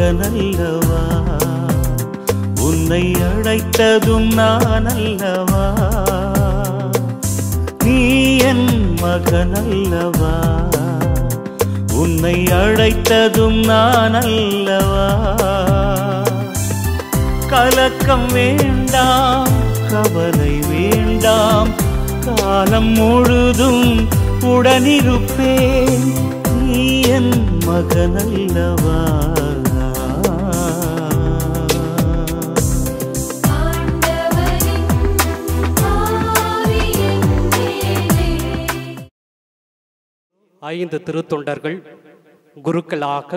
மகனல்லவா உன்னை அழைத்ததும் நான் அல்லவா நீ என் மகனல்லவா உன்னை அழைத்ததும் நான் அல்லவா கலக்கம் வேண்டாம் கவலை வேண்டாம் காலம் முழுதும் உடனிருப்பேன் நீ என் மகனல்லவா ஆண்டவரின் ஆவியின் மேலே ஐந்து திருத்தொண்டர்கள் குருக்களாக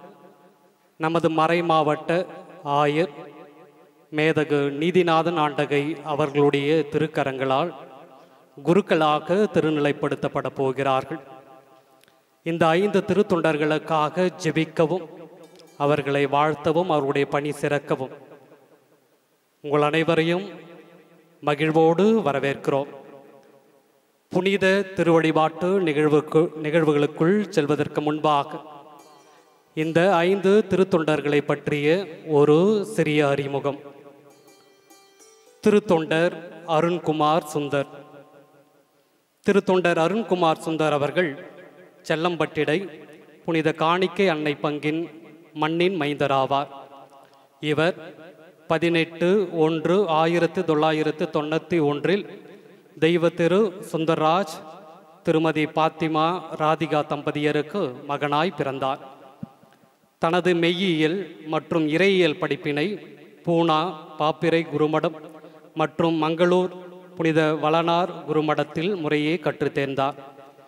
நமது மறை மாவட்ட ஆயர் மேதகு நீதிநாதன் ஆண்டகை அவர்களுடைய திருக்கரங்களால் குருக்களாக திருநிலைப்படுத்தப்பட போகிறார்கள் இந்த ஐந்து திருத்தொண்டர்களுக்காக ஜெபிக்கவும் அவர்களை வாழ்த்தவும் அவருடைய பணி சிறக்கவும் உங்கள் அனைவரையும் மகிழ்வோடு வரவேற்கிறோம் புனித திருவழிபாட்டு நிகழ்வுக்கு நிகழ்வுகளுக்குள் செல்வதற்கு முன்பாக இந்த ஐந்து திருத்தொண்டர்களை பற்றிய ஒரு சிறிய அறிமுகம் திருத்தொண்டர் அருண்குமார் சுந்தர் திருத்தொண்டர் அருண்குமார் சுந்தர் அவர்கள் செல்லம்பட்டிடை புனித காணிக்கை அன்னை பங்கின் மண்ணின் மைந்தராவார் இவர் பதினெட்டு ஒன்று ஆயிரத்து தொள்ளாயிரத்து தொண்ணூற்றி ஒன்றில் தெய்வ திரு சுந்தர்ராஜ் திருமதி பாத்திமா ராதிகா தம்பதியருக்கு மகனாய் பிறந்தார் தனது மெய்யியல் மற்றும் இறையியல் படிப்பினை பூனா பாப்பிரை குருமடம் மற்றும் மங்களூர் புனித வளனார் குருமடத்தில் முறையே கற்றுத் தேர்ந்தார்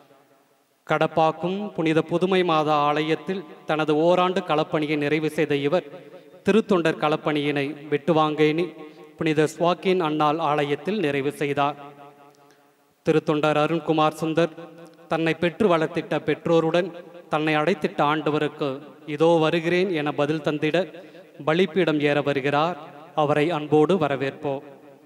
கடப்பாக்கும் புனித புதுமை மாதா ஆலயத்தில் தனது ஓராண்டு களப்பணியை நிறைவு செய்த இவர் திருத்தொண்டர் களப்பணியினை வெட்டுவாங்கேணி புனித ஸ்வாக்கின் அன்னாள் ஆலயத்தில் நிறைவு செய்தார் திருத்தொண்டர் அருண்குமார் சுந்தர் தன்னை பெற்று வளர்த்திட்ட பெற்றோருடன் தன்னை அடைத்திட்ட ஆண்டவருக்கு இதோ வருகிறேன் என பதில் தந்திட பலிப்பீடம் ஏற வருகிறார் அவரை அன்போடு வரவேற்போம்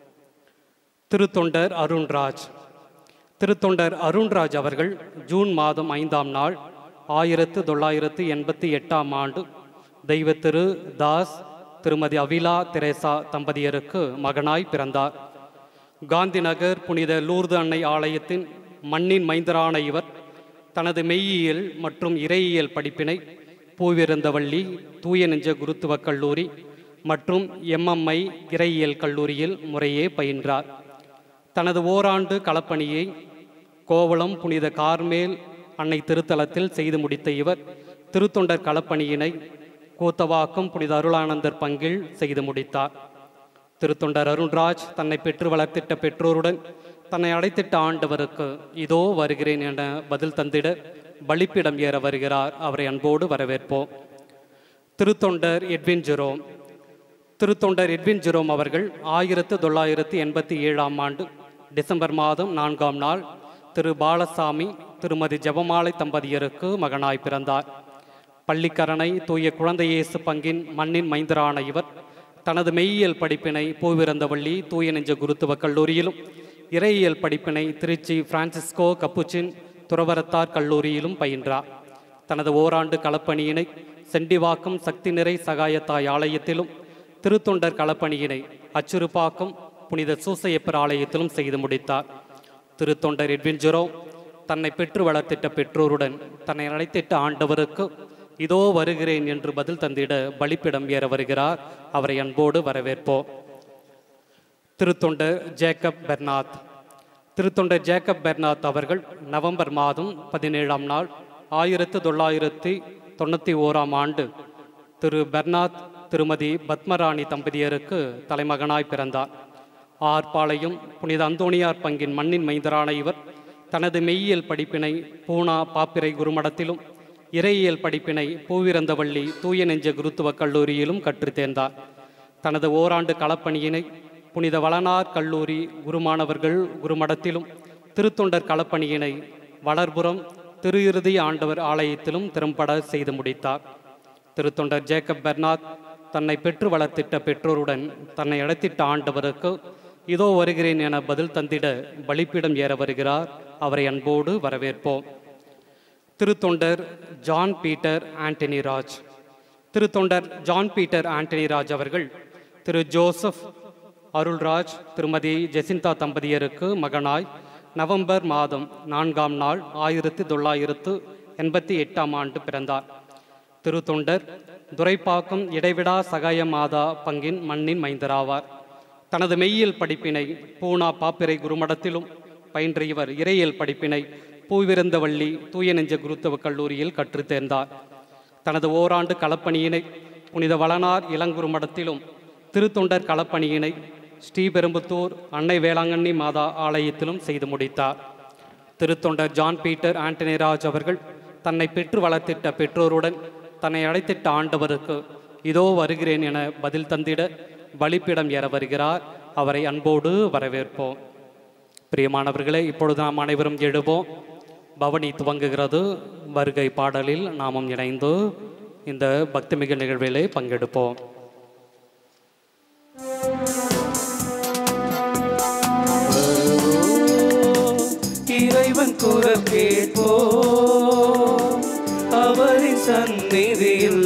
திருத்தொண்டர் அருண்ராஜ் திருத்தொண்டர் அருண்ராஜ் அவர்கள் ஜூன் மாதம் ஐந்தாம் நாள் ஆயிரத்து தொள்ளாயிரத்து எண்பத்தி எட்டாம் ஆண்டு தெய்வ திரு தாஸ் திருமதி அவிலா தெரேசா தம்பதியருக்கு மகனாய் பிறந்தார் காந்தி நகர் புனித லூர்து அன்னை ஆலயத்தின் மண்ணின் மைந்தரான இவர் தனது மெய்யியல் மற்றும் இறையியல் படிப்பினை பூவிருந்தவள்ளி தூய நெஞ்ச குருத்துவக் கல்லூரி மற்றும் எம்எம்ஐ இறையியல் கல்லூரியில் முறையே பயின்றார் தனது ஓராண்டு களப்பணியை கோவளம் புனித கார்மேல் அன்னை திருத்தலத்தில் செய்து முடித்த இவர் திருத்தொண்டர் களப்பணியினை கூத்தவாக்கம் புனித அருளானந்தர் பங்கில் செய்து முடித்தார் திருத்தொண்டர் அருண்ராஜ் தன்னை பெற்று வளர்த்திட்ட பெற்றோருடன் தன்னை அடைத்திட்ட ஆண்டவருக்கு இதோ வருகிறேன் என பதில் தந்திட பலிப்பிடம் ஏற வருகிறார் அவரை அன்போடு வரவேற்போம் திருத்தொண்டர் எட்வின் ஜெரோம் திருத்தொண்டர் எட்வின் ஜெரோம் அவர்கள் ஆயிரத்து தொள்ளாயிரத்து எண்பத்தி ஏழாம் ஆண்டு டிசம்பர் மாதம் நான்காம் நாள் திரு பாலசாமி திருமதி ஜெபமாலை தம்பதியருக்கு மகனாய் பிறந்தார் பள்ளிக்கரணை தூய குழந்தை இயேசு பங்கின் மண்ணின் மைந்தரான இவர் தனது மெய்யியல் படிப்பினை பூவிருந்தவள்ளி தூய நெஞ்ச குருத்துவ கல்லூரியிலும் இறையியல் படிப்பினை திருச்சி பிரான்சிஸ்கோ கப்புச்சின் துறவரத்தார் கல்லூரியிலும் பயின்றார் தனது ஓராண்டு களப்பணியினை செண்டிவாக்கம் சக்தி நிறை சகாயத்தாய் ஆலயத்திலும் திருத்தொண்டர் களப்பணியினை அச்சுறுப்பாக்கம் புனித சூசையப்பர் ஆலயத்திலும் செய்து முடித்தார் திருத்தொண்டர் எட்வின் ஜெரோ தன்னை பெற்று வளர்த்திட்ட பெற்றோருடன் தன்னை அழைத்திட்ட ஆண்டவருக்கு இதோ வருகிறேன் என்று பதில் தந்திட பலிப்பிடம் ஏற வருகிறார் அவரை அன்போடு வரவேற்போம் திருத்தொண்டர் ஜேக்கப் பெர்னாத் திருத்தொண்டர் ஜேக்கப் பெர்னாத் அவர்கள் நவம்பர் மாதம் பதினேழாம் நாள் ஆயிரத்து தொள்ளாயிரத்தி தொண்ணூற்றி ஓராம் ஆண்டு திரு பெர்னாத் திருமதி பத்மராணி தம்பதியருக்கு தலைமகனாய் பிறந்தார் ஆர்பாளையம் புனித அந்தோணியார் பங்கின் மண்ணின் மைந்தரான இவர் தனது மெய்யியல் படிப்பினை பூனா பாப்பிரை குருமடத்திலும் இறையியல் படிப்பினை பூவிரந்தவள்ளி தூய நெஞ்ச குருத்துவக் கல்லூரியிலும் கற்றுத் தேர்ந்தார் தனது ஓராண்டு களப்பணியினை புனித வளனார் கல்லூரி குருமானவர்கள் குருமடத்திலும் திருத்தொண்டர் களப்பணியினை வளர்புறம் திரு இறுதி ஆண்டவர் ஆலயத்திலும் திறம்பட செய்து முடித்தார் திருத்தொண்டர் ஜேக்கப் பெர்னாத் தன்னை பெற்று வளர்த்திட்ட பெற்றோருடன் தன்னை அடைத்திட்ட ஆண்டவருக்கு இதோ வருகிறேன் என பதில் தந்திட பலிப்பீடம் ஏற வருகிறார் அவரை அன்போடு வரவேற்போம் திருத்தொண்டர் ஜான் பீட்டர் ஆண்டனி ராஜ் திருத்தொண்டர் ஜான் பீட்டர் ஆண்டனி ராஜ் அவர்கள் திரு ஜோசப் அருள்ராஜ் திருமதி ஜெசிந்தா தம்பதியருக்கு மகனாய் நவம்பர் மாதம் நான்காம் நாள் ஆயிரத்தி தொள்ளாயிரத்து எண்பத்தி எட்டாம் ஆண்டு பிறந்தார் திருத்தொண்டர் துரைப்பாக்கம் இடைவிடா சகாய மாதா பங்கின் மண்ணின் மைந்தராவார் தனது மெய்யியல் படிப்பினை பூனா பாப்பிரை குருமடத்திலும் பயின்ற இவர் இறையியல் படிப்பினை பூவிருந்தவள்ளி தூய நெஞ்ச குருத்துவ கல்லூரியில் கற்றுத் தேர்ந்தார் தனது ஓராண்டு களப்பணியினை புனித வளனார் இளங்குருமடத்திலும் திருத்தொண்டர் களப்பணியினை ஸ்ரீபெரும்புத்தூர் அன்னை வேளாங்கண்ணி மாதா ஆலயத்திலும் செய்து முடித்தார் திருத்தொண்டர் ஜான் பீட்டர் ஆண்டனிராஜ் அவர்கள் தன்னை பெற்று வளர்த்திட்ட பெற்றோருடன் தன்னை அழைத்திட்ட ஆண்டவருக்கு இதோ வருகிறேன் என பதில் தந்திட பலிப்பிடம் ஏற வருகிறார் அவரை அன்போடு வரவேற்போம் பிரியமானவர்களே இப்பொழுது நாம் அனைவரும் எழுவோம் பவனி துவங்குகிறது வருகை பாடலில் நாமும் இணைந்து இந்த பக்திமிகு நிகழ்விலே பங்கெடுப்போம் இறைவன் குரல் கேட்போ அவரின் சந்நிதியில்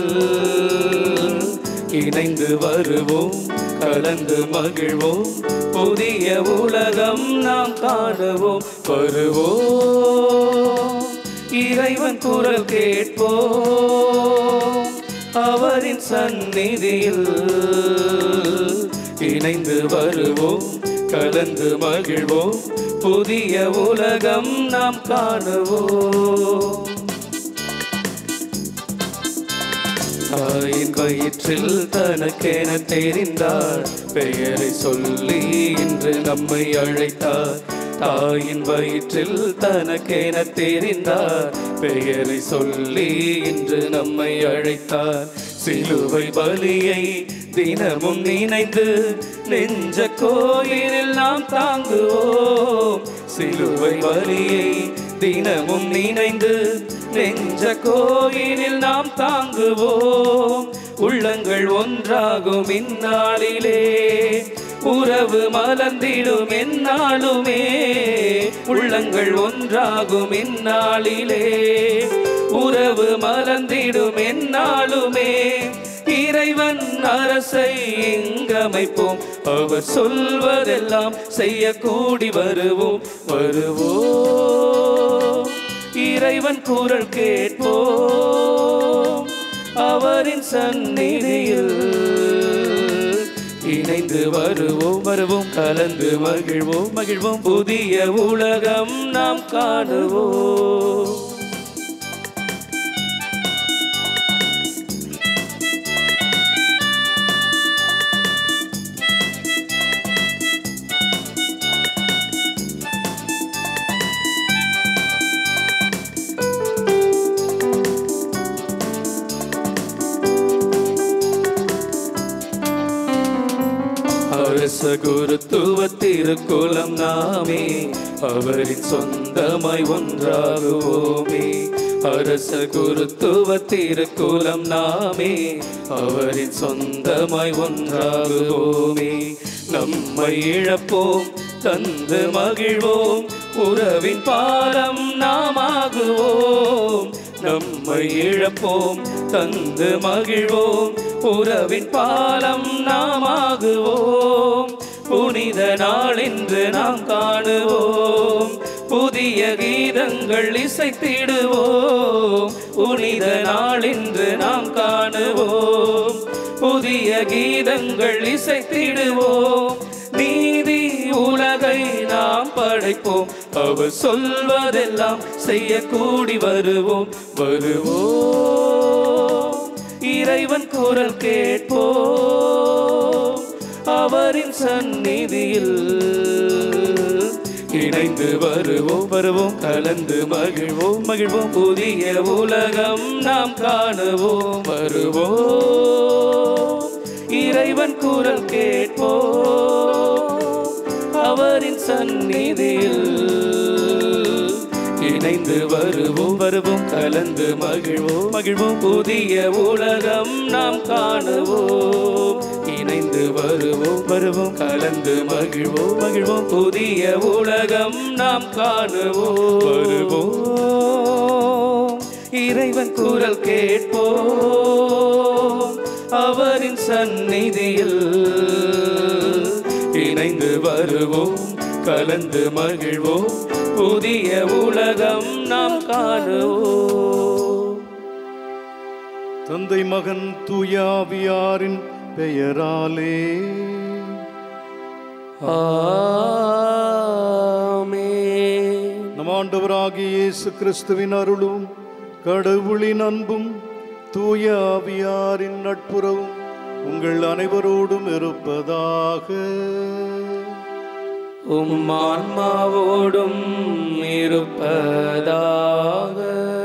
இணைந்து வருவோம் கலந்து மகிழ்வோம் புதிய உலகம் நாம் காணுவோம் வருவோம் இறைவன் குரல் கேட்போம் அவரின் சந்நிதியில் இணைந்து வருவோம் கலந்து மகிழ்வோம் புதிய உலகம் நாம் காணுவோம் தாயின் வயிற்றில் தனக்கென தெரிந்தார் பெயரை சொல்லி இன்று நம்மை அழைத்தார் தாயின் வயிற்றில் தனக்கென தெரிந்தார் பெயரை சொல்லி இன்று நம்மை அழைத்தார் சிலுவை பலியை தினமும் நினைத்து நெஞ்ச கோயிலில் நாம் தாங்குவோம் சிலுவை பலியை தினமும் நினைந்து நெஞ்ச கோயிலில் நாம் தாங்குவோம் உள்ளங்கள் ஒன்றாகும் இந்நாளிலே உறவு மலர்ந்திடும் எந்நாளுமே உள்ளங்கள் ஒன்றாகும் இந்நாளிலே உறவு மலர்ந்திடும் எந்நாளுமே இறைவன் அரசை எங்கமைப்போம் அவர் சொல்வதெல்லாம் செய்ய கூடி வருவோம் வருவோம் இறைவன் குரல் கேட்போம் அவரின் சந்நிதியில் இணைந்து வருவோம் வருவோம் கலந்து மகிழ்வோம் மகிழ்வோம் புதிய உலகம் நாம் காணுவோம் அரச குருத்துவ திருக்குலம் நாமே அவரின் சொந்தமாய் ஒன்றாகுவோமே அரச குருத்துவ திருக்குலம் நாமே அவரின் சொந்தமாய் ஒன்றாகுவோமே நம்மை இழப்போம் தந்து மகிழ்வோம் உறவின் பாலம் நாமாகுவோம் நம்மை இழப்போம் தந்து மகிழ்வோம் உறவின் பாலம் நாமாகுவோம் புனித நாள் என்று நாம் காணுவோம் புதிய கீதங்கள் இசைத்திடுவோம் புனித நாள் என்று நாம் காணுவோம் புதிய கீதங்கள் இசைத்திடுவோம் நீதி உலகை நாம் படைப்போம் அவர் சொல்வதெல்லாம் செய்ய கூடி வருவோம் வருவோம் இறைவன் குரல் கேட்போம் அவரின் சந்நிதியில் இணைந்து வருவோம் வருவோம் கலந்து மகிழ்வோம் மகிழ்வோம் புதிய உலகம் நாம் காணுவோம் வருவோம் இறைவன் குரல் கேட்போம் அவரின் சந்நிதியில் இணைந்து வருவோம் வருவோம் கலந்து மகிழ்வோம் மகிழ்வோம் புதிய உலகம் நாம் காணுவோம் இணைந்து வருவோம் வருவோம் கலந்து மகிழ்வோம் மகிழ்வோம் புதிய உலகம் நாம் காணுவோம் வருவோம் இறைவன் குரல் கேட்போம் அவரின் சந்நிதியில் இணைந்து வருவோம் கலந்து மகிழ்வோம் புதிய உலகம் நாம் காணுவோம் தந்தை மகன் தூயாவியாரின் பெயராலே ஆமென். நம் ஆண்டவராகிய இயேசு கிறிஸ்துவின் அருளும் கடவுளின் அன்பும் தூய ஆவியாரின் நட்புறவும் உங்கள் அனைவரோடும் இருப்பதாக உம் ஆன்மாவோடும் இருப்பதாக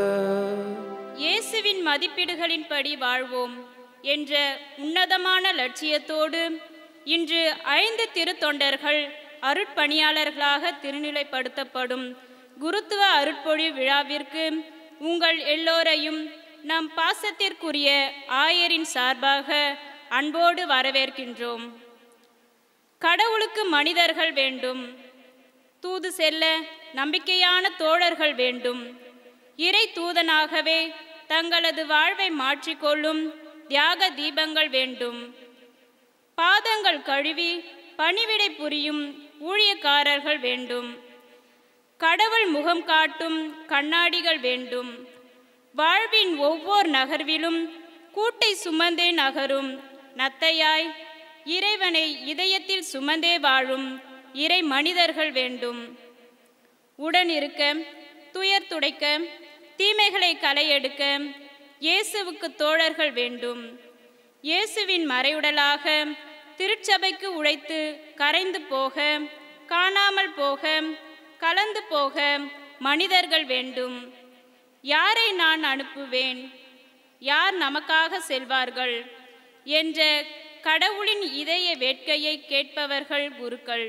இயேசுவின் மதிப்பீடுகளின்படி வாழ்வோம் என்ற உன்னதமான லட்சியத்தோடு இன்று ஐந்து திருத்தொண்டர்கள் அருட்பணியாளர்களாக திருநிலைப்படுத்தப்படும் குருத்துவ அருட்பொழி விழாவிற்கு உங்கள் எல்லோரையும் நம் பாசத்திற்குரிய ஆயரின் சார்பாக அன்போடு வரவேற்கின்றோம் கடவுளுக்கு மனிதர்கள் வேண்டும் தூது செல்ல நம்பிக்கையான தோழர்கள் வேண்டும் இறை தூதனாகவே தங்களது வாழ்வை மாற்றிக்கொள்ளும் தியாக தீபங்கள் வேண்டும் பாதங்கள் கழுவி பணிவிடை புரியும் ஊழியக்காரர்கள் வேண்டும் கடவுள் முகம் காட்டும் கண்ணாடிகள் வேண்டும் வாழ்வின் ஒவ்வொரு நகர்விலும் கூட்டை சுமந்தே நகரும் நத்தையாய் இறைவனை இதயத்தில் சுமந்தே வாழும் இறை மனிதர்கள் வேண்டும் உடன் இருக்க துயர் துடைக்க தீமைகளை களையெடுக்க இயேசுவுக்கு தோழர்கள் வேண்டும் இயேசுவின் மறையுடலாக திருச்சபைக்கு உழைத்து கரைந்து போக காணாமல் போக கலந்து போக மனிதர்கள் வேண்டும் யாரை நான் அனுப்புவேன் யார் நமக்காக செல்வார்கள் என்ற கடவுளின் இதய வேட்கையை கேட்பவர்கள் குருக்கள்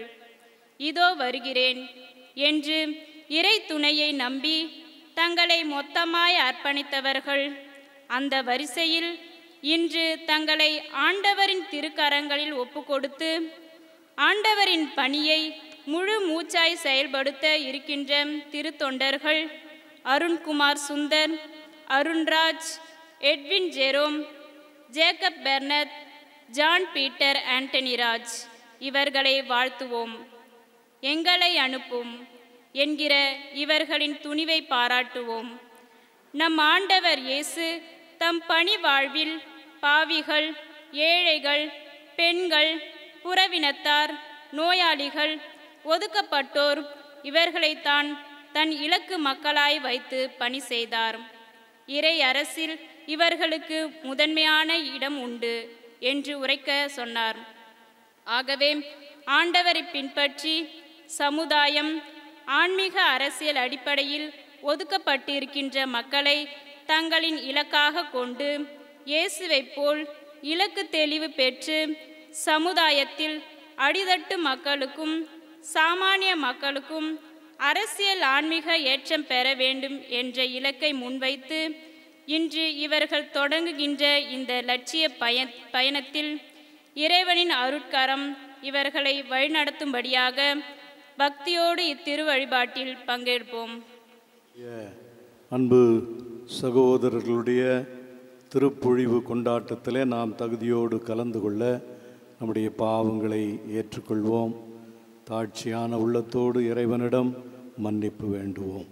இதோ வருகிறேன் என்று இறை துணையை நம்பி தங்களை மொத்தமாய் அர்ப்பணித்தவர்கள் அந்த வரிசையில் இன்று தங்களை ஆண்டவரின் திருக்கரங்களில் ஒப்புக்கொடுத்து ஆண்டவரின் பணியை முழு மூச்சாய் செயல்படுத்த இருக்கின்ற திருத்தொண்டர்கள் Arunkumar Sundar Arunraj Edwin Jerome Jacob Bernard John Peter Antonyraj இவர்களை வாழ்த்துவோம் எங்களை அனுப்பும் என்கிற இவர்களின் துணிவை பாராட்டுவோம் நம் ஆண்டவர் இயேசு தம் பணி வாழ்வில் பாவிகள் ஏழைகள் பெண்கள் புறவினத்தார் நோயாளிகள் ஒதுக்கப்பட்டோர் இவர்களைத்தான் தன் இலக்கு மக்களாய் வைத்து பணி செய்தார் இறை அரசில் இவர்களுக்கு முதன்மையான இடம் உண்டு என்று உரைக்க சொன்னார் ஆகவே ஆண்டவரை பின்பற்றி சமுதாயம் ஆன்மீக அரசியல் அடிப்படையில் ஒதுக்கப்பட்டிருக்கின்ற மக்களை தங்களின் இலக்காக கொண்டு இயேசுவைப் போல் இலக்கு தெளிவு பெற்று சமுதாயத்தில் அடிதட்டு மக்களுக்கும் சாமானிய மக்களுக்கும் அரசியல் ஆன்மீக ஏற்றம் பெற வேண்டும் என்ற இலக்கை முன்வைத்து இன்று இவர்கள் தொடங்குகின்ற இந்த லட்சிய பய பயணத்தில் இறைவனின் அருட்கரம் இவர்களை வழிநடத்தும்படியாக பக்தியோடு இத்திரு வழிபாட்டில் பங்கேற்போம் அன்பு சகோதரர்களுடைய திருப்பொழிவு கொண்டாட்டத்திலே நாம் தகுதியோடு கலந்து கொள்ள நம்முடைய பாவங்களை ஏற்றுக்கொள்வோம் தாட்சியான உள்ளத்தோடு இறைவனிடம் மன்னிப்பு வேண்டுவோம்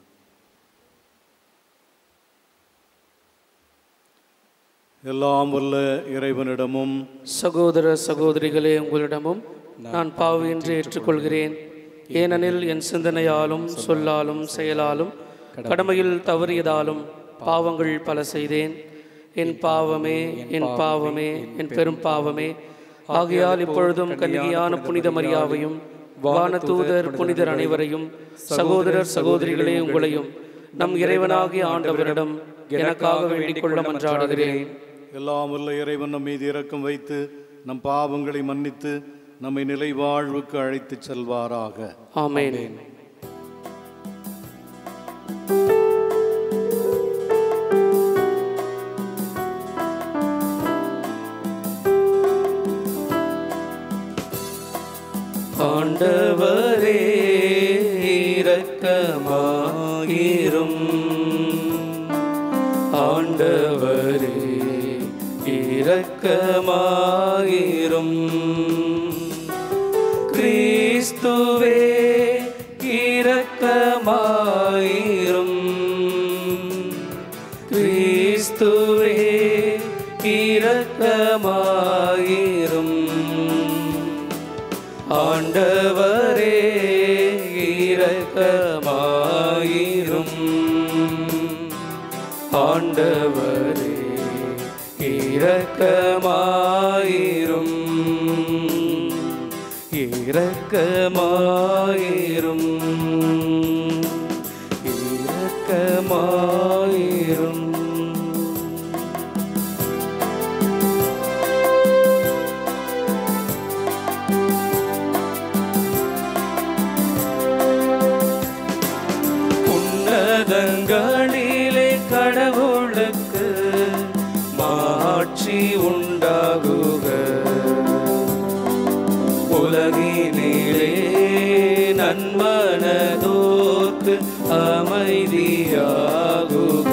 எல்லாம் வல்ல இறைவனிடமும் சகோதர சகோதரிகளே உங்களிடமும் நான் பாவி என்று ஏற்றுக்கொள்கிறேன் ஏனெனில் என் சிந்தனையாலும் சொல்லாலும் செயலாலும் கடமையில் தவறியதாலும் பாவங்கள் பல செய்தேன் என் பாவமே என் பாவமே என் பெரும் பாவமே ஆகையால் இப்பொழுதும் கன்னிகையான புனித மரியாவையும் வான தூதர் புனிதர் அனைவரையும் சகோதரர் சகோதரிகளே உங்களையும் நம் இறைவனாகிய ஆண்டவரிடம் எனக்காக வேண்டிக் கொள்ள மன்றாடுகிறேன் எல்லாம் வல்ல இறைவன் நம் மீது இரக்கம் வைத்து நம் பாவங்களை மன்னித்து நம்மை நிலை வாழ்வுக்கு அழைத்துச் செல்வாராக ஆமென் ஆண்டவரே இரக்கமாயிரும் ஆண்டவரே இரக்கமாயிரும் கிறிஸ்துவே இரக்கமாயிரும் கிறிஸ்துவே இரக்கமாயிரும் ஆண்டவரே இரக்கமாயிரும் ஆண்டவரே இரக்கமாயிரும் இரக்கமாயிரும் இரக்கமாயிரும் உன்னதங்களிலே கடவுளுக்கு மாட்சி உண்டாகுக உலகினிலே நன்மனதோர்க்கு அமைதியாகுக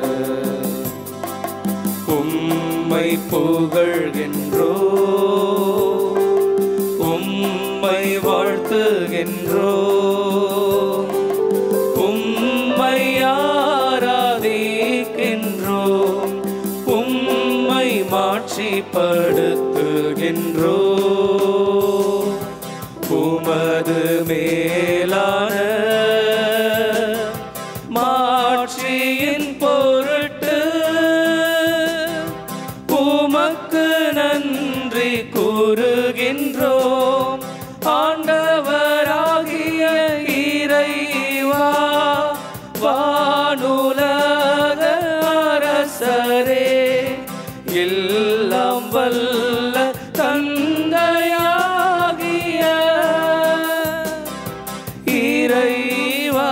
உம்மை புகழ்கின்றோ உம்மை வாழ்த்துகின்றோ உம்மை ஆராதிக்கின்றோம் உம்மை மாட்சிப்படுத்துகின்றோ உமது மேலான மாட்சியின் பொருட்டு உமக்கு நன்றி கூறுகின்றோம் ஆண்டவராகிய இறைவா வானுலக அரசரே எல்லாம் வல்ல தந்தையாகிய இறைவா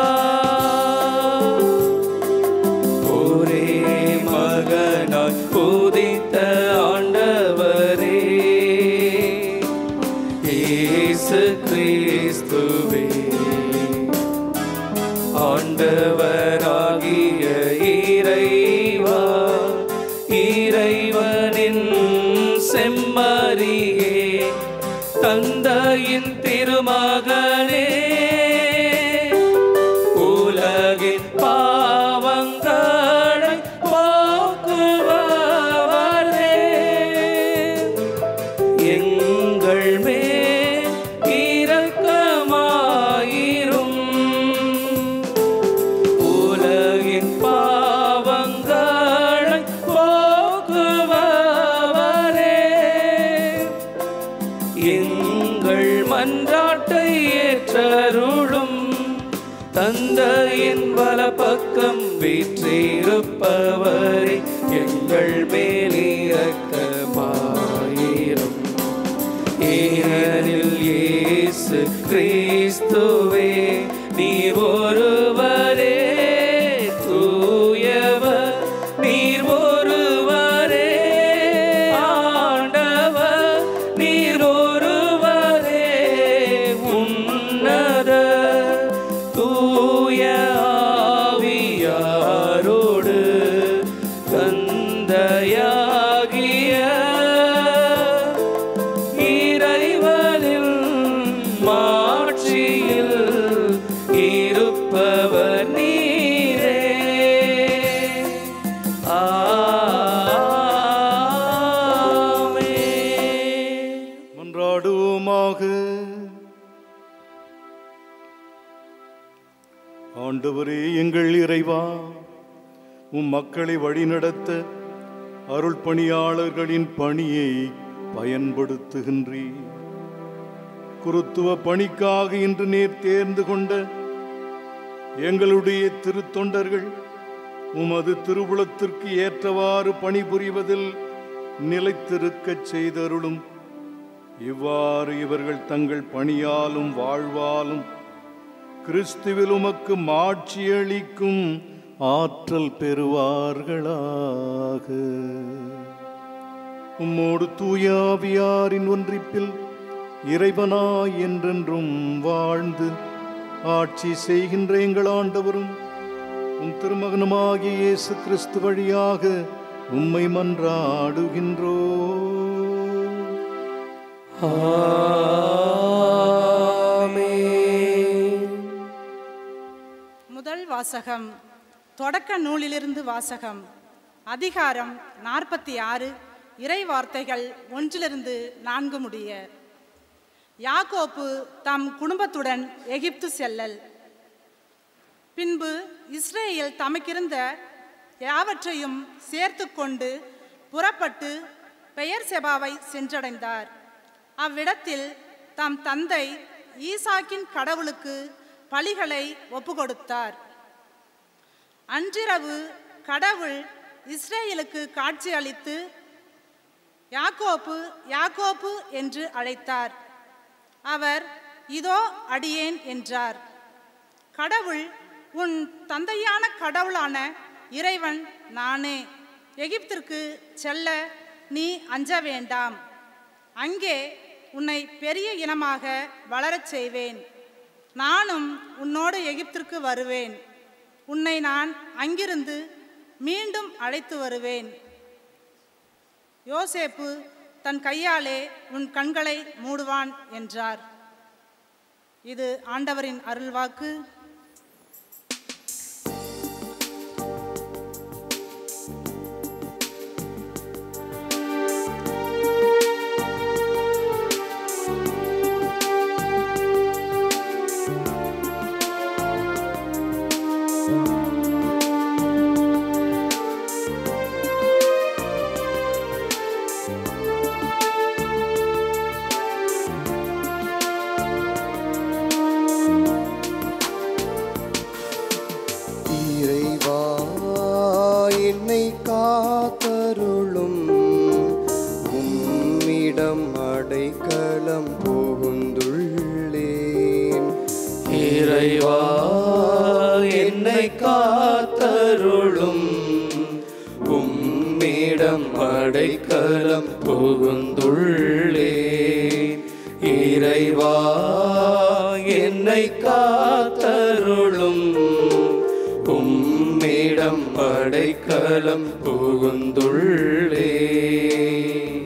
ஒரே மகனாய் உதித்த ஆண்டவரே இயேசு கிறிஸ்துவே ஆண்டவராகிய இறைவா இறைவனின் செம்மறியே தந்தையின் திருமகனே உலகின் பாவங்களை போக்குபவரே எங்கள் மேல் இரக்கமாயிரும் உலகின் பாவங்களை போக்குபவரே எங்கள் மன்றாட்டை ஏற்றருளும் தந்தையின் வலப்பக்கம் வீற்றிருப்பவரே எங்கள் மேலிரக்கமாயிரும் ஏனெனில் இயேசு கிறிஸ்துவே நீ ஒருவரே தூயவர் நீர் ஒருவரே ஆண்டவர் நீர் ஒருவரே உன்னத தூய ஆவியாரோடு தந்தையாகிய இறைவனில் மாட்சியில் இருப்பவர் நீரே ஆமென். மன்றாடுவோமாக ஆண்டவரே எங்கள் இறைவா உம் மக்களை வழிநடத்த அருள் பணியாளர்களின் பணியை பயன்படுத்துகின்றீர் குருத்துவ பணிக்காக இன்று நீர் தேர்ந்து கொண்ட எங்களுடைய திருத்தொண்டர்கள் உமது திருவுளத்திற்கு ஏற்றவாறு பணிபுரிவதில் நிலைத்திருக்கச் செய்தருளும் இவ்வாறு இவர்கள் தங்கள் பணியாலும் வாழ்வாலும் கிறிஸ்துவில் உமக்கு மாட்சியளிக்கும் ஆற்றல் பெறுவார்களாக உம்மோடு தூயாவியாரின் ஒன்றிப்பில் இறைவனாய் என்றென்றும் வாழ்ந்து ஆட்சி செய்கின்ற எங்கள் ஆண்டவரும் உம் திருமகனுமாகிய இயேசு கிறிஸ்து வழியாக உம்மை மன்றாடுகின்றோ முதல் வாசகம் தொடக்க நூலிலிருந்து வாசகம் அதிகாரம் நாற்பத்தி ஆறு இறை வார்த்தைகள் ஒன்றிலிருந்து நான்கு முடிய யாக்கோப்பு தம் குடும்பத்துடன் எகிப்து செல்லல் பின்பு இஸ்ரேல் தமக்கிருந்த யாவற்றையும் சேர்த்து கொண்டு புறப்பட்டு பெயர் செபாவை சென்றடைந்தார் அவ்விடத்தில் தம் தந்தை ஈசாக்கின் கடவுளுக்கு பலிகளை ஒப்புக்கொடுத்தார் அன்றிரவு கடவுள் இஸ்ரேலுக்கு காட்சி அளித்து யாக்கோப்பு யாக்கோப்பு என்று அழைத்தார் அவர் இதோ அடியேன் என்றார் கடவுள் உன் தந்தையான கடவுளான இறைவன் நானே எகிப்திற்கு செல்ல நீ அஞ்ச வேண்டாம் அங்கே உன்னை பெரிய இனமாக வளரச் செய்வேன் நானும் உன்னோடு எகிப்திற்கு வருவேன் உன்னை நான் அங்கிருந்து மீண்டும் அழைத்து வருவேன் யோசேப்பு தன் கையாலே உன் கண்களை மூடுவான் என்றார் இது ஆண்டவரின் அருள்வாக்கு இறைவா என்னை காத்தருளும் உம்மிடம் அடைக்கலம் புகுந்துள்ளேன் இறைவா என்னை காத்தருளும் உம்மிடம் அடைக்கலம் புகுந்துள்ளேன் இறைவா என்னை காத்தருளும் உம்மிடம் அடைக்கலம் புகுந்துள்ளேன்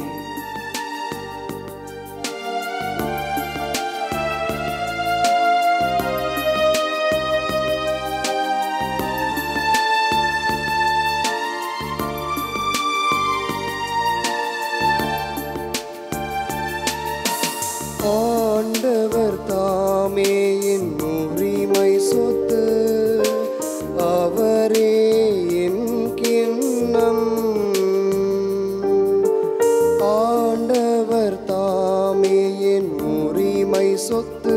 ஆண்டவர் தாமே என் உரிமை சொத்து அவரே என் கிண்ணம் ஆண்டவர் தாமே என் உரிமை சொத்து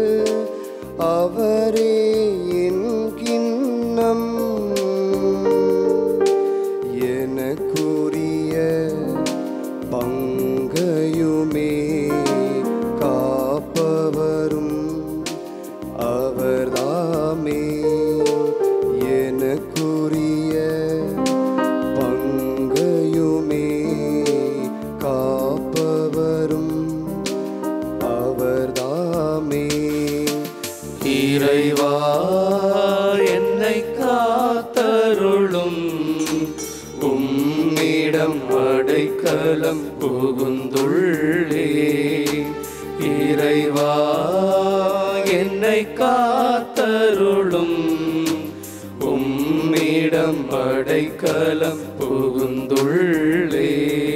அவரே என் கிண்ணம் எனக்குரிய பங்கையுமே காப்பவரும் அவர்தாமே எனக்குரிய பங்கையுமே காப்பவரும் அவர்தாமே இறைவா என்னை காத்தருளும் உம்மிடம் அடைக்கலம் புகுந்துள்ளே இறைவா என்னை காத்தருளும் உம்மிடம் அடைக்கலம் புகுந்துள்ளே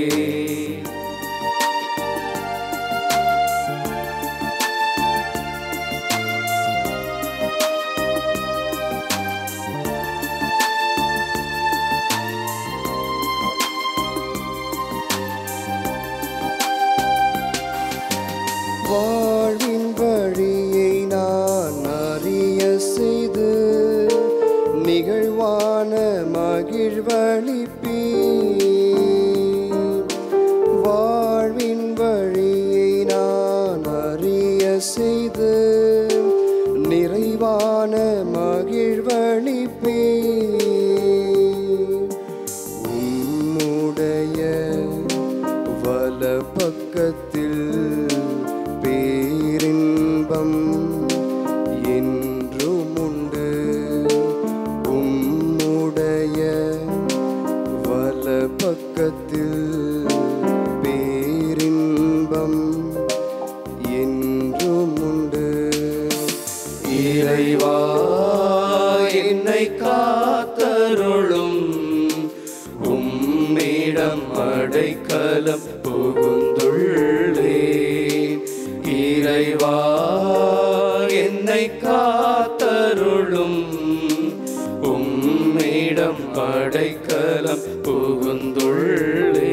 வாழ்வின் வழியை நான் அறிய செய்து நிகழ்வான மகிழ்வளிப்பீ வாழ்வின் வழியை நான் அறிய செய்து நிறைவான மகிழ்வளிப்பீ உம்முடைய வல பக்கத்தில் பேரின்பம் என்றும் உண்டு உம் அடைக்கலம் புகுந்துள்ளே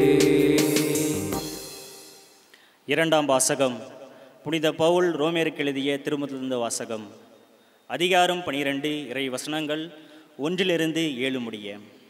இரண்டாம் வாசகம் புனித பவுல் ரோமேருக்கு எழுதிய திருமுதிர்ந்த வாசகம் அதிகாரம் பனிரெண்டு இறை வசனங்கள் ஒன்றிலிருந்து ஏழு முடிய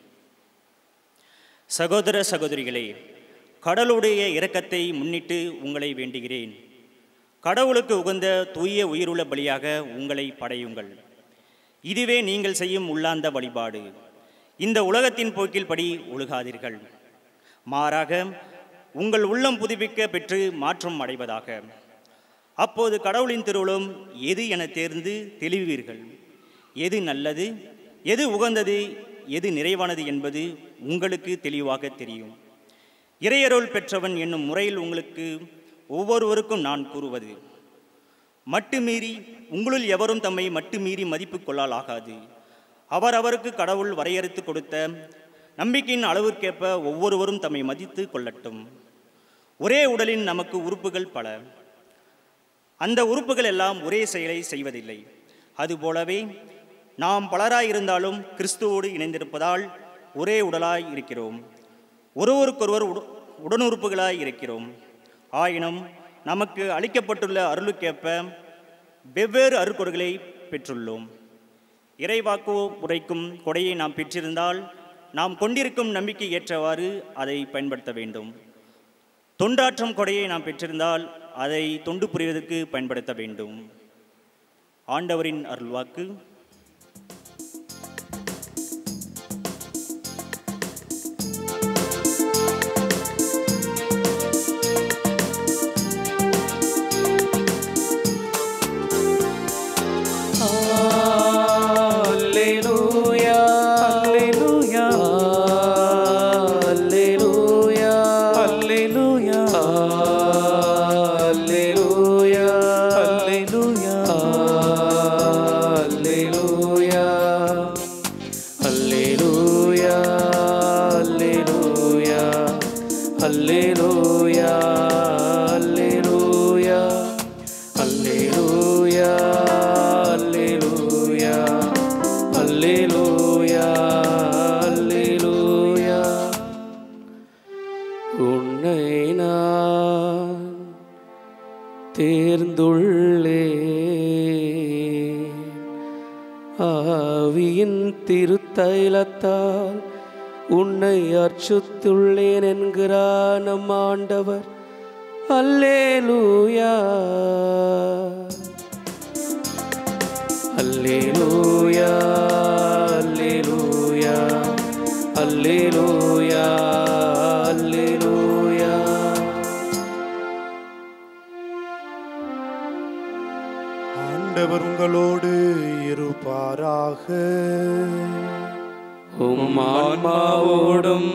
சகோதர சகோதரிகளே கடவுளுடைய இரக்கத்தை முன்னிட்டு உங்களை வேண்டுகிறேன் கடவுளுக்கு உகந்த தூய உயிருள்ள பலியாக உங்களை படையுங்கள் இதுவே நீங்கள் செய்யும் உள்ளாந்த வழிபாடு இந்த உலகத்தின் போக்கில் படி ஒழுகாதீர்கள் மாறாக உங்கள் உள்ளம் புதுப்பிக்க பெற்று மாற்றம் அடைவதாக அப்போது கடவுளின் திருவுளம் எது என தேர்ந்து தெளிவீர்கள் எது நல்லது எது உகந்தது எது நிறைவானது என்பது உங்களுக்கு தெளிவாக தெரியும் இறையருள் பெற்றவன் என்னும் முறையில் உங்களுக்கு ஒவ்வொருவருக்கும் நான் கூறுவது மட்டுமீறி உங்களுள் எவரும் தம்மை மட்டுமீறி மதிப்பு கொள்ளல் ஆகாது அவரவருக்கு கடவுள் வரையறுத்து கொடுத்த நம்பிக்கையின் அளவிற்கேற்ப ஒவ்வொருவரும் தம்மை மதித்து கொள்ளட்டும் ஒரே உடலின் நமக்கு உறுப்புகள் பல அந்த உறுப்புகள் எல்லாம் ஒரே செயலை செய்வதில்லை அதுபோலவே நாம் பலராயிருந்தாலும் கிறிஸ்துவோடு இணைந்திருப்பதால் ஒரே உடலாய் இருக்கிறோம் ஒருவருக்கொருவர் உட உடனுறுப்புகளாய் இருக்கிறோம் ஆயினும் நமக்கு அளிக்கப்பட்டுள்ள அருளுக்கேற்ப வெவ்வேறு அருட்கொடைகளை பெற்றுள்ளோம் இறைவாக்கு உரைக்கும் கொடையை நாம் பெற்றிருந்தால் நாம் கொண்டிருக்கும் நம்பிக்கை ஏற்றவாறு அதை பயன்படுத்த வேண்டும் தொண்டாற்றும் கொடையை நாம் பெற்றிருந்தால் அதை தொண்டு புரிவதற்கு பயன்படுத்த வேண்டும் ஆண்டவரின் அருள்வாக்கு Alleluia. Alleluia. Alleluia. Alleluia. Alleluia. Alleluia. Alleluia. Alleluia. Alleluia. Alleluia. Alleluia. Alleluia. Alleluia. Alleluia. Alleluia. உன்னை நான் தேர்ந்துள்ளேன் ஆவியின் திருத்தைலத்தால் உன்னை அர்ச்சுத்துள்ளேன் என்கிறார் நம் ஆண்டவர் அல்லேலூயா அல்லேலூயா அல்லேலூயா அல்லேலூயா அல்லேலூயா ஆண்டவர் உங்களோடு இருப்பாராக உம் ஆன்மாவோடும்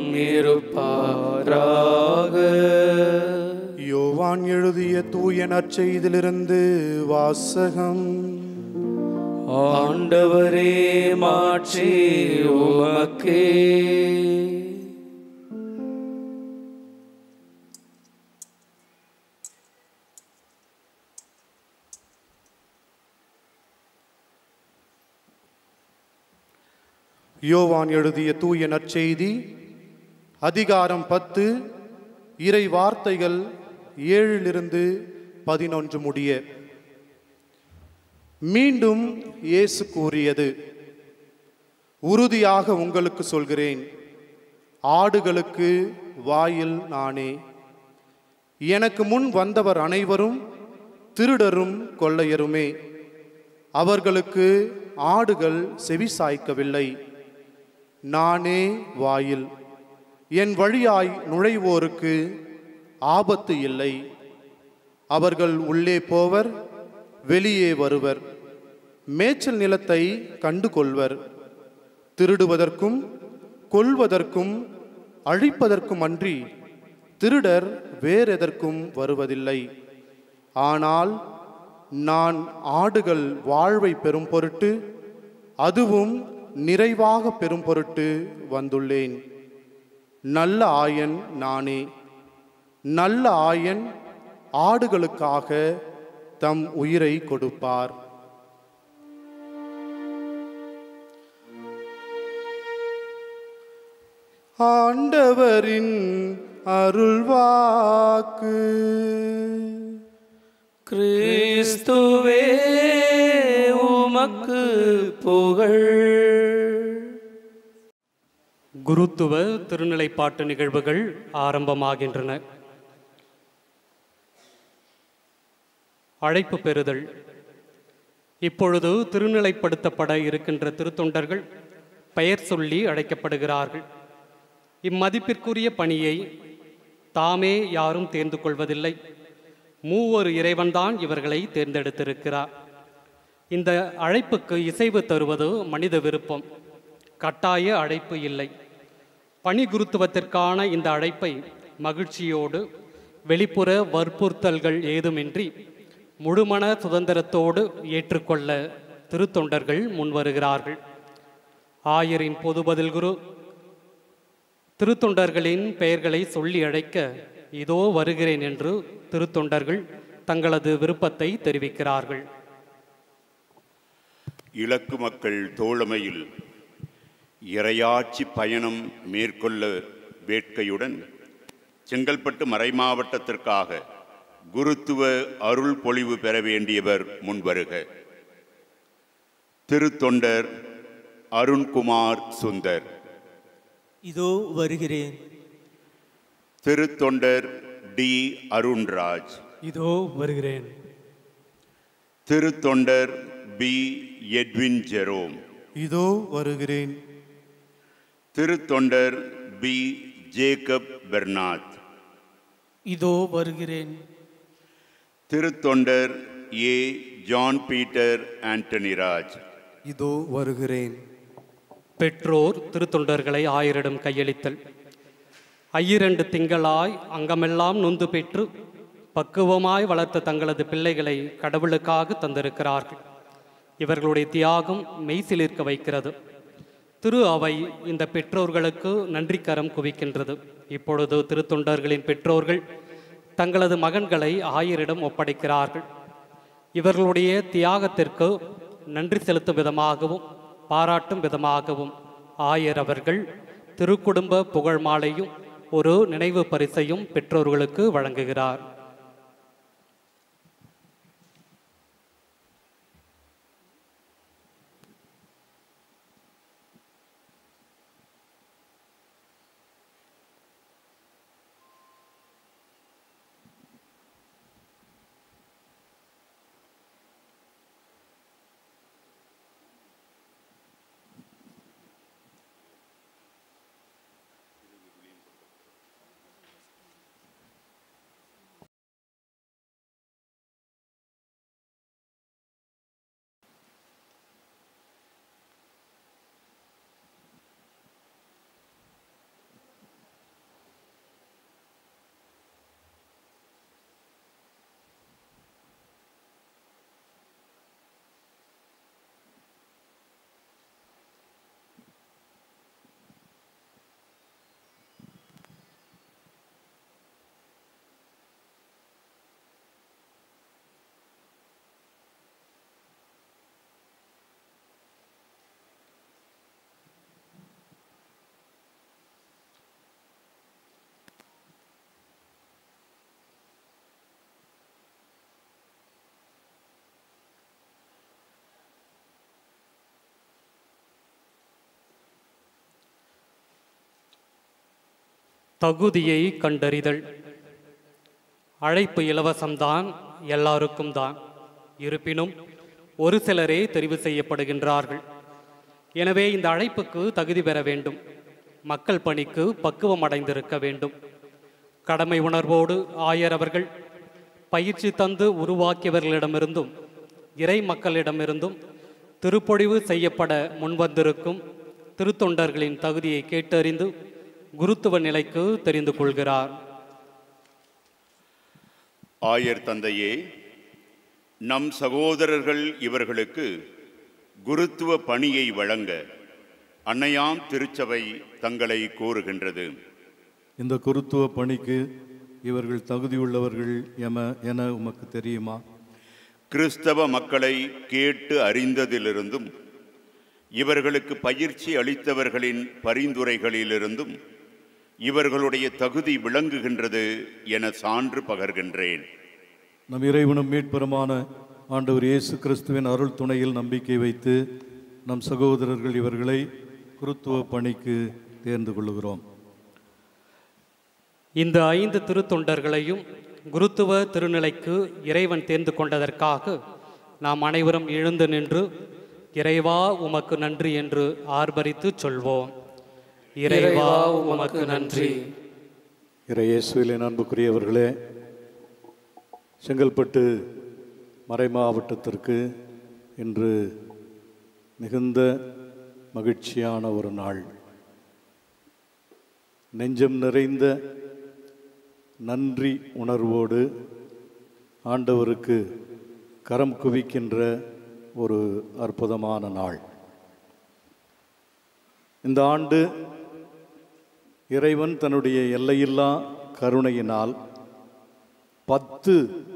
இருப்பாராக யோவான் எழுதிய தூய நற்செய்திலிருந்து வாசகம் ஆண்டவரே மாற்றி உமக்கே யோவான் எழுதிய தூய நற்செய்தி அதிகாரம் பத்து இறை வார்த்தைகள் ஏழிலிருந்து பதினொன்று முடிய மீண்டும் இயேசு கூறியது உறுதியாக உங்களுக்கு சொல்கிறேன் ஆடுகளுக்கு வாயில் நானே எனக்கு முன் வந்தவர் அனைவரும் திருடரும் கொள்ளையருமே அவர்களுக்கு ஆடுகள் செவிசாய்க்கவில்லை நானே வாயில் என் வழியாய் நுழைவோருக்கு ஆபத்து இல்லை அவர்கள் உள்ளே போவர் வெளியே வருவர் மேய்ச்சல் நிலத்தை கண்டு கொள்வர் திருடுவதற்கும் கொல்வதற்கும் அழிப்பதற்கும் அன்றி திருடர் வேறெதற்கும் வருவதில்லை ஆனால் நான் ஆடுகள் வாழ்வை பெறும் பொருட்டு அதுவும் நிறைவாக பெறும் பொருட்டு வந்துள்ளேன் நல்ல ஆயன் நானே நல்ல ஆயன் ஆடுகளுக்காக தம் உயிரை கொடுப்பார் ஆண்டவரின் அருள்வாக்கு கிறிஸ்துவே உமக்கு புகழ் குருத்துவ திருநிலைப்பாட்டு நிகழ்வுகள் ஆரம்பமாகின்றன அழைப்பு பெறுதல் இப்பொழுது திருநிலைப்படுத்தப்பட இருக்கின்ற திருத்தொண்டர்கள் பெயர் சொல்லி அழைக்கப்படுகிறார்கள் இம்மதிப்பிற்குரிய பணியை தாமே யாரும் தேர்ந்து கொள்வதில்லை மூவொரு இறைவன்தான் இவர்களை தேர்ந்தெடுத்திருக்கிறார் இந்த அழைப்புக்கு இசைவு தருவது மனித விருப்பம் கட்டாய அழைப்பு இல்லை பணி குருத்துவத்திற்கான இந்த அழைப்பை மகிழ்ச்சியோடு வெளிப்புற வற்புறுத்தல்கள் ஏதுமின்றி முழுமன சுதந்திரத்தோடு ஏற்றுக்கொள்ள திருத்தொண்டர்கள் முன்வருகிறார்கள் ஆயரின் பொது பதில் குரு திருத்தொண்டர்களின் பெயர்களை சொல்லி அழைக்க இதோ வருகிறேன் என்று திருத்தொண்டர்கள் தங்களது விருப்பத்தை தெரிவிக்கிறார்கள் இலக்கு மக்கள் தோழமையில் இரையாட்சி பயணம் மேற்கொள்ள வேட்கையுடன் செங்கல்பட்டு மறைமாவட்டத்திற்காக குருத்துவ அருள் பொழிவு பெற வேண்டியவர் முன்வருக திருத்தொண்டர் அருண்குமார் சுந்தர் இதோ வருகிறேன் திருத்தொண்டர் டி அருண்ராஜ் இதோ வருகிறேன் திருத்தொண்டர் பி எட்வின் ஜெரோம் இதோ வருகிறேன் திருத்தொண்டர் பி ஜேக்கப் பெர்னாத் இதோ வருகிறேன் திருத்தொண்டர் ஏ ஜான் பீட்டர் ஆண்டனிராஜ் இதோ வருகிறேன் பெற்றோர் திருத்தொண்டர்களை ஆயரிடம் கையளித்தல் ஐயிரண்டு திங்களாய் அங்கமெல்லாம் நொந்து பெற்று பக்குவமாய் வளர்த்த தங்களது பிள்ளைகளை கடவுளுக்காக தந்திருக்கிறார்கள் இவர்களுடைய தியாகம் மெய்சிலிருக்க வைக்கிறது திரு அவை இந்த பெற்றோர்களுக்கு நன்றிக்கரம் குவிக்கின்றது இப்பொழுது திருத்தொண்டர்களின் பெற்றோர்கள் தங்களது மகன்களை ஆயரிடம் ஒப்படைக்கிறார்கள் இவர்களுடைய தியாகத்திற்கு நன்றி செலுத்தும் விதமாகவும் பாராட்டும் விதமாகவும் ஆயர் அவர்கள் திருக்குடும்ப புகழ் மாலையும் ஒரு நினைவு பரிசையும் பெற்றோர்களுக்கு வழங்குகிறார் தகுதியை கண்டறிதல் அழைப்பு இலவசம்தான் எல்லாருக்கும் தான் இருப்பினும் ஒரு சிலரே தெரிவு செய்யப்படுகின்றார்கள் எனவே இந்த அழைப்புக்கு தகுதி பெற வேண்டும் மக்கள் பணிக்கு பக்குவம் அடைந்திருக்க வேண்டும் கடமை உணர்வோடு ஆயர் அவர்கள் பயிற்சி தந்து உருவாக்கியவர்களிடமிருந்தும் இறை மக்களிடமிருந்தும் திருப்பொழிவு செய்யப்பட முன்வந்திருக்கும் திருத்தொண்டர்களின் தகுதியை கேட்டறிந்து குருத்துவ நிலைக்கு தெரிந்து கொள்கிறார் ஆயர் தந்தையே நம் சகோதரர்கள் இவர்களுக்கு குருத்துவ பணியை வழங்க அன்னையாம் திருச்சபை தங்களை கோருகின்றது இந்த குருத்துவ பணிக்கு இவர்கள் தகுதியுள்ளவர்கள் எம என உமக்கு தெரியுமா கிறிஸ்தவ மக்களை கேட்டு அறிந்ததிலிருந்தும் இவர்களுக்கு பயிற்சி அளித்தவர்களின் பரிந்துரைகளிலிருந்தும் இவர்களுடைய தகுதி விளங்குகின்றது என சான்று பகர்கின்றேன் நம் இறைவனும் மீட்பெருமான ஆண்டவர் இயேசு கிறிஸ்துவின் அருள் துணையில் நம்பிக்கை வைத்து நம் சகோதரர்கள் இவர்களை குருத்துவ பணிக்கு தேர்ந்து கொள்கிறோம் இந்த ஐந்து திருத்தொண்டர்களையும் குருத்துவ திருநிலைக்கு இறைவன் தேர்ந்து கொண்டதற்காக நாம் அனைவரும் எழுந்து நின்று இறைவா உமக்கு நன்றி என்று ஆர்ப்பரித்து சொல்வோம் இறைவா உமக்கு நன்றி இறையேசுவிலே அன்புக்குரியவர்களே செங்கல்பட்டு மறை மாவட்டத்திற்கு இன்று மிகுந்த மகிழ்ச்சியான ஒரு நாள் நெஞ்சம் நிறைந்த நன்றி உணர்வோடு ஆண்டவருக்கு கரம் குவிக்கின்ற ஒரு அற்புதமான நாள் இந்த ஆண்டு இறைவன் தன்னுடைய எல்லையில்லா கருணையினால் பத்து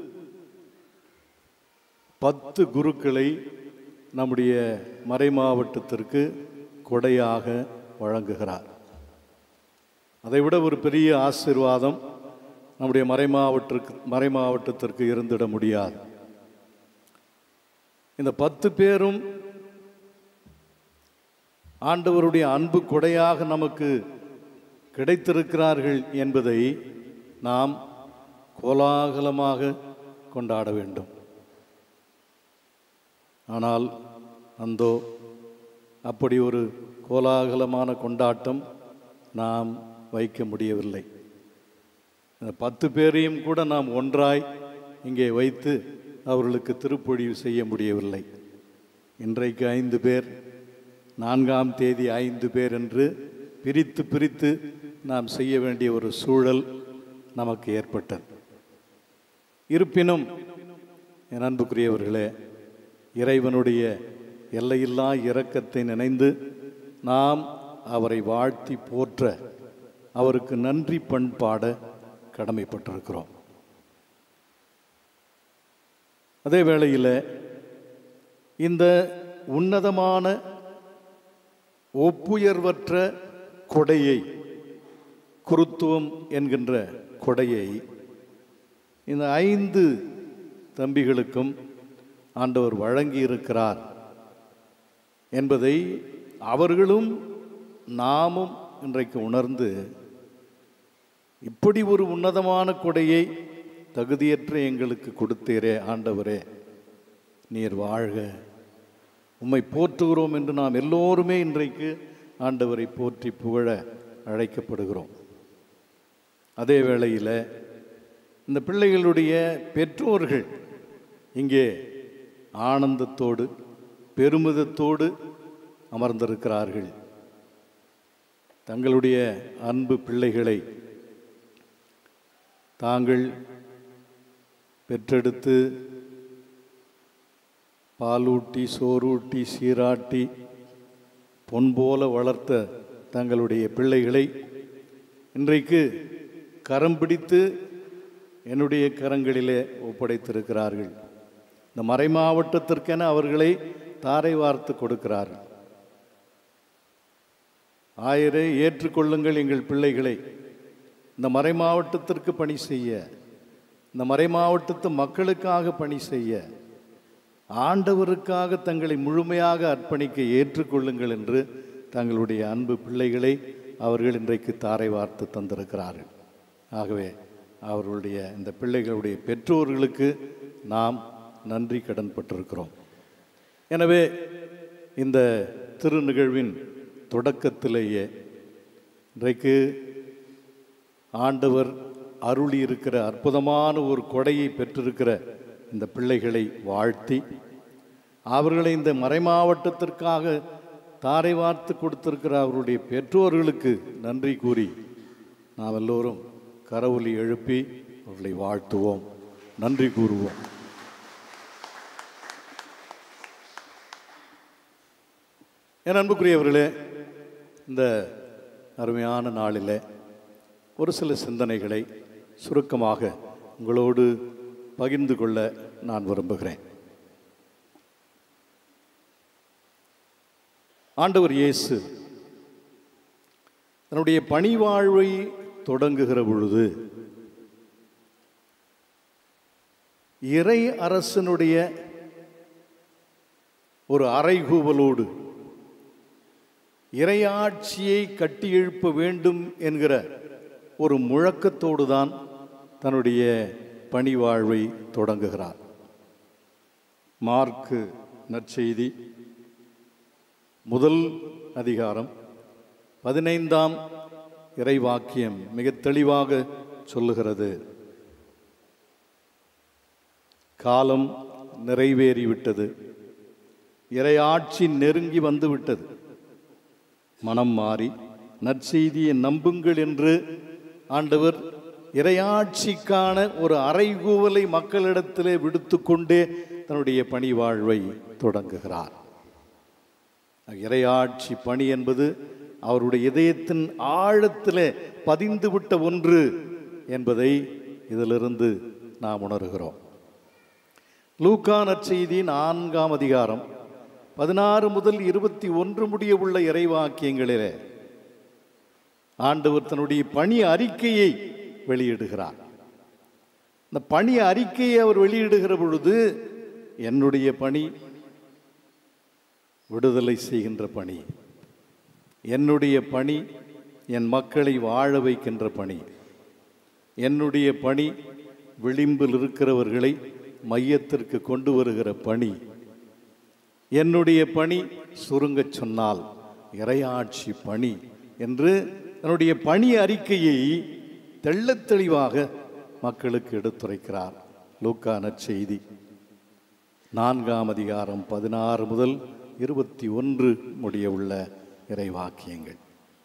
பத்து குருக்களை நம்முடைய மறை மாவட்டத்திற்கு கொடையாக வழங்குகிறார் அதைவிட ஒரு பெரிய ஆசீர்வாதம் நம்முடைய மறை மாவட்டத்திற்கு மறை மாவட்டத்திற்கு இருந்திட முடியாது இந்த பத்து பேரும் ஆண்டவருடைய அன்பு கொடையாக நமக்கு கிடைத்திருக்கிறார்கள் என்பதை நாம் கோலாகலமாக கொண்டாட வேண்டும் ஆனால் அந்தோ அப்படி ஒரு கோலாகலமான கொண்டாட்டம் நாம் வைக்க முடியவில்லை இந்த பத்து பேரையும் கூட நாம் ஒன்றாய் இங்கே வைத்து அவர்களுக்கு திருப்பொழிவு செய்ய முடியவில்லை இன்றைக்கு ஐந்து பேர் நான்காம் தேதி ஐந்து பேர் என்று பிரித்து பிரித்து நாம் செய்ய வேண்டிய ஒரு சூழல் நமக்கு ஏற்பட்டது இருப்பினும் என் அன்புக்குரியவர்களே இறைவனுடைய எல்லையில்லா இரக்கத்தை நினைந்து நாம் அவரை வாழ்த்தி போற்ற அவருக்கு நன்றி பண்பாட கடமைப்பட்டிருக்கிறோம் அதே வேளையில் இந்த உன்னதமான ஒப்புயர்வற்ற கொடையை குருத்துவம் என்கின்ற கொடையை இந்த ஐந்து தம்பிகளுக்கும் ஆண்டவர் வழங்கியிருக்கிறார் என்பதை அவர்களும் நாமும் இன்றைக்கு உணர்ந்து இப்படி ஒரு உன்னதமான கொடையை தகுதியற்ற எங்களுக்கு கொடுத்தீரே ஆண்டவரே நீர் வாழ்க உம்மை போற்றுகிறோம் என்று நாம் எல்லோருமே இன்றைக்கு ஆண்டவரை போற்றி புகழ அழைக்கப்படுகிறோம் அதே வேளையில் இந்த பிள்ளைகளுடைய பெற்றோர்கள் இங்கே ஆனந்தத்தோடு பெருமிதத்தோடு அமர்ந்திருக்கிறார்கள் தங்களுடைய அன்பு பிள்ளைகளை தாங்கள் பெற்றெடுத்து பாலூட்டி சோறூட்டி சீராட்டி பொன் போல வளர்த்த தங்களுடைய பிள்ளைகளை இன்றைக்கு கரம் பிடித்து என்னுடைய கரங்களிலே ஒப்படைத்திருக்கிறார்கள் இந்த மறை மாவட்டத்திற்கென அவர்களை தாரை வார்த்து கொடுக்கிறார்கள் ஆயரை ஏற்றுக்கொள்ளுங்கள் எங்கள் பிள்ளைகளை இந்த மறை மாவட்டத்திற்கு பணி செய்ய இந்த மறை மாவட்டத்து மக்களுக்காக பணி செய்ய ஆண்டவருக்காக தங்களை முழுமையாக அர்ப்பணிக்க ஏற்றுக்கொள்ளுங்கள் என்று தங்களுடைய அன்பு பிள்ளைகளை அவர்கள் இன்றைக்கு தாரை வார்த்து தந்திருக்கிறார்கள் ஆகவே அவர்களுடைய இந்த பிள்ளைகளுடைய பெற்றோர்களுக்கு நாம் நன்றி கடன் பட்டிருக்கிறோம் எனவே இந்த திருநிகழ்வின் தொடக்கத்திலேயே இன்றைக்கு ஆண்டவர் அருளி இருக்கிற அற்புதமான ஒரு கொடையை பெற்றிருக்கிற இந்த பிள்ளைகளை வாழ்த்தி அவர்களை இந்த மறைமாவட்டத்திற்காக தாரை வார்த்து கொடுத்திருக்கிற அவருடைய பெற்றோர்களுக்கு நன்றி கூறி நாம் எல்லோரும் கரவொலி எழுப்பி அவர்களை வாழ்த்துவோம் நன்றி கூறுவோம் என் அன்புக்குரியவர்களே இந்த அருமையான நாளில் ஒரு சில சிந்தனைகளை சுருக்கமாக உங்களோடு பகிர்ந்து கொள்ள நான் விரும்புகிறேன் ஆண்டவர் இயேசு தன்னுடைய பணி வாழ்வை தொடங்குகிற பொழுது இறை அரசனுடைய ஒரு அறைகூவலோடு இறையாட்சியை கட்டி எழுப்ப வேண்டும் என்கிற ஒரு முழக்கத்தோடு தான் தன்னுடைய பணி வாழ்வை தொடங்குகிறார் மார்க்கு நற்செய்தி முதல் அதிகாரம் பதினைந்தாம் இறைவாக்கியம் மிக தெளிவாக சொல்லுகிறது காலம் நிறைவேறிவிட்டது இறையாட்சி நெருங்கி வந்துவிட்டது மனம் மாறி நற்செய்தியை நம்புங்கள் என்று ஆண்டவர் இறையாட்சிக்கான ஒரு அறைகூவலை மக்களிடத்திலே விடுத்து கொண்டே தன்னுடைய பணி வாழ்வை தொடங்குகிறார் இறையாட்சி பணி என்பது அவருடைய இதயத்தின் ஆழத்திலே பதிந்துவிட்ட ஒன்று என்பதை இதிலிருந்து நாம் உணர்கிறோம் லூக்கா நற்செய்தி நான்காம் அதிகாரம் பதினாறு முதல் இருபத்தி ஒன்று முடிய உள்ள இறைவாக்கியங்களிலே ஆண்டவர் தன்னுடைய பணி அறிக்கையை வெளியிடுகிறார் இந்த பணி அறிக்கையை அவர் வெளியிடுகிற பொழுது என்னுடைய பணி விடுதலை செய்கின்ற பணி என்னுடைய பணி என் மக்களை வாழ வைக்கின்ற பணி என்னுடைய பணி விளிம்பில் இருக்கிறவர்களை மையத்திற்கு கொண்டு வருகிற பணி என்னுடைய பணி சுருங்கச் சொன்னால் இறையாட்சி பணி என்று தன்னுடைய பணி அறிக்கையை தெள்ளத் தெளிவாக மக்களுக்கு எடுத்துரைக்கிறார் லூக்கா நற்செய்தி நான்காம் அதிகாரம் பதினாறு முதல் இருபத்தி ஒன்று முடிய உள்ள இறைவாக்கியங்கள்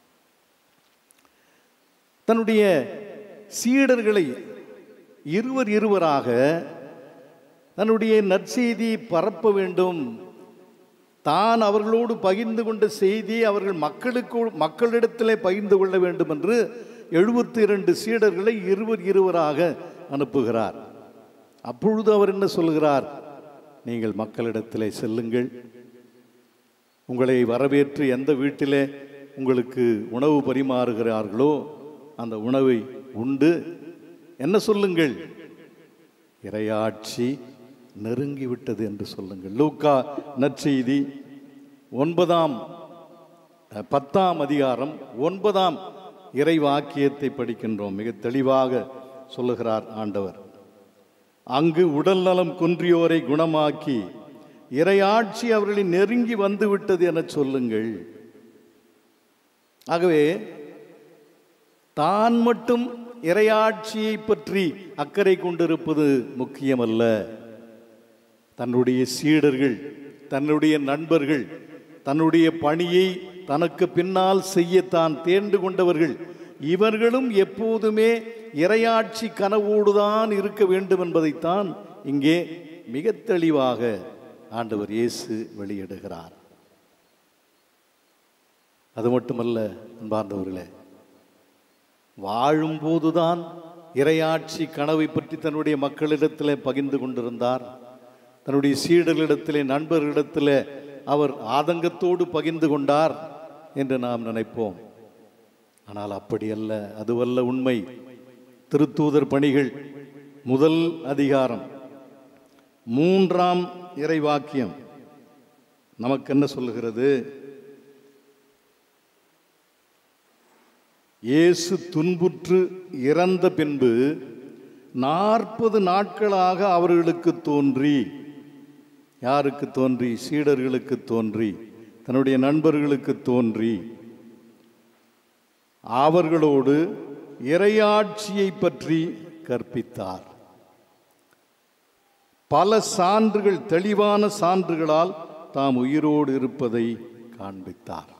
தன்னுடைய சீடர்களை இருவர் இருவராக தன்னுடைய நற்செய்தியை பரப்ப வேண்டும் தான் அவர்களோடு பகிர்ந்து கொண்ட செய்தி அவர்கள் மக்களுக்கு மக்களிடத்திலே பகிர்ந்து கொள்ள வேண்டும் என்று எழுபத்தி இரண்டு சீடர்களை இருவர் இருவராக அனுப்புகிறார் அப்பொழுது அவர் என்ன சொல்கிறார் நீங்கள் மக்களிடத்திலே செல்லுங்கள் உங்களை வரவேற்று எந்த வீட்டிலே உங்களுக்கு உணவு பரிமாறுகிறார்களோ அந்த உணவை உண்டு என்ன சொல்லுங்கள் இறையாட்சி நெருங்கிவிட்டது என்று சொல்லுங்கள் லூக்கா நற்செய்தி ஒன்பதாம் அஹ், பத்தாம் அதிகாரம் ஒன்பதாம் இறை வாக்கியத்தை படிக்கின்றோம் மிக தெளிவாக சொல்லுகிறார் ஆண்டவர் அங்கு உடல் நலம் குன்றியோரை குணமாக்கி இறையாட்சி அவர்களை நெருங்கி வந்து விட்டது என சொல்லுங்கள் ஆகவே தான் மட்டும் இறையாட்சியை பற்றி அக்கறை கொண்டிருப்பது முக்கியமல்ல தன்னுடைய சீடர்கள் தன்னுடைய நண்பர்கள் தன்னுடைய பணியை தனக்கு பின்னால் செய்ய தான் தேர்ந்து கொண்டவர்கள் இவர்களும் எப்போதுமே இறையாட்சி கனவோடுதான் இருக்க வேண்டும் என்பதைத்தான் இங்கே மிக தெளிவாக ஆண்டவர் இயேசு வெளியிடுகிறார் அது மட்டுமல்ல அன்பார்ந்தவர்களே வாழும்போதுதான் இறையாட்சி கனவை பற்றி தன்னுடைய மக்களிடத்திலே பகிர்ந்து கொண்டிருந்தார் தன்னுடைய சீடர்களிடத்திலே நண்பர்களிடத்திலே அவர் ஆதங்கத்தோடு பகிர்ந்து கொண்டார் என்று நாம் நினைப்போம் ஆனால் அப்படி அல்ல அதுவல்ல உண்மை திருத்தூதர் பணிகள் முதல் அதிகாரம் மூன்றாம் இறைவாக்கியம் நமக்கு என்ன சொல்லுகிறது இயேசு துன்புற்று இறந்த பின்பு நாற்பது நாட்களாக அவர்களுக்கு தோன்றி யாருக்கு தோன்றி சீடர்களுக்கு தோன்றி தன்னுடைய நண்பர்களுக்கு தோன்றி அவர்களோடு இறையாட்சியை பற்றி கற்பித்தார் பல சான்றுகள் தெளிவான சான்றுகளால் தாம் உயிரோடு இருப்பதை காண்பித்தார்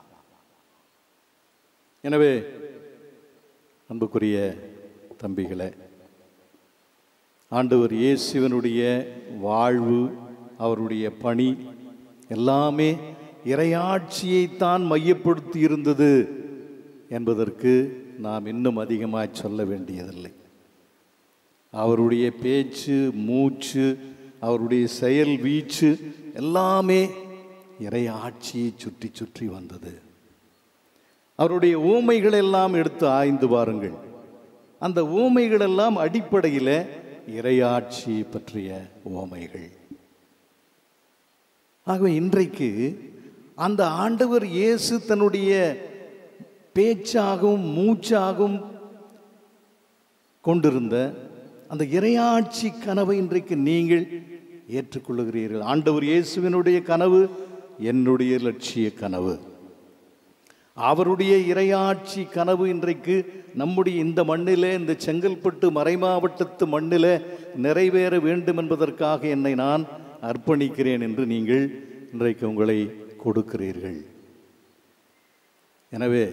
எனவே அன்புக்குரிய தம்பிகளே ஆண்டவர் இயேசுவனுடைய வாழ்வு அவருடைய பணி எல்லாமே இறையாட்சியைத்தான் மையப்படுத்தி இருந்தது என்பதற்கு நாம் இன்னும் அதிகமாக சொல்ல வேண்டியதில்லை அவருடைய பேச்சு மூச்சு அவருடைய செயல் வீச்சு எல்லாமே இறையாட்சியை சுற்றி சுற்றி வந்தது அவருடைய ஊமைகள் எல்லாம் எடுத்து ஆய்ந்து பாருங்கள் அந்த ஊமைகள் எல்லாம் அடிப்படையில் இறையாட்சி பற்றிய ஓமைகள் ஆகவே இன்றைக்கு அந்த ஆண்டவர் இயேசு தன்னுடைய பேச்சாகவும் மூச்சாகவும் கொண்டிருந்த அந்த இறையாட்சி கனவை இன்றைக்கு நீங்கள் ஏற்றுக்கொள்ளுகிறீர்கள் ஆண்டவர் இயேசுவினுடைய கனவு என்னுடைய லட்சிய கனவு அவருடைய இறையாட்சி கனவு இன்றைக்கு நம்முடைய இந்த மண்ணிலே இந்த செங்கல்பட்டு மறைமாவட்டத்து மண்ணிலே நிறைவேற வேண்டும் என்பதற்காக என்னை நான் அர்ப்பணிக்கிறேன் என்று நீங்கள் இன்றைக்கு உங்களை கொடுக்கிறீர்கள் எனவே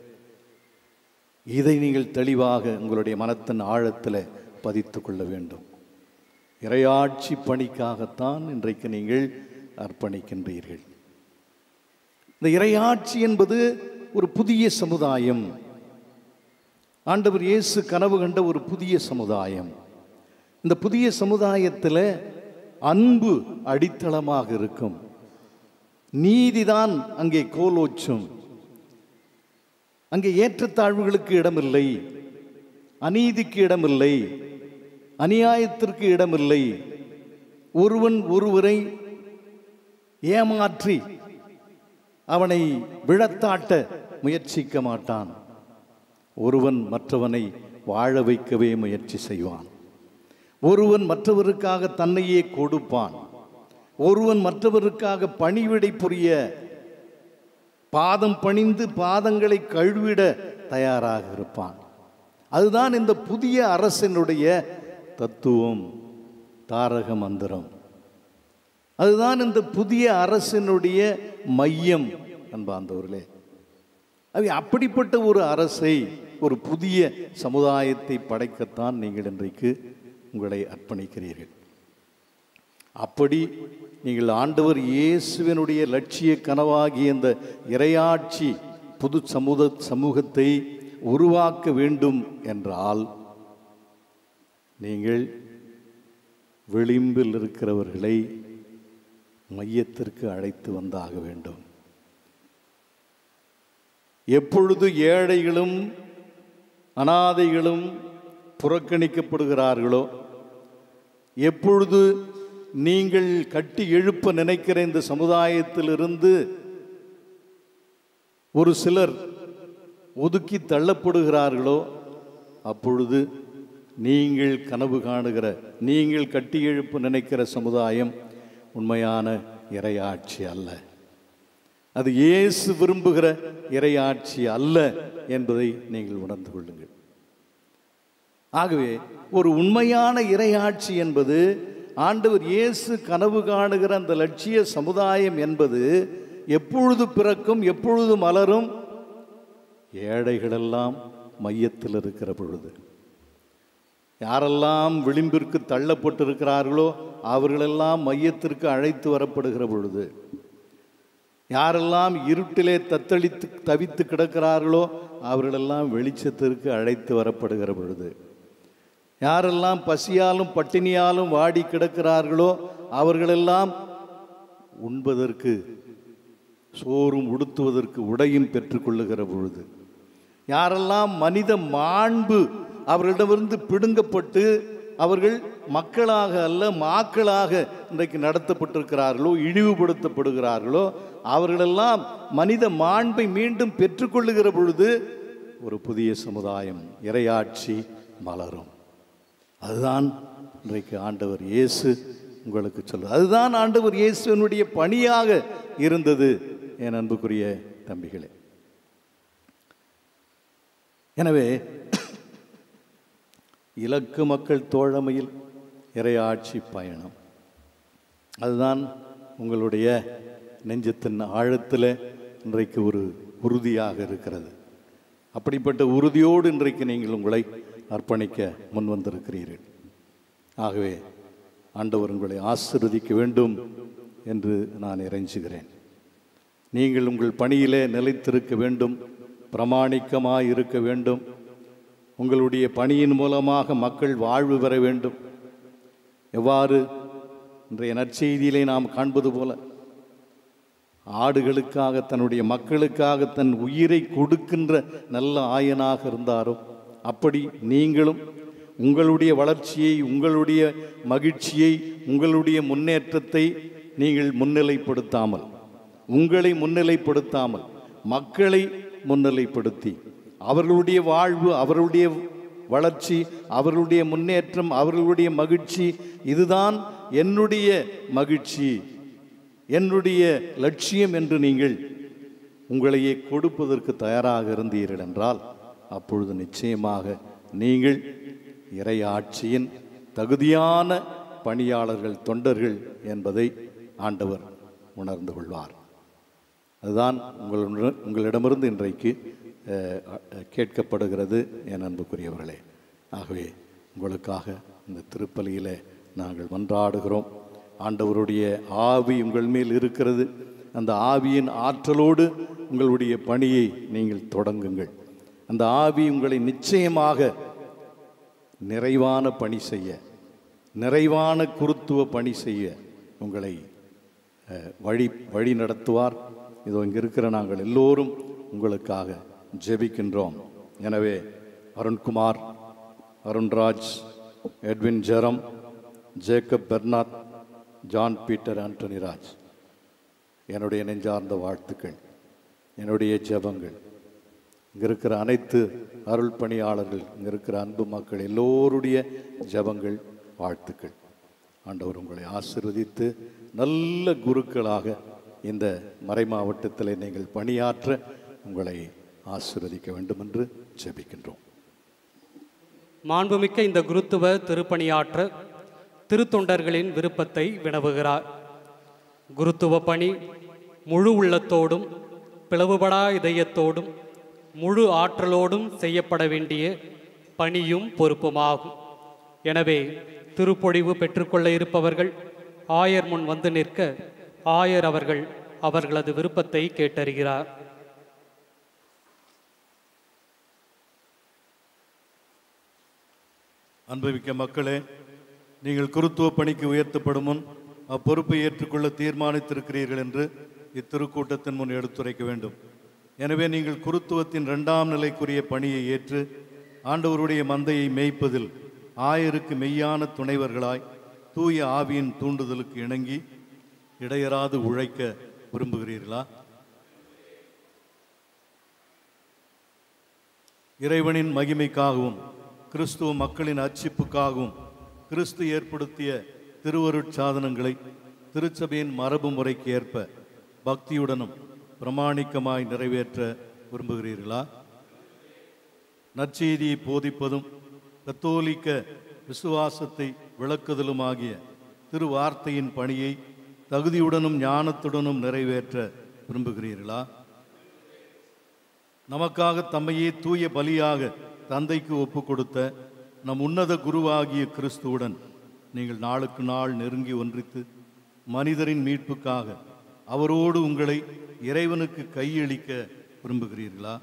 இதை நீங்கள் தெளிவாக உங்களுடைய மனத்தின் ஆழத்தில் பதித்து கொள்ள வேண்டும் இறையாட்சி பணிக்காகத்தான் இன்றைக்கு நீங்கள் அர்ப்பணிக்கின்றீர்கள் இந்த இறையாட்சி என்பது ஒரு புதிய சமுதாயம் ஆண்டவர் இயேசு கனவு கண்ட ஒரு புதிய சமுதாயம் இந்த புதிய சமுதாயத்தில் அன்பு அடித்தளமாக இருக்கும் நீதிதான் அங்கே கோலோச்சும் அங்கே ஏற்றத்தாழ்வுகளுக்கு இடமில்லை அநீதிக்கு இடமில்லை அநியாயத்திற்கு இடமில்லை ஒருவன் ஒருவரை ஏமாற்றி அவனை விழத்தாட்ட முயற்சிக்க மாட்டான் ஒருவன் மற்றவனை வாழ வைக்கவே முயற்சி செய்வான் ஒருவன் மற்றவருக்காக தன்னையே கொடுப்பான் ஒருவன் மற்றவருக்காக பணிவிடை புரிய பாதம் பணிந்து பாதங்களை கழுவிட தயாராக இருப்பான் அதுதான் இந்த புதிய அரசினுடைய தத்துவம் தாரக மந்திரம் அதுதான் இந்த புதிய அரசினுடைய மையம் அன்பார்ந்தவர்களே அவை அப்படிப்பட்ட ஒரு அரசை ஒரு புதிய சமுதாயத்தை படைக்கத்தான் நீங்கள் இன்றைக்கு உங்களை அர்ப்பணிக்கிறீர்கள் அப்படி நீங்கள் ஆண்டவர் இயேசுவினுடைய லட்சிய கனவாகிய இந்த இறையாட்சி புது சமூக சமூகத்தை உருவாக்க வேண்டும் என்றால் நீங்கள் விளிம்பில் இருக்கிறவர்களை மையத்திற்கு அழைத்து வந்தாக வேண்டும் எப்பொழுது ஏழைகளும் அனாதைகளும் புறக்கணிக்கப்படுகிறார்களோ எப்பொழுது நீங்கள் கட்டி எழுப்ப நினைக்கிற இந்த சமுதாயத்திலிருந்து ஒரு சிலர் ஒதுக்கி தள்ளப்படுகிறார்களோ அப்பொழுது நீங்கள் கனவு காணுகிற நீங்கள் கட்டி எழுப்ப நினைக்கிற சமுதாயம் உண்மையான இறையாட்சி அல்ல அது இயேசு விரும்புகிற இறையாட்சி அல்ல என்பதை நீங்கள் உணர்ந்து கொள்ளுங்கள் ஆகவே ஒரு உண்மையான இறையாட்சி என்பது ஆண்டவர் இயேசு கனவு காணுகிற அந்த லட்சிய சமுதாயம் என்பது எப்பொழுது பிறக்கும் எப்பொழுது மலரும் ஏழைகளெல்லாம் மையத்தில் இருக்கிற பொழுது யாரெல்லாம் விளிம்பிற்கு தள்ளப்பட்டிருக்கிறார்களோ அவர்களெல்லாம் மையத்திற்கு அழைத்து வரப்படுகிற பொழுது யாரெல்லாம் இருட்டிலே தத்தளித்து தவித்து கிடக்கிறார்களோ அவர்களெல்லாம் வெளிச்சத்திற்கு அழைத்து வரப்படுகிற பொழுது யாரெல்லாம் பசியாலும் பட்டினியாலும் வாடி கிடக்கிறார்களோ அவர்களெல்லாம் உண்பதற்கு சோறும் உடுத்துவதற்கு உடையும் பெற்றுக்கொள்ளுகிற பொழுது யாரெல்லாம் மனித மாண்பு அவர்களிடமிருந்து பிடுங்கப்பட்டு அவர்கள் மக்களாக அல்ல மாக்களாக இன்றைக்கு நடத்தப்பட்டிருக்கிறார்களோ இழிவுபடுத்தப்படுகிறார்களோ அவர்களெல்லாம் மனித மாண்பை மீண்டும் பெற்றுக்கொள்ளுகிற பொழுது ஒரு புதிய சமுதாயம் இறையாட்சி மலரும் அதுதான் இன்றைக்கு ஆண்டவர் இயேசு உங்களுக்கு சொல்லுது அதுதான் ஆண்டவர் இயேசுவனுடைய பணியாக இருந்தது என் அன்புக்குரிய தம்பிகளே எனவே இலக்கு மக்கள் தோழமையில் இறையாட்சி பயணம் அதுதான் உங்களுடைய நெஞ்சத்தின் ஆழத்தில் இன்றைக்கு ஒரு உறுதியாக இருக்கிறது அப்படிப்பட்ட உறுதியோடு இன்றைக்கு நீங்கள் உங்களை அர்ப்பணிக்க முன் வந்திருக்கிறீர்கள் ஆகவே ஆண்டவர் உங்களை ஆசிர்வதிக்க வேண்டும் என்று நான் இறைஞ்சுகிறேன் நீங்கள் உங்கள் பணியிலே நிலைத்திருக்க வேண்டும் பிரமாணிக்கமாய் இருக்க வேண்டும் உங்களுடைய பணியின் மூலமாக மக்கள் வாழ்வு பெற வேண்டும் எவ்வாறு இன்றைய நற்செய்தியிலே நாம் காண்பது போல ஆடுகளுக்காக தன்னுடைய மக்களுக்காக தன் உயிரை கொடுக்கின்ற நல்ல ஆயனாக இருந்தாரோ அப்படி நீங்களும் உங்களுடைய வளர்ச்சியை உங்களுடைய மகிழ்ச்சியை உங்களுடைய முன்னேற்றத்தை நீங்கள் முன்னிலைப்படுத்தாமல் உங்களை முன்னிலைப்படுத்தாமல் மக்களை முன்னிலைப்படுத்தி அவர்களுடைய வாழ்வு அவர்களுடைய வளர்ச்சி அவர்களுடைய முன்னேற்றம் அவர்களுடைய மகிழ்ச்சி இதுதான் என்னுடைய மகிழ்ச்சி என்னுடைய லட்சியம் என்று நீங்கள் உங்களையே கொடுப்பதற்கு தயாராக இருந்தீர்கள் என்றால் அப்பொழுது நிச்சயமாக நீங்கள் இறையாட்சியின் தகுதியான பணியாளர்கள் தொண்டர்கள் என்பதை ஆண்டவர் உணர்ந்து கொள்வார் அதுதான் உங்களுடன் உங்களிடமிருந்து இன்றைக்கு அஹ், அஹ், கேட்கப்படுகிறது என் அன்புக்குரியவர்களே ஆகவே உங்களுக்காக இந்த திருப்பலியிலே நாங்கள் மன்றாடுகிறோம் ஆண்டவருடைய ஆவி உங்கள் மேல் இருக்கிறது அந்த ஆவியின் ஆற்றலோடு உங்களுடைய பணியை நீங்கள் தொடங்குங்கள் அந்த ஆவி உங்களை நிச்சயமாக நிறைவான பணி செய்ய நிறைவான குருத்துவ பணி செய்ய உங்களை அஹ், வழி வழி நடத்துவார் இதோ இங்கே இருக்கிற நாங்கள் எல்லோரும் உங்களுக்காக ஜெபிக்கின்றோம் எனவே Arunkumar Arunraj Edwin Jerome Jacob Bernard John Peter Antony Raj என்னுடைய நெஞ்சார்ந்த வாழ்த்துக்கள் என்னுடைய ஜெபங்கள் இங்கே இருக்கிற அனைத்து அருள் பணியாளர்கள் இங்கே இருக்கிற அன்பு மக்கள் எல்லோருடைய ஜெபங்கள் வாழ்த்துக்கள் ஆண்டவர் உங்களை ஆசீர்வதித்து நல்ல குருக்களாக இந்த மறை மாவட்டத்தில் நீங்கள் பணியாற்ற உங்களை ஆசீர்வதிக்க வேண்டும் என்று ஜெபிக்கின்றோம் மாண்புமிக்க இந்த குருத்துவ திருப்பணியாற்ற திருத்தொண்டர்களின் விருப்பத்தை வினவுகிறார் குருத்துவ பணி முழு உள்ளத்தோடும் பிளவுபடா இதயத்தோடும் முழு ஆற்றலோடும் செய்யப்பட வேண்டிய பணியும் பொறுப்புமாகும் எனவே திருப்பொழிவு பெற்றுக்கொள்ள இருப்பவர்கள் ஆயர் முன் வந்து நிற்க ஆயர் அவர்கள் அவர்களது விருப்பத்தை கேட்டறிகிறார் அன்புமிக்க மக்களே நீங்கள் குருத்துவ பணிக்கு உயர்த்தப்படும் முன் அப்பொறுப்பை ஏற்றுக்கொள்ள தீர்மானித்திருக்கிறீர்கள் என்று இத்திருக்கூட்டத்தின் முன் எடுத்துரைக்க வேண்டும் எனவே நீங்கள் குருத்துவத்தின் இரண்டாம் நிலைக்குரிய பணியை ஏற்று ஆண்டவருடைய மந்தையை மேய்ப்பதில் ஆயருக்கு மெய்யான துணைவர்களாய் தூய ஆவியின் தூண்டுதலுக்கு இணங்கி இடையராது உழைக்க விரும்புகிறீர்களா இறைவனின் மகிமைக்காகவும் கிறிஸ்துவ மக்களின் அர்ச்சிப்புக்காகவும் கிறிஸ்து ஏற்படுத்திய திருவருட்சாதனங்களை திருச்சபையின் மரபு முறைக்கு ஏற்ப பக்தியுடனும் பிரமாணிக்கமாய் நிறைவேற்ற விரும்புகிறீர்களா நற்செய்தியை போதிப்பதும் கத்தோலிக்க விசுவாசத்தை விளக்குதலுமாகிய திருவார்த்தையின் பணியை தகுதியுடனும் ஞானத்துடனும் நிறைவேற்ற விரும்புகிறீர்களா நமக்காக தம்மையே தூய பலியாக தந்தைக்கு ஒப்பு கொடுத்த நம் உன்னத குருவாகிய கிறிஸ்துவுடன் நீங்கள் நாளுக்கு நாள் நெருங்கி ஒன்றித்து மனிதரின் மீட்புக்காக அவரோடு உங்களை இறைவனுக்கு கையளிக்க விரும்புகிறீர்களா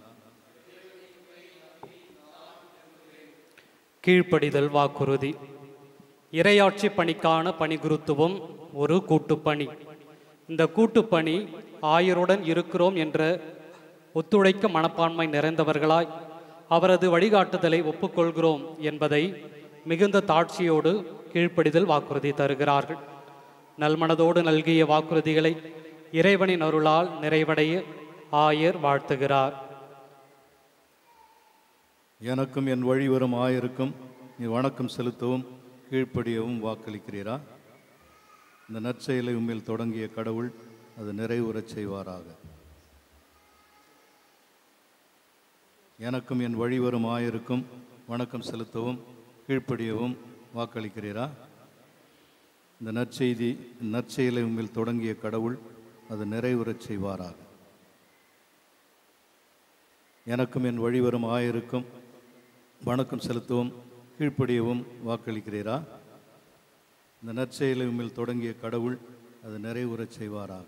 கீழ்ப்படிதல் வாக்குறுதி இரையாட்சி பணிக்கான பணிகுருத்துவம் ஒரு கூட்டுப்பணி இந்த கூட்டுப்பணி ஆயருடன் இருக்கிறோம் என்ற ஒத்துழைக்க மனப்பான்மை நிறைந்தவர்களாய் அவரது வழிகாட்டுதலை ஒப்புக்கொள்கிறோம் என்பதை மிகுந்த தாட்சியோடு கீழ்ப்படிதல் வாக்குறுதி தருகிறார்கள் நல்மனதோடு நல்கிய வாக்குறுதிகளை இறைவனின் அருளால் நிறைவடைய ஆயர் வாழ்த்துகிறார் எனக்கும் என் வழி வரும் ஆயருக்கும் நீ வணக்கம் செலுத்தவும் கீழ்ப்படியவும் வாக்களிக்கிறீரா இந்த நற்செயலை உண்மையில் தொடங்கிய கடவுள் அது நிறைவுறச் செய்வாராக எனக்கும் என் வழி வரும் ஆயருக்கும் வணக்கம் செலுத்தவும் கீழ்ப்படியவும் வாக்களிக்கிறீரா இந்த நற்செய்தி நற்செயலை உண்மையில் தொடங்கிய கடவுள் அது நிறைவுறச் செய்வாராக எனக்கும் என் வழிவரும் ஆயருக்கும் வணக்கம் செலுத்தவும் கீழ்ப்படியவும் வாக்களிக்கிறீரா இந்த நற்செயலை உண்மையில் தொடங்கிய கடவுள் அது நிறைவுறச் செய்வாராக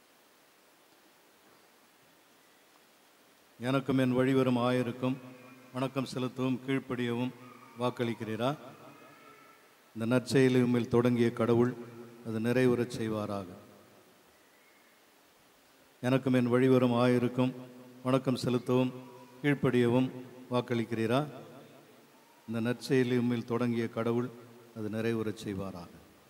எனக்கும் என் வழிவரும் ஆயருக்கும் வணக்கம் செலுத்தவும் கீழ்ப்படியவும் வாக்களிக்கிறீரா இந்த நற்செயலை உண்மையில் தொடங்கிய கடவுள் அது நிறைவுறச் செய்வாராக எனக்கும் என் வழிவரும் ஆயிருக்கும் வணக்கம் செலுத்தவும் கீழ்ப்படியவும் வாக்களிக்கிறீரா இந்த நற்செயலை உண்மையில் தொடங்கிய கடவுள் அது நிறைவுறச் செய்வாராக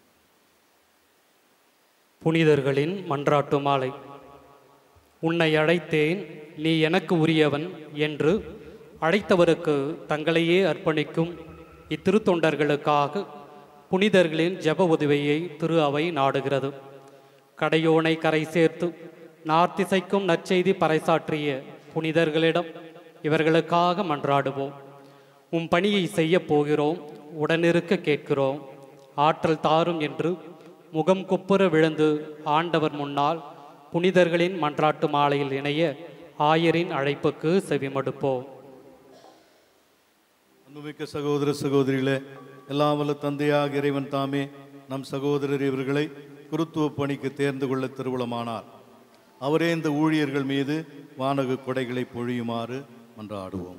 புனிதர்களின் மன்றாட்டு மாலை உன்னை அழைத்தேன் நீ எனக்கு உரியவன் என்று அழைத்தவருக்கு தங்களையே அர்ப்பணிக்கும் இத்திருத்தொண்டர்களுக்காக புனிதர்களின் ஜெப உதவியை திரு அவை நாடுகிறது கடையோனை கரை சேர்த்து நார்த்திசைக்கும் நற்செய்தி பறைசாற்றிய புனிதர்களிடம் இவர்களுக்காக மன்றாடுவோம் உம் பணியை செய்யப் போகிறோம் உடனிருக்க கேட்கிறோம் ஆற்றல் தாரும் என்று முகம் குப்புற விழுந்து ஆண்டவர் முன்னால் புனிதர்களின் மன்றாட்டு மாலையில் இணைய ஆயரின் அழைப்புக்கு செவிமடுப்போம் அன்புமிக்க சகோதர சகோதரிகளே எல்லாம் வல்ல தந்தையாக இறைவன் தாமே நம் சகோதரர் இவர்களை குருத்துவ பணிக்கு தேர்ந்து கொள்ள திருவுளமானார் அவரே இந்த ஊழியர்கள் மீது வானக கொடைகளை பொழியுமாறு மன்றாடுவோம்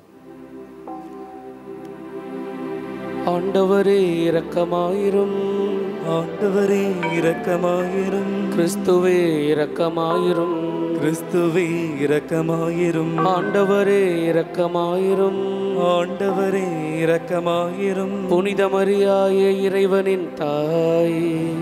ஆண்டவரே இரக்கமாயிரும் ஆண்டவரே இரக்கமாயிரும் கிறிஸ்துவே இரக்கமாயிரும் கிறிஸ்துவே இரக்கமாயிரும் ஆண்டவரே இரக்கமாயிரும் ஆண்டவரே இரக்கமாயிரும் புனித மரியாயே இறைவனின் தாய்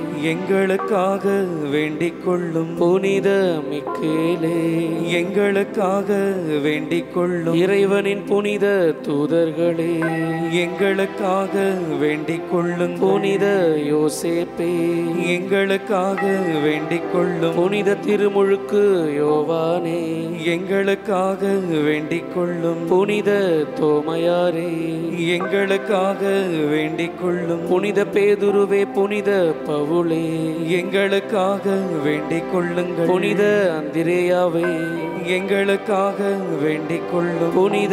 எங்களுக்காக வேண்டிக் கொள்ளும் புனித மிக்கேலே எங்களுக்காக வேண்டிக் கொள்ளும் இறைவனின் புனித தூதர்களே எங்களுக்காக வேண்டிக் கொள்ளும் புனித யோசேப்பே எங்களுக்காக வேண்டிக் கொள்ளும் புனித திருமுழுக்கு யோவானே எங்களுக்காக வேண்டிக் கொள்ளும் புனித தோமையாரே எங்களுக்காக வேண்டிக் கொள்ளும் புனித பேதுருவே புனித பவுலே எங்களுக்காக வேண்டிக் கொள்ளுங்கள் புனித அந்திரேயாவே எங்களுக்காக வேண்டிக் கொள்ளும் புனித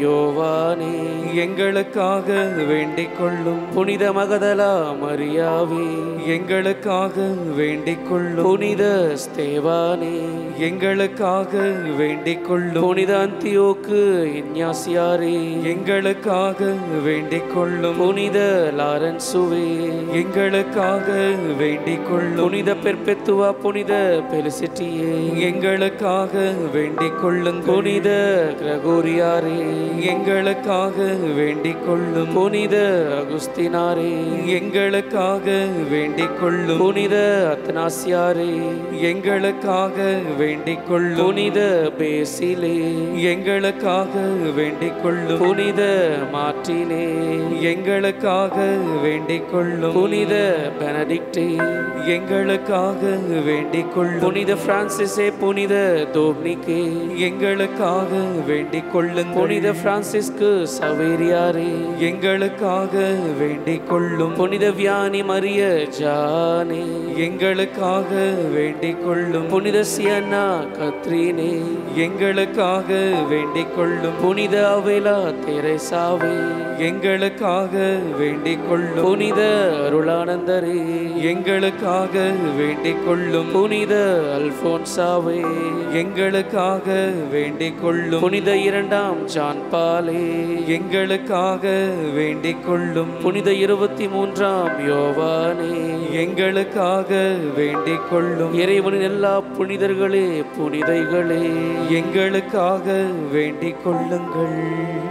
யோவானே எங்களுக்காக வேண்டிக் கொள்ளும் புனித மகதலா மரியாவே எங்களுக்காக வேண்டிக் கொள்ளும் புனித ஸ்தேவானே எங்களுக்காக வேண்டிக் கொள்ளும் புனித அந்தியோக்கு இஞ்ஞாசியாரே எங்களுக்காக வேண்டிக் கொள்ளும் புனித லாரன்சுவே எங்களுக்காக வேண்டிக் கொள்ளும் புனித பெர்பெத்துவா புனித பெலிசிட்டியே எங்களுக்காக வேண்டிக் கொள்ளுங்கள் புனித கிரகோரியாரே எங்களுக்காக வேண்டிக் கொள்ளும் புனித அகுஸ்தினாரே எங்களுக்காக வேண்டிக் கொள்ளும் புனித அத்னாசியாரே எங்களுக்காக வேண்டிக் கொள்ளும் புனித பேசிலே எங்களுக்காக வேண்டிக் கொள்ளும் புனித மார்டினே எங்களுக்காக வேண்டிக் கொள்ளும் புனித பெனடிக்டே எங்களுக்காக வேண்டிக் கொள்ளும் புனித பிரான்சிஸே புனித தோப்னிக்கே எங்களுக்காக வேண்டிக் கொள்ளுங்கள் புனித பிரான்சிஸ்கு சவேரியாரே எங்களுக்காக வேண்டிக் கொள்ளும் புனித வியானி மரிய ஜானே எங்களுக்காக வேண்டிக் கொள்ளும் புனித சியன்னா கத்ரீனே எங்களுக்காக வேண்டிக் கொள்ளும் புனித அவேலா தெரேசாவே எங்களுக்காக வேண்டிக் கொள்ளும் புனித அருளானந்தரே எங்களுக்காக வேண்டிக் கொள்ளும் புனித அல்போன்சாவே எங்களுக்காக வேண்டிக் கொள்ளும் புனித இரண்டாம் ஜான் பாலே எங்களுக்காக வேண்டிக் கொள்ளும் புனித இருபத்தி மூன்றாம் யோவானே எங்களுக்காக வேண்டிக் கொள்ளும் இறைவனின் எல்லா புனிதர்களே புனிதைகளே எங்களுக்காக வேண்டிக் கொள்ளுங்கள்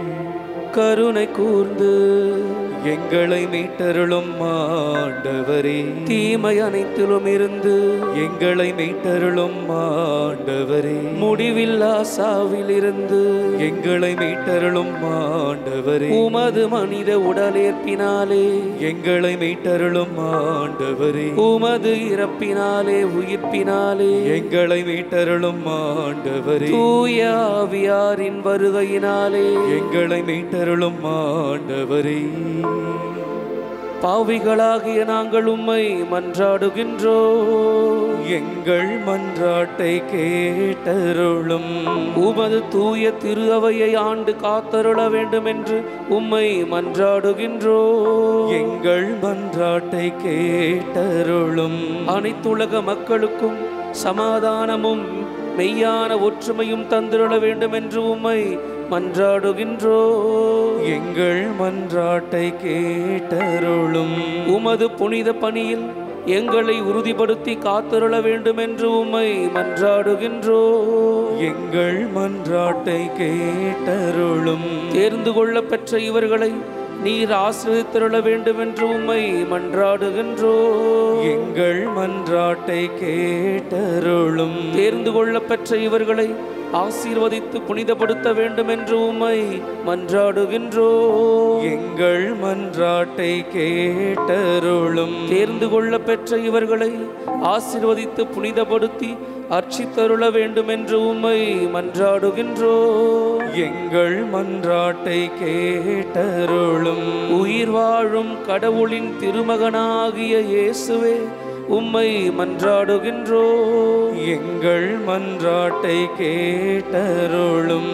கருணை கூர்ந்து எங்களை மீட்டருளும் ஆண்டவரே தீமை அனைத்திலும் இருந்து எங்களை மீட்டருளும் ஆண்டவரே முடிவில்லா சாவில் இருந்து எங்களை மீட்டருளும் ஆண்டவரே உமது மனித உடலேற்பினாலே எங்களை மீட்டருளும் ஆண்டவரே உமது இறப்பினாலே உயிர்ப்பினாலே எங்களை மீட்டருளும் ஆண்டவரே தூய ஆவியாரின் வருகையினாலே எங்களை மீட்டருளும் ஆண்டவரே பாவிகளாகிய நாங்கள் உம்மை மன்றாடுகின்றோ எங்கள் மன்றாட்டை கேட்டருளும் உமது தூய திரு அவையை ஆண்டு காத்தருள வேண்டும் என்று உம்மை மன்றாடுகின்றோ எங்கள் மன்றாட்டை கேட்டருளும் அனைத்துலக மக்களுக்கும் சமாதானமும் மெய்யான ஒற்றுமையும் தந்திருள வேண்டும் என்று உம்மை மன்றாடுகின்றோ எங்கள் மன்றாட்டை கேட்டருளும் உமது புனித பணியில் எங்களை உறுதிப்படுத்தி காத்தருள வேண்டும் என்று உம்மை மன்றாடுகின்றோ எங்கள் மன்றாட்டை கேட்டருளும் தேர்ந்து கொள்ள பெற்ற இவர்களை நீர் ஆசிரியத்தருள வேண்டும் என்று உம்மை மன்றாடுகின்றோ எங்கள் மன்றாட்டை கேட்டருளும் தேர்ந்து கொள்ள பெற்ற இவர்களை ஆசீர்வதித்து புனிதப்படுத்த வேண்டும் என்று உம்மை மன்றாடுகின்றோ எங்கள் மன்றாட்டை கேட்டருளும் தேர்ந்து கொள்ள பெற்ற இவர்களை ஆசீர்வதித்து புனிதப்படுத்தி அர்ச்சித்தருள வேண்டும் என்று உம்மை மன்றாடுகின்றோ எங்கள் மன்றாட்டை கேட்டருளும் உயிர் வாழும் கடவுளின் திருமகனாகிய இயேசுவே உம்மை மன்றாடுகின்றோ எங்கள் மன்றாட்டை கேட்டருளும்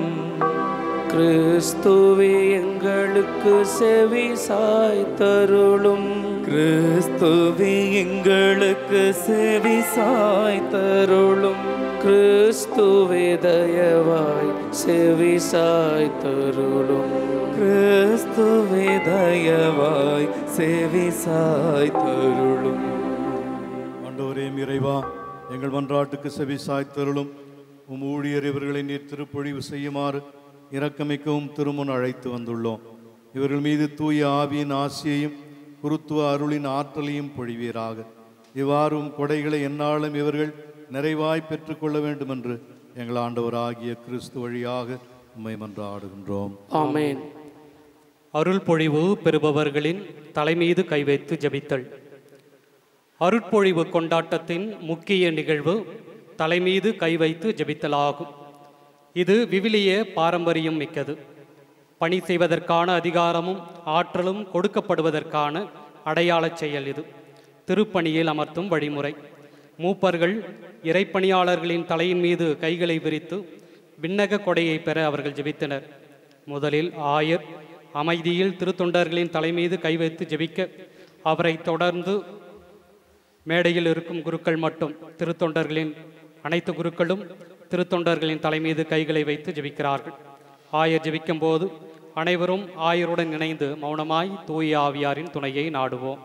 கிறிஸ்துவே எங்களுக்கு செவி சாய்த்தருளும் கிறிஸ்துவே எங்களுக்கு செவி சாய்த்தருளும் கிறிஸ்துவே தயவாய் செவி சாய்த்தருளும் கிறிஸ்துவே தயவாய் செவி சாய்த்தருளும் ஆண்டவரே இறைவா எங்கள் மன்றாட்டுக்கு செவி சாய்த்தருளும் உம் ஊழியர் இவர்களை நீர் திருப்பொழிவு செய்யுமாறு இரக்கமிக்கவும் திருமுன் அழைத்து வந்துள்ளோம் இவர்கள் மீது தூய ஆவியின் ஆசியையும் குருத்துவ அருளின் ஆற்றலையும் பொழிவீராக இவ்வாறும் கொடைகளை எந்நாளும் இவர்கள் நிறைவாய் பெற்றுக்கொள்ள வேண்டும் என்று எங்கள் ஆண்டவராகிய கிறிஸ்து வழியாக உம்மை மன்றாடுகின்றோம் ஆமென் அருள் பொழிவு பெறுபவர்களின் தலைமீது கை வைத்து ஜெபித்தல் அருட்பொழிவு கொண்டாட்டத்தின் முக்கிய நிகழ்வு தலைமீது கை வைத்து ஜெபித்தலாகும் இது விவிலிய பாரம்பரியம் மிக்கது பணி செய்வதற்கான அதிகாரமும் ஆற்றலும் கொடுக்கப்படுவதற்கான அடையாளச் செயல் இது திருப்பணியில் அமர்த்தும் வழிமுறை மூப்பர்கள் இறைப்பணியாளர்களின் தலையின் மீது கைகளை விரித்து விண்ணக கொடையை பெற அவர்கள் ஜெபித்தனர் முதலில் ஆயர் அமைதியில் திருத்தொண்டர்களின் தலைமீது கை வைத்து ஜெபிக்க அவரை தொடர்ந்து மேடையில் இருக்கும் குருக்கள் மட்டும் திருத்தொண்டர்களின் அனைத்து குருக்களும் திருத்தொண்டர்களின் தலைமீது கைகளை வைத்து ஜெபிக்கிறார்கள் ஆயர் ஜெபிக்கும் போது அனைவரும் ஆயருடன் இணைந்து மௌனமாய் தூய ஆவியாரின் துணையை நாடுவோம்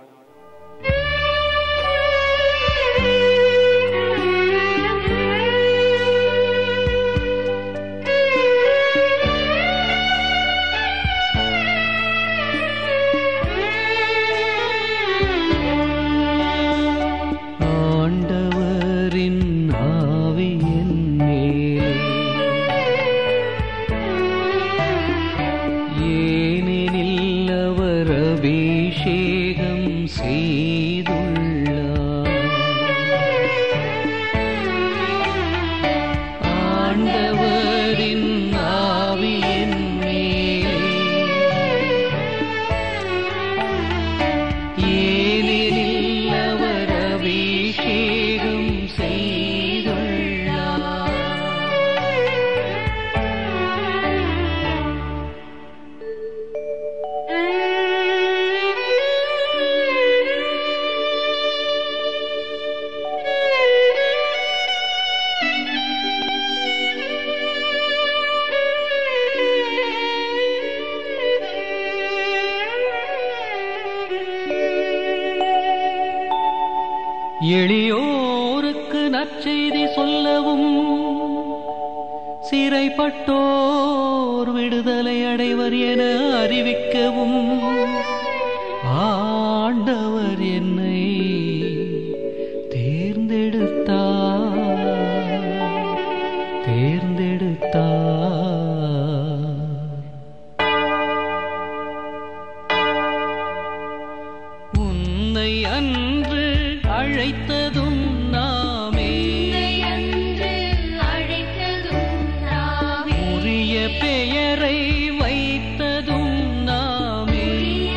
ஆண்டவரின் ஆவி என் மேலே ஏனெனில் அவர் அபிஷேகம் செய்துள்ளார் ஆண்டவரின் ஆவி என் மேலே ஏனெனில் அவர் அபிஷேகம் செய்துள்ளார் எளியோருக்கு நற்செய்தி சொல்லவும் சிறைப்பட்டோர் விடுதலை அடைவர் என அறிவிக்கவும் ஆண்டவர் என்னை தேர்ந்தெடுத்தார் தேர்ந்தெடுத்தார் உன்னை அன்று அழைத்ததும் நாமே உரிய பெயரை வைத்ததும் நாமே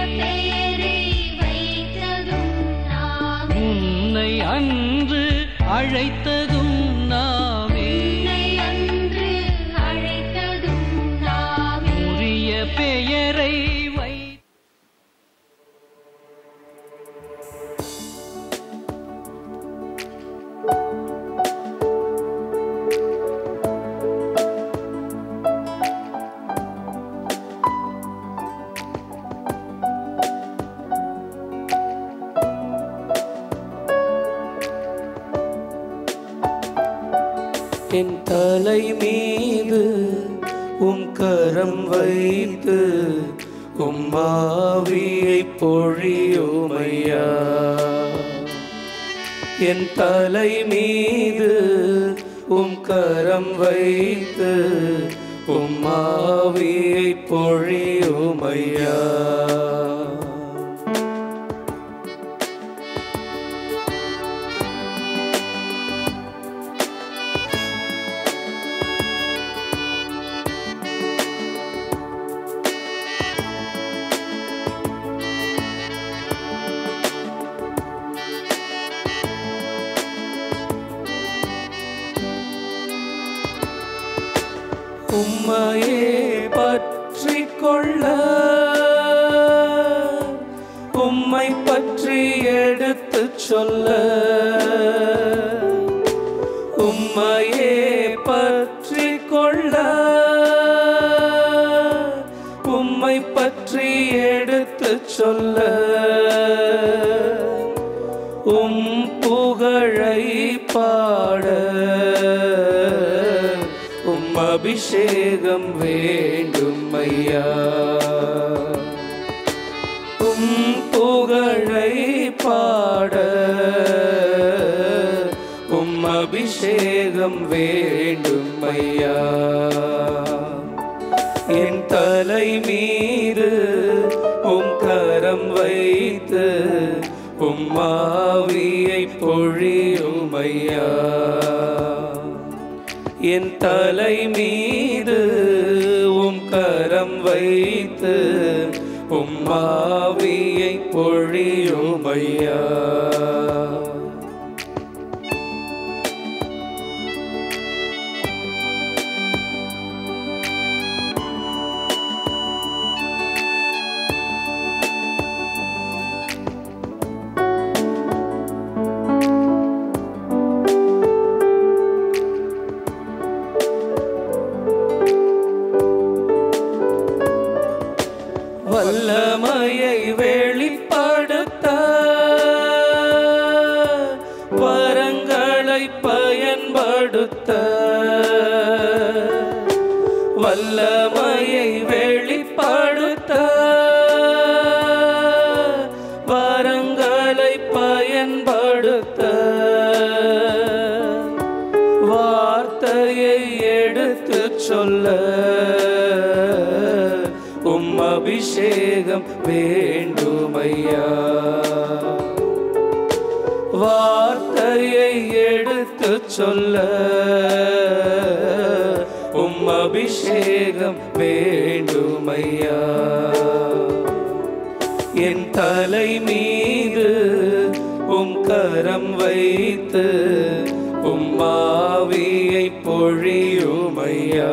உன்னை அன்று அழைத்ததும் நாமே உரிய பெயரை வை என் தலை மீது உம் கரம் வைத்து உம் ஆவியை பொழியோமையா என் தலை மீது உம் கரம் வைத்து உம் ஆவியை பொழியோமையா உம்மையே பற்றி கொள்ள உம்மை பற்றி எடுத்து சொல்ல உம்மையே பற்றி கொள்ள உம்மை பற்றி எடுத்து சொல்ல உம் புகழை பாட உம் அபிஷேகம் வேண்டும் ஐயா உம் புகழை பாட உம் அபிஷேகம் வேண்டும் ஐயா என் தலை மீது உம் கரம் வைத்து உம் ஆவியை பொழியும் ஐயா என் தலை மீது உம் கரம் வைத்து உம் ஆவியை பொழியும் ஐயா வல்லமையை வெளிப்படுத்த வரங்களை பயன்படுத்த வல்லமையை வெளிப்படுத்த வரங்களை பயன்படுத்த வார்த்தையை எடுத்து சொல்ல உம் அபிஷேகம் வேண்டுமையா வார்த்தையை எடுத்து சொல்ல உம் அபிஷேகம் வேண்டுமையா என் தலை மீது உம் கரம் வைத்து உம் ஆவியை பொழியுமையா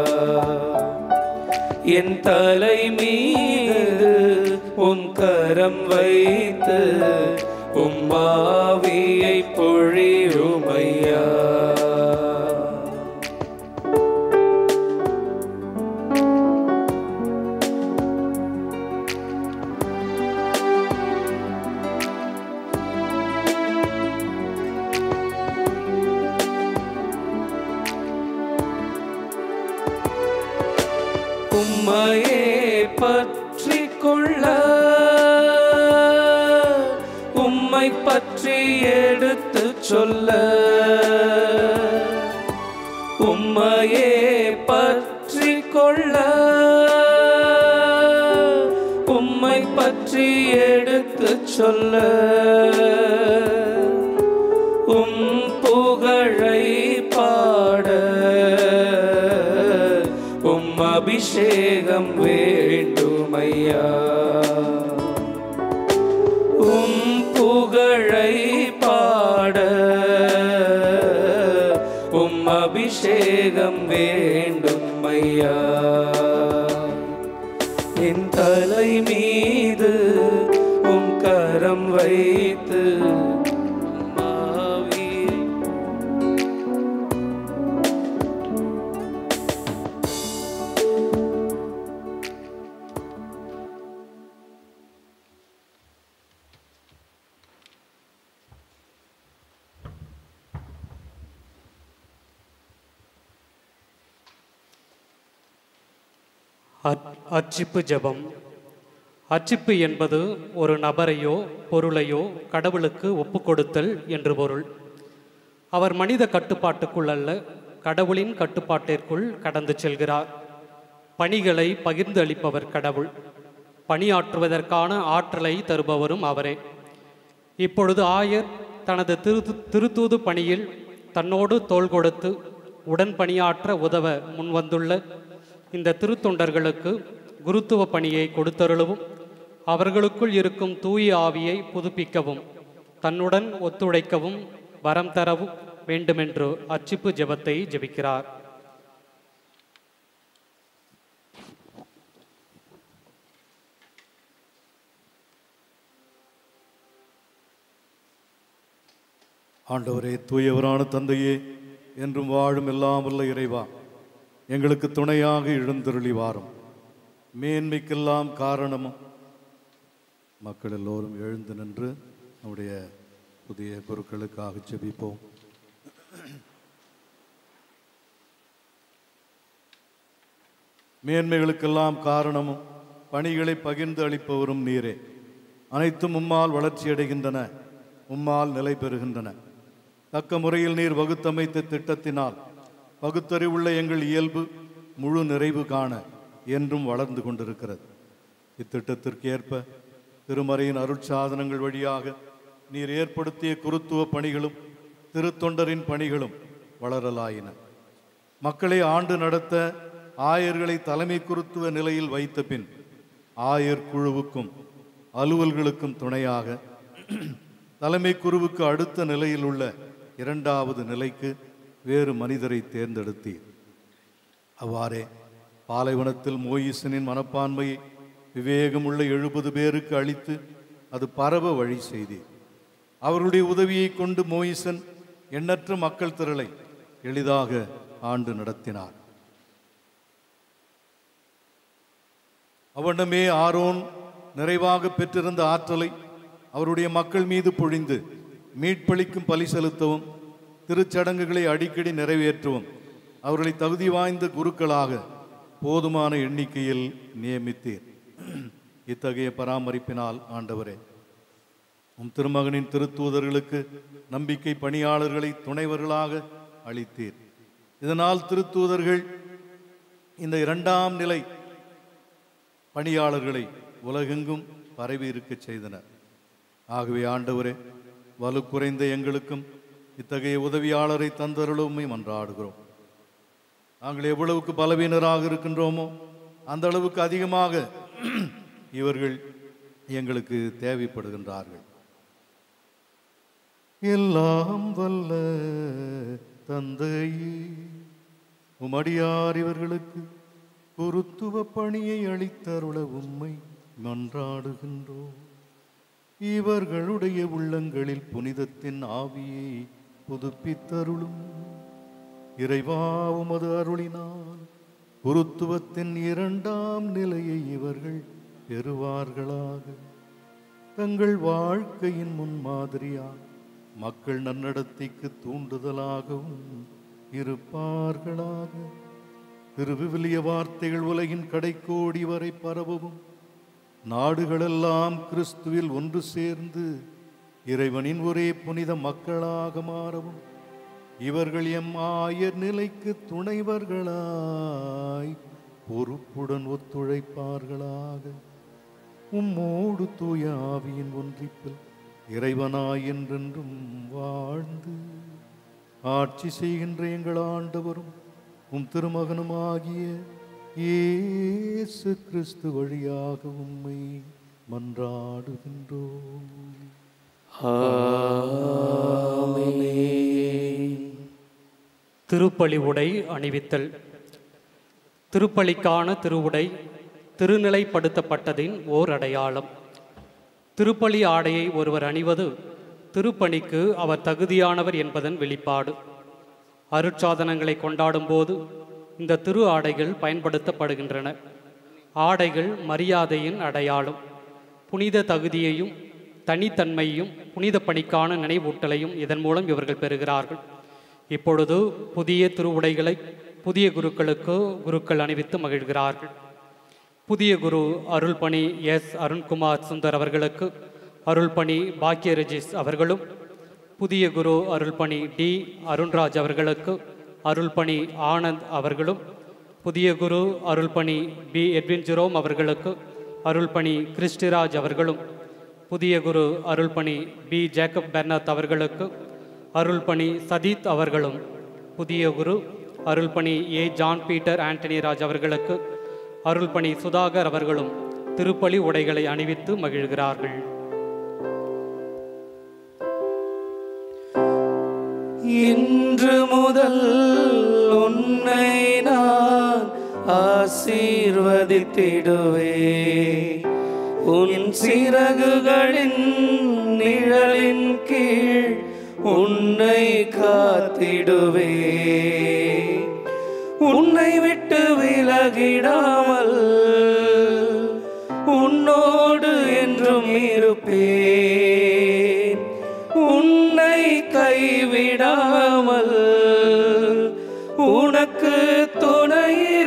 என் தலை மீது உன் கரம் வைத்து உம் ஆவியை பொழியுமையா உம்மையே பற்றி கொள்ள உம்மை பற்றி எடுத்து சொல்ல உம்மையே பற்றி கொள்ள உம்மை பற்றி எடுத்து சொல்ல உம் புகழை பாட உம் அபிஷேகம் வேண்டுமையா உம் புகழை பாட உம் அபிஷேகம் வேண்டும் ஐயா என் தலை மீது உம் கரம் வைத்து உம் ஆவியை அச்- அர்ச்சிப்பு ஜெபம் அர்ச்சிப்பு என்பது ஒரு நபரையோ பொருளையோ கடவுளுக்கு ஒப்புக்கொடுத்தல் என்று பொருள் அவர் மனித கட்டுப்பாட்டுக்குள் அல்ல கடவுளின் கட்டுப்பாட்டிற்குள் கடந்து செல்கிறார் பணிகளை பகிர்ந்து அளிப்பவர் கடவுள் பணியாற்றுவதற்கான ஆற்றலை தருபவரும் அவரே இப்பொழுது ஆயர் தனது திரு திருத்தூது பணியில் தன்னோடு தோள் கொடுத்து உடன் பணியாற்ற உதவ முன்வந்துள்ள இந்த திருத்தொண்டர்களுக்கு குருத்துவ பணியை கொடுத்தருளவும் அவர்களுக்குள் இருக்கும் தூய ஆவியை புதுப்பிக்கவும் தன்னுடன் ஒத்துழைக்கவும் வரம் தரவும் வேண்டுமென்று அச்சிப்பு ஜெபத்தை ஜெபிக்கிறார் ஆண்டவரே தூயவரான தந்தையே என்றும் வாழும் எல்லாம் வல்ல இறைவா எங்களுக்கு துணையாக எழுந்தருளி வாரும் மேன்மைக்கெல்லாம் காரணமும் மக்கள் எல்லோரும் எழுந்து நின்று நம்முடைய புதிய குருக்களுக்காக ஜெபிப்போம் மேன்மைகளுக்கெல்லாம் காரணமும் பணிகளை பகிர்ந்து அளிப்பவரும் நீரே அனைத்தும் உம்மால் வளர்ச்சியடைகின்றன உம்மால் நிலை பெறுகின்றன தக்க முறையில் நீர் வகுத்தமைத்த திட்டத்தினால் பகுத்தறிவுள்ள எங்கள் இயல்பு முழு நிறைவு காண என்றும் வளர்ந்து கொண்டிருக்கிறது இத்திட்டத்திற்கு ஏற்ப திருமறையின் அருட்சாதனங்கள் வழியாக நீர் ஏற்படுத்திய குருத்துவ பணிகளும் திருத்தொண்டரின் பணிகளும் வளரலாயின மக்களை ஆண்டு நடத்த ஆயர்களை தலைமை குருத்துவ நிலையில் வைத்த பின் ஆயர் குழுவுக்கும் அலுவல்களுக்கும் துணையாக தலைமை குருவுக்கு அடுத்த நிலையில் உள்ள இரண்டாவது நிலைக்கு வேறு மனிதரை தேர்ந்தெடுத்தீர் அவ்வாறே பாலைவனத்தில் மோயிசனின் மனப்பான்மையை விவேகமுள்ள எழுபது பேருக்கு அளித்து அது பரவ வழி செய்தீர் அவர்களுடைய உதவியை கொண்டு மோயிசன் எண்ணற்ற மக்கள் திரளை எளிதாக ஆண்டு நடத்தினார் அவனிடமே ஆரோன் நிறைவாக பெற்றிருந்த ஆற்றலை அவருடைய மக்கள் மீது பொழிந்து மீட்பளிக்கும் பலி செலுத்தவும் திருச்சடங்குகளை அடிக்கடி நிறைவேற்றவும் அவர்களை தகுதி வாய்ந்த குருக்களாக போதுமான எண்ணிக்கையில் நியமித்தீர் இத்தகைய பராமரிப்பினால் ஆண்டவரே உம் திருமகனின் திருத்தூதர்களுக்கு நம்பிக்கை பணியாளர்களை துணைவர்களாக அளித்தீர் இதனால் திருத்தூதர்கள் இந்த இரண்டாம் நிலை பணியாளர்களை உலகெங்கும் பரவி இருக்கச் செய்தனர் ஆகவே ஆண்டவரே வலு குறைந்த எங்களுக்கும் இத்தகைய உதவியாளரை தந்தருளுமை மன்றாடுகிறோம் நாங்கள் எவ்வளவுக்கு பலவீனராக இருக்கின்றோமோ அந்த அளவுக்கு அதிகமாக இவர்கள் எங்களுக்கு தேவைப்படுகின்றார்கள் எல்லாம் வல்ல தந்தையே உமடியார் இவர்களுக்கு குருத்துவ பணியை அளித்தருள உம்மை மன்றாடுகின்றோம் இவர்களுடைய உள்ளங்களில் புனிதத்தின் ஆவியை புதுப்பித்தருளும் இறைவா உமது அருளினால் குருத்துவத்தின் இரண்டாம் நிலையை இவர்கள் பெறுவார்களாக தங்கள் வாழ்க்கையின் முன்மாதிரியாக மக்கள் நன்னடத்தைக்கு தூண்டுதலாகவும் இருப்பார்களாக திருவிவிலிய வார்த்தைகள் உலகின் கடைக்கோடி வரை பரவவும் நாடுகளெல்லாம் கிறிஸ்துவில் ஒன்று சேர்ந்து இறைவனின் ஒரே புனித மக்களாக மாறவும் இவர்கள் எம் ஆயர் நிலைக்கு துணைவர்களாய் பொறுப்புடன் ஒத்துழைப்பார்களாக உம்மோடு தூய ஆவியின் ஒன்றிப்பில் இறைவனாய் என்றென்றும் வாழ்ந்து ஆட்சி செய்கின்ற எங்கள் ஆண்டவரும் உம் திருமகனுமாகிய இயேசு கிறிஸ்து வழியாக உம்மை மன்றாடுகின்றோம் திருப்பலி உடை அணிவித்தல் திருப்பலிக்கான திருவுடை திருநிலைப்படுத்தப்பட்டதின் ஓர் அடையாளம் திருப்பலி ஆடையை ஒருவர் அணிவது திருப்பணிக்கு அவர் தகுதியானவர் என்பதன் வெளிப்பாடு அருட்சாதனங்களை கொண்டாடும்போது இந்த திரு ஆடைகள் பயன்படுத்தப்படுகின்றன ஆடைகள் மரியாதையின் அடையாளம் புனித தகுதியையும் தனித்தன்மையையும் புனித பணிக்கான நினைவூட்டலையும் இதன் மூலம் இவர்கள் பெறுகிறார்கள் இப்பொழுது புதிய திருவுடைகளை புதிய குருக்களுக்கு குருக்கள் அணிவித்து மகிழ்கிறார்கள் புதிய குரு அருள்பணி எஸ் அருண்குமார் சுந்தர் அவர்களுக்கு அருள்பணி பாக்கிய ரெஜிஸ் அவர்களும் புதிய குரு அருள்பணி டி அருண்ராஜ் அவர்களுக்கு அருள்பணி ஆனந்த் அவர்களும் புதிய குரு அருள்பணி பி எட்வின் ஜெரோம் அவர்களுக்கு அருள்பணி கிறிஸ்டிராஜ் அவர்களும் புதிய குரு அருள்பணி பி ஜேக்கப் பெர்னத் அவர்களுக்கு அருள்பணி சதீத் அவர்களும் புதிய குரு அருள்பணி A John Peter Antony Raj அவர்களுக்கு அருள்பணி சுதாகர் அவர்களும் திருப்பலி உடைகளை அணிவித்து மகிழ்கிறார்கள் இன்று முதல் உன்னை நான் ஆசீர்வதித்திடுவே உன் சிறகுகளின் நிழலின் கீழ் உன்னை காத்திடுவே உன்னை விட்டு விலகிடாமல் உன்னோடு என்றும் இருப்பேன் உன்னை கைவிடாமல் உனக்கு துணை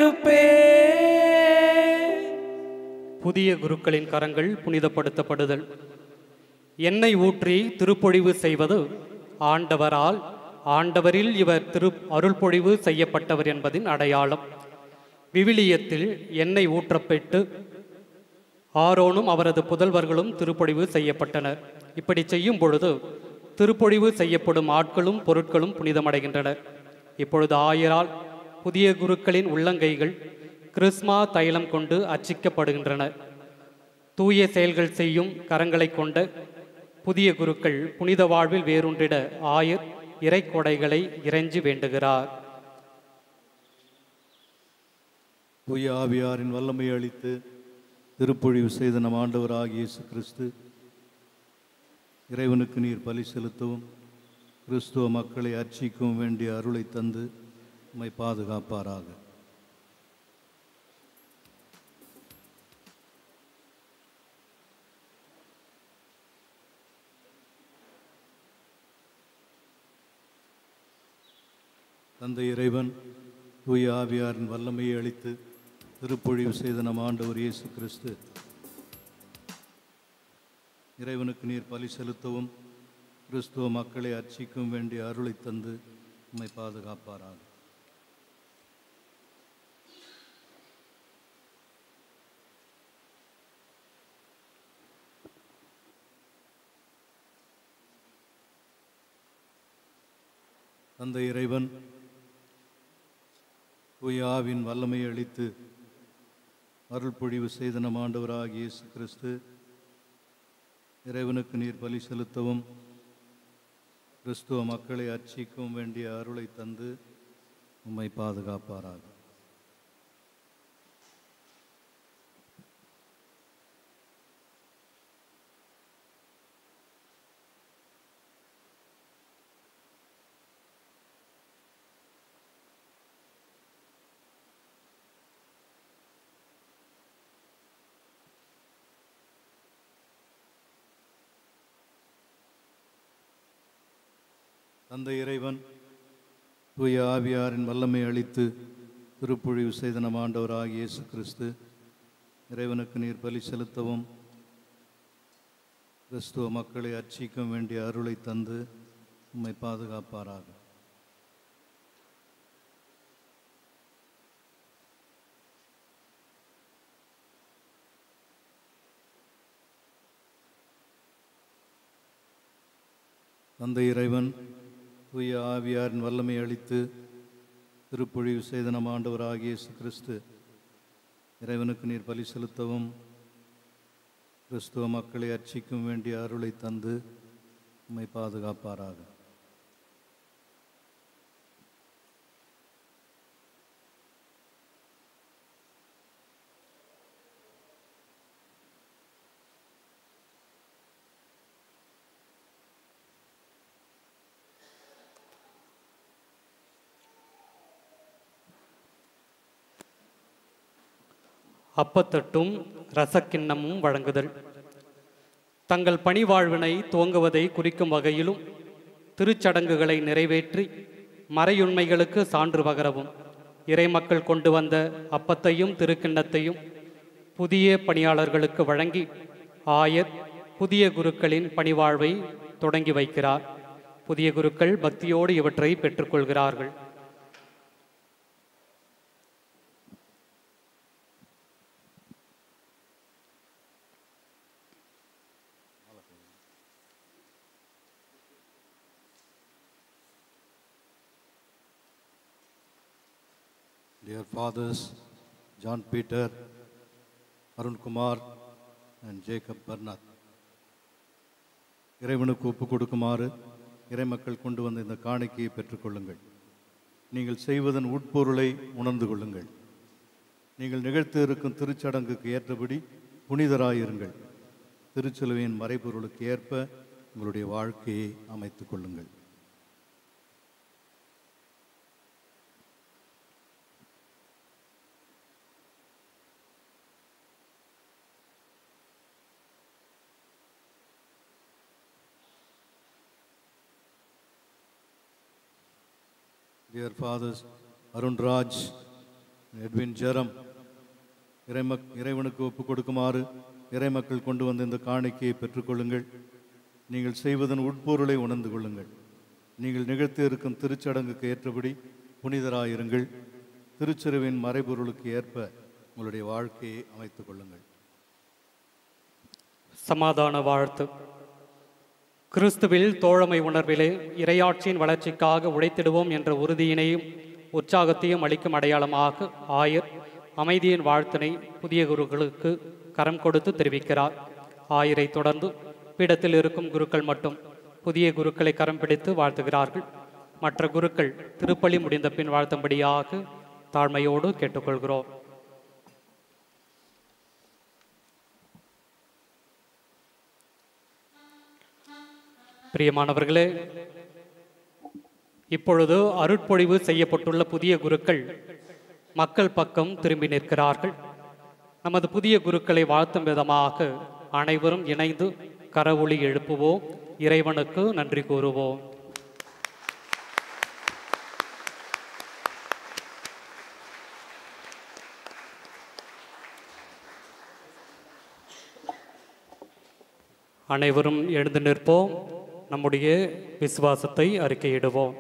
இருப்பேன் புதிய குருக்களின் கரங்கள் புனிதப்படுத்தப்படுதல் எண்ணெய் ஊற்றி திருப்பொழிவு செய்வது ஆண்டவரால் ஆண்டவரில் இவர் திரு அருள்பொழிவு செய்யப்பட்டவர் என்பதின் அடையாளம் விவிலியத்தில் எண்ணெய் ஊற்றப்பட்டு ஆரோனும் அவரது புதல்வர்களும் திருப்பொழிவு செய்யப்பட்டனர் இப்படி செய்யும் பொழுது திருப்பொழிவு செய்யப்படும் ஆட்களும் பொருட்களும் புனிதமடைகின்றனர் இப்பொழுது ஆயரால் புதிய குருக்களின் உள்ளங்கைகள் கிறிஸ்மா தைலம் கொண்டு அர்ச்சிக்கப்படுகின்றன தூய செயல்கள் செய்யும் கரங்களை கொண்ட புதிய குருக்கள் புனித வாழ்வில் வேரூன்றிட ஆயர் இறைக்கொடைகளை இறைஞ்சி வேண்டுகிறார் தூய ஆவியாரின் வல்லமை அளித்து திருப்பொழிவு செய்த நம் ஆண்டவராகிய இயேசு கிறிஸ்து இறைவனுக்கு நீர் பலி செலுத்தவும் கிறிஸ்துவ மக்களை அர்ச்சிக்கவும் வேண்டிய அருளை தந்து உம்மை பாதுகாப்பாராக தந்தை இறைவன் தூய ஆவியாரின் வல்லமையை அளித்து திருப்பொழிவு செய்த நம் ஆண்டவர் இயேசு கிறிஸ்து இறைவனுக்கு நீர் பலி செலுத்தவும் கிறிஸ்துவ மக்களை அர்ச்சிக்கும் வேண்டிய அருளை தந்து உம்மை பாதுகாப்பாராக தந்தை இறைவன் தூய ஆவின் வல்லமையை அளித்து அருள் பொழிவு செய்த நம் ஆண்டவராகிய இயேசு கிறிஸ்து இறைவனுக்கு நீர் பலி செலுத்தவும் கிறிஸ்துவ மக்களை அர்ச்சிக்கவும் வேண்டிய அருளை தந்து உம்மை பாதுகாப்பாராக தந்தை இறைவன் தூய ஆவியாரின் வல்லமை அளித்து திருப்பொழிவு செய்த நம் ஆண்டவராகிய இயேசு கிறிஸ்து இறைவனுக்கு நீர் பலி செலுத்தவும் கிறிஸ்துவ மக்களை அர்ச்சிக்கும் வேண்டிய அருளை தந்து உம்மை பாதுகாப்பாராக தந்தை இறைவன் தூய ஆவியாரின் வல்லமை அளித்து திருப்பொழிவு செய்த நம் ஆண்டவராகிய இயேசு கிறிஸ்து இறைவனுக்கு நீர் பலி செலுத்தவும் கிறிஸ்துவ மக்களை அர்ச்சிக்கும் வேண்டிய அருளை தந்து உம்மை பாதுகாப்பாராக அப்பத்தட்டும் ரசக்கிண்ணமும் வழங்குதல் தங்கள் பணிவாழ்வினை துவங்குவதை குறிக்கும் வகையிலும் திருச்சடங்குகளை நிறைவேற்றி மறையுண்மைகளுக்கு சான்று பகரவும் இறைமக்கள் கொண்டு வந்த அப்பத்தையும் திருக்கிண்ணத்தையும் புதிய பணியாளர்களுக்கு வழங்கி ஆயர் புதிய குருக்களின் பணிவாழ்வை தொடங்கி வைக்கிறார் புதிய குருக்கள் பக்தியோடு இவற்றை பெற்றுக்கொள்கிறார்கள் Dear fathers, John Peter, Arun Kumar, and Jacob Bernard. இறைவனுக்கு ஒப்பு கொடுக்குமாறு இறைமக்கள் கொண்டு வந்த இந்த காணிக்கையை பெற்றுக்கொள்ளுங்கள் நீங்கள் செய்வதன் உட்பொருளை உணர்ந்து கொள்ளுங்கள் நீங்கள் நிகழ்த்த இருக்கும் திருச்சடங்குக்கு ஏற்றபடி புனிதராயிருங்கள் திருச்சிலுவையின் மறைபொருளுக்கு ஏற்ப உங்களுடைய வாழ்க்கையை அமைத்துக் கொள்ளுங்கள் Dear fathers, Arun Raj, Edwin Jeram, இறைமக் இறைவனுக்கு ஒப்பு கொடுக்குமாறு இறைமக்கள் கொண்டு வந்த இந்த காணிக்கையை பெற்றுக்கொள்ளுங்கள் நீங்கள் செய்வதன் உட்பொருளை உணர்ந்து கொள்ளுங்கள் நீங்கள் நிகழ்த்தி இருக்கும் திருச்சடங்குக்கு ஏற்றபடி புனிதராயிருங்கள் திருச்சிறுவின் மறைபொருளுக்கு ஏற்ப உங்களுடைய வாழ்க்கையை அமைத்துக் கொள்ளுங்கள் சமாதான வாழ்த்து கிறிஸ்துவில் தோழமை உணர்விலே இரையாட்சியின் வளர்ச்சிக்காக உழைத்திடுவோம் என்ற உறுதியினையும் உற்சாகத்தையும் அளிக்கும் அடையாளமாக ஆயர் அமைதியின் வாழ்த்தினை புதிய குருக்களுக்கு கரம் கொடுத்து தெரிவிக்கிறார் ஆயரை தொடர்ந்து பீடத்தில் இருக்கும் குருக்கள் மட்டும் புதிய குருக்களை கரம் பிடித்து வாழ்த்துகிறார்கள் மற்ற குருக்கள் திருப்பலி முடிந்த பின் வாழ்த்தும்படியாக தாழ்மையோடு கேட்டுக்கொள்கிறோம் பிரியமானவர்களே இப்பொழுது அருட்பொழிவு செய்யப்பட்டுள்ள புதிய குருக்கள் மக்கள் பக்கம் திரும்பி நிற்கிறார்கள் நமது புதிய குருக்களை வாழ்த்தும் விதமாக அனைவரும் இணைந்து கரவொளி எழுப்புவோம் இறைவனுக்கு நன்றி கூறுவோம் அனைவரும் எழுந்து நிற்போம் நம்முடைய விசுவாசத்தை அறிக்கையிடுவோம்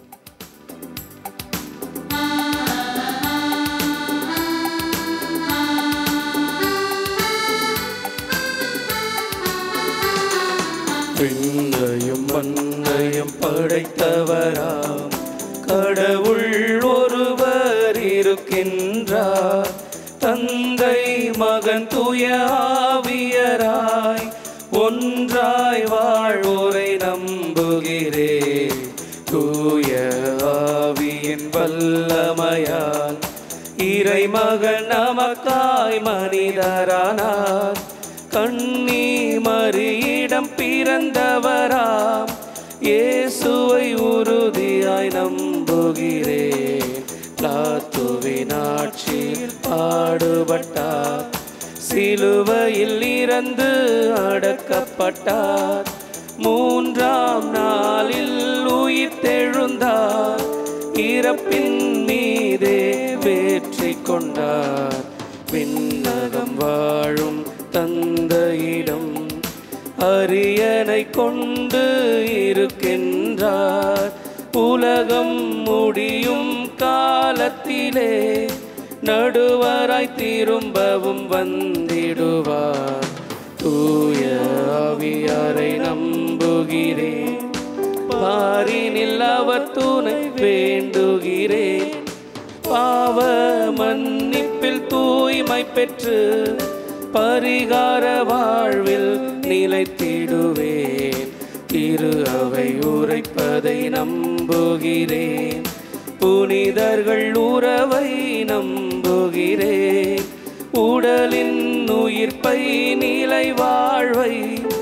விண்ணையும் மண்ணையும் படைத்தவராம் கடவுள் ஒருவர் இருக்கின்றார் தந்தை மகன் தூய ஆவியராய் ஒன்றாய் வாழ்வோரை நம்புகிறேன் தூய ஆவியின் வல்லமையால் இறைமகன் நமக்காய் மனிதரானார் கண்ணி மறியிடம் பிறந்தவராம் இயேசுவை உறுதியாய் நம்புகிறேன் பிளாத்துவின் ஆட்சியில் பாடுபட்டார் சிலுவையில் இறந்து அடக்கப்பட்டார் மூன்றாம் நாளில் உயிர் தெழுந்தார் இறப்பின் மீதே வெற்றி கொண்டார் விண்ணகம் வாழும் தந்தையிடம் அரியணை கொண்டு இருக்கின்றார் உலகம் முடியும் காலத்திலே நடுவராய் திரும்பவும் வந்திடுவார் தூய ஆவியாரை நம்புகிறேன் பாரினில் அவர் துணை வேண்டுகிறேன் பாவ மன்னிப்பில் தூய்மை பெற்று பரிகார வாழ்வில் நிலைத்திடுவேன் திரு அவை உரைப்பதை நம்புகிறேன் புனிதர்கள் உறவை நம்புகிறேன் உடலின் உயிர்ப்பை நிலை வாழ்வை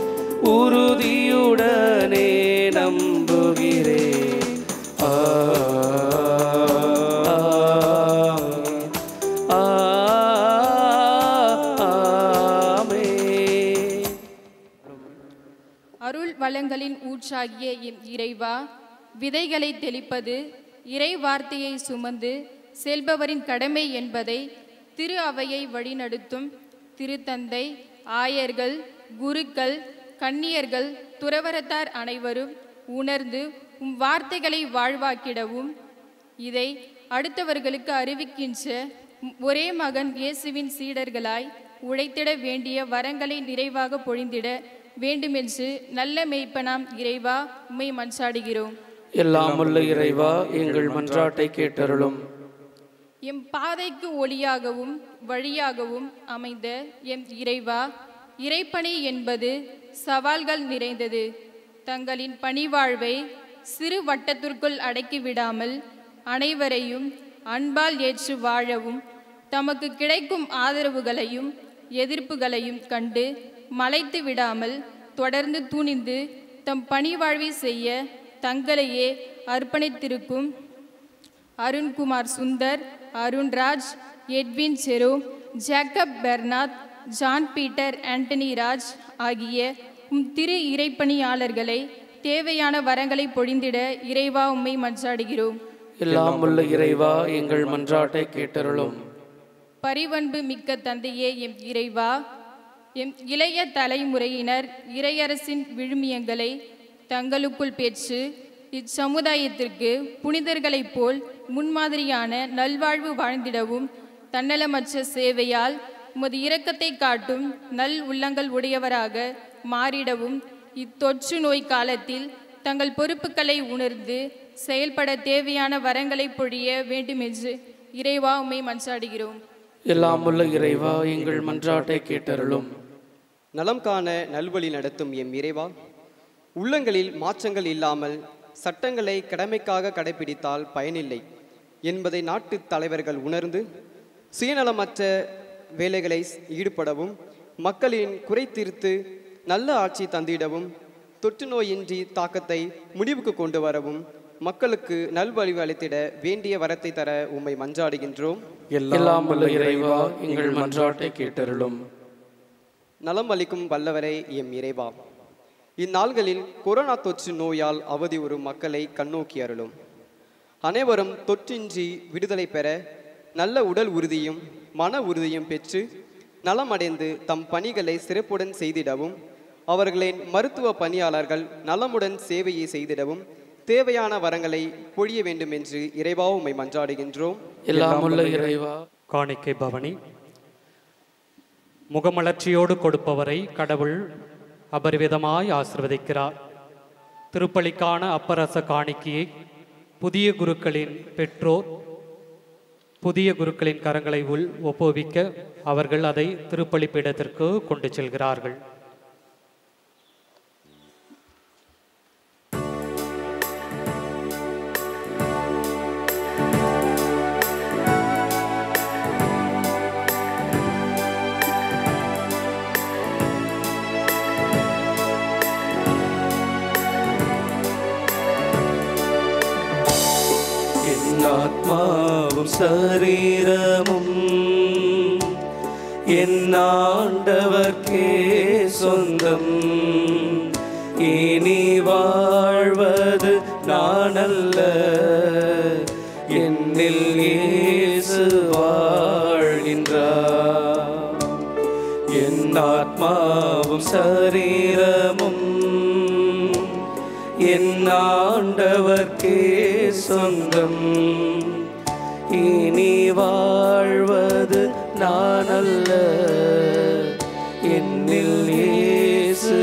உறுதியுடனே நம்புகிறேன் ஆ ஆ, ஆமென். அருள் வளங்களின் ஊற்றாகிய எம் இறைவா விதைகளை தெளிப்பது இறை வார்த்தையை சுமந்து செல்பவரின் கடமை என்பதை திரு அவையை வழிநடத்தும் திருத்தந்தை ஆயர்கள் குருக்கள் கன்னியர்கள் துறவரத்தார் அனைவரும் உணர்ந்து உம் வார்த்தைகளை வாழ்வாக்கிடவும் இதை அடுத்தவர்களுக்கு அறிவிக்கின்ற உம் ஒரே மகன் இயேசுவின் சீடர்களாய் உழைத்திட வேண்டிய வரங்களை நிறைவாக பொழிந்திட வேண்டுமென்று நல்ல மேய்ப்பனாம் இறைவா உம்மை மன்றாடுகிறோம் எல்லாம் உள்ள இறைவா எங்கள் மன்றாட்டை கேட்டருளும் எம் பாதைக்கு ஒளியாகவும் வழியாகவும் அமைந்த எம் இறைவா இறைப்பணி என்பது சவால்கள் நிறைந்தது தங்களின் பணிவாழ்வை சிறு வட்டத்திற்குள் அடக்கிவிடாமல் அனைவரையும் அன்பால் ஏற்று வாழவும் தமக்கு கிடைக்கும் ஆதரவுகளையும் எதிர்ப்புகளையும் கண்டு மலைத்து விடாமல் தொடர்ந்து துணிந்து தம் பணிவாழ்வை செய்ய தங்களையே அர்ப்பணித்திருக்கும் Arunkumar Sundar Arunraj Edwin Jerome Jacob Bernard John Peter Antony Raj ஆகிய உம் திரு இறைப்பணியாளர்களை தேவையான வரங்களை பொழிந்திட இறைவா உம்மை மன்றாடுகிறோம் எல்லாம் உள்ள இறைவா எங்கள் மன்றாட்டை கேட்டருளும் பரிவன்பு மிக்க தந்தையே எம் இறைவா எம் இளைய தலைமுறையினர் இறையரசின் விழுமியங்களை தங்களுக்குள் பெற்று இச்சமுதாயத்திற்கு புனிதர்களைப் போல் முன்மாதிரியான நல்வாழ்வு வாழ்ந்திடவும் தன்னலமற்ற சேவையால் உமது இரக்கத்தை காட்டும் நல் உள்ளங்கள் உடையவராக மாறிடவும் இத்தொற்று நோய் காலத்தில் தங்கள் பொறுப்புகளை உணர்ந்து செயல்பட தேவையான வரங்களை பொழிய வேண்டுமென்று இறைவா உம்மை மன்றாடுகிறோம் எல்லாம் உள்ள இறைவா எங்கள் மன்றாட்டை கேட்டருளும் நலம் காண நல்வழி நடத்தும் எம் இறைவா உள்ளங்களில் மாற்றங்கள் இல்லாமல் சட்டங்களை கடமைக்காக கடைபிடித்தால் பயனில்லை என்பதை நாட்டுத் தலைவர்கள் உணர்ந்து சுயநலமற்ற வேலைகளை ஈடுபடவும் மக்களின் குறை தீர்த்து நல்ல ஆட்சி தந்திடவும் தொற்று நோயின்றி தாக்கத்தை முடிவுக்கு கொண்டு வரவும் மக்களுக்கு நல்வழிவு அளித்திட வேண்டிய வரத்தை தர உம்மை மன்றாடுகின்றோம் எல்லாம் உள்ள இறைவா எங்கள் மன்றாட்டை கேட்டருளும் நலம் அளிக்கும் வல்லவரே எம் இறைவா இந்நாள்களில் கொரோனா தொற்று நோயால் அவதியுறும் மக்களை கண்ணோக்கி அருளும் அனைவரும் தொற்றின்றி விடுதலை பெற நல்ல உடல் உறுதியும் மன உறுதியும் பெற்று நலமடைந்து தம் பணிகளை சிறப்புடன் செய்திடவும் அவர்களின் மருத்துவ பணியாளர்கள் நலமுடன் சேவையை செய்திடவும் தேவையான வரங்களை பொழிய வேண்டும் என்று இறைவா உம்மை மன்றாடுகின்றோம் எல்லாம் உள்ள இறைவா காணிக்கை பவனி முகமலர்ச்சியோடு கொடுப்பவரை கடவுள் அபரிவிதமாய் ஆசிர்வதிக்கிறார் திருப்பலிக்கான அப்பரச காணிக்கையை புதிய குருக்களின் பெற்றோர் புதிய குருக்களின் கரங்களை உள் ஒப்புவிக்க அவர்கள் அதை திருப்பலி பீடத்திற்கு கொண்டு செல்கிறார்கள் என் ஆத்மாவும் சரீரமும் என் ஆண்டவர்க்கே சொந்தம் இனி வாழ்வது நானல்ல என்னில் இயேசு வாழ்கின்றார் என் ஆத்மாவும் சரீரமும் என் ஆண்டவர்க்கே சொந்தம் இனி வாழ்வது நானல்ல என்னில் இயேசு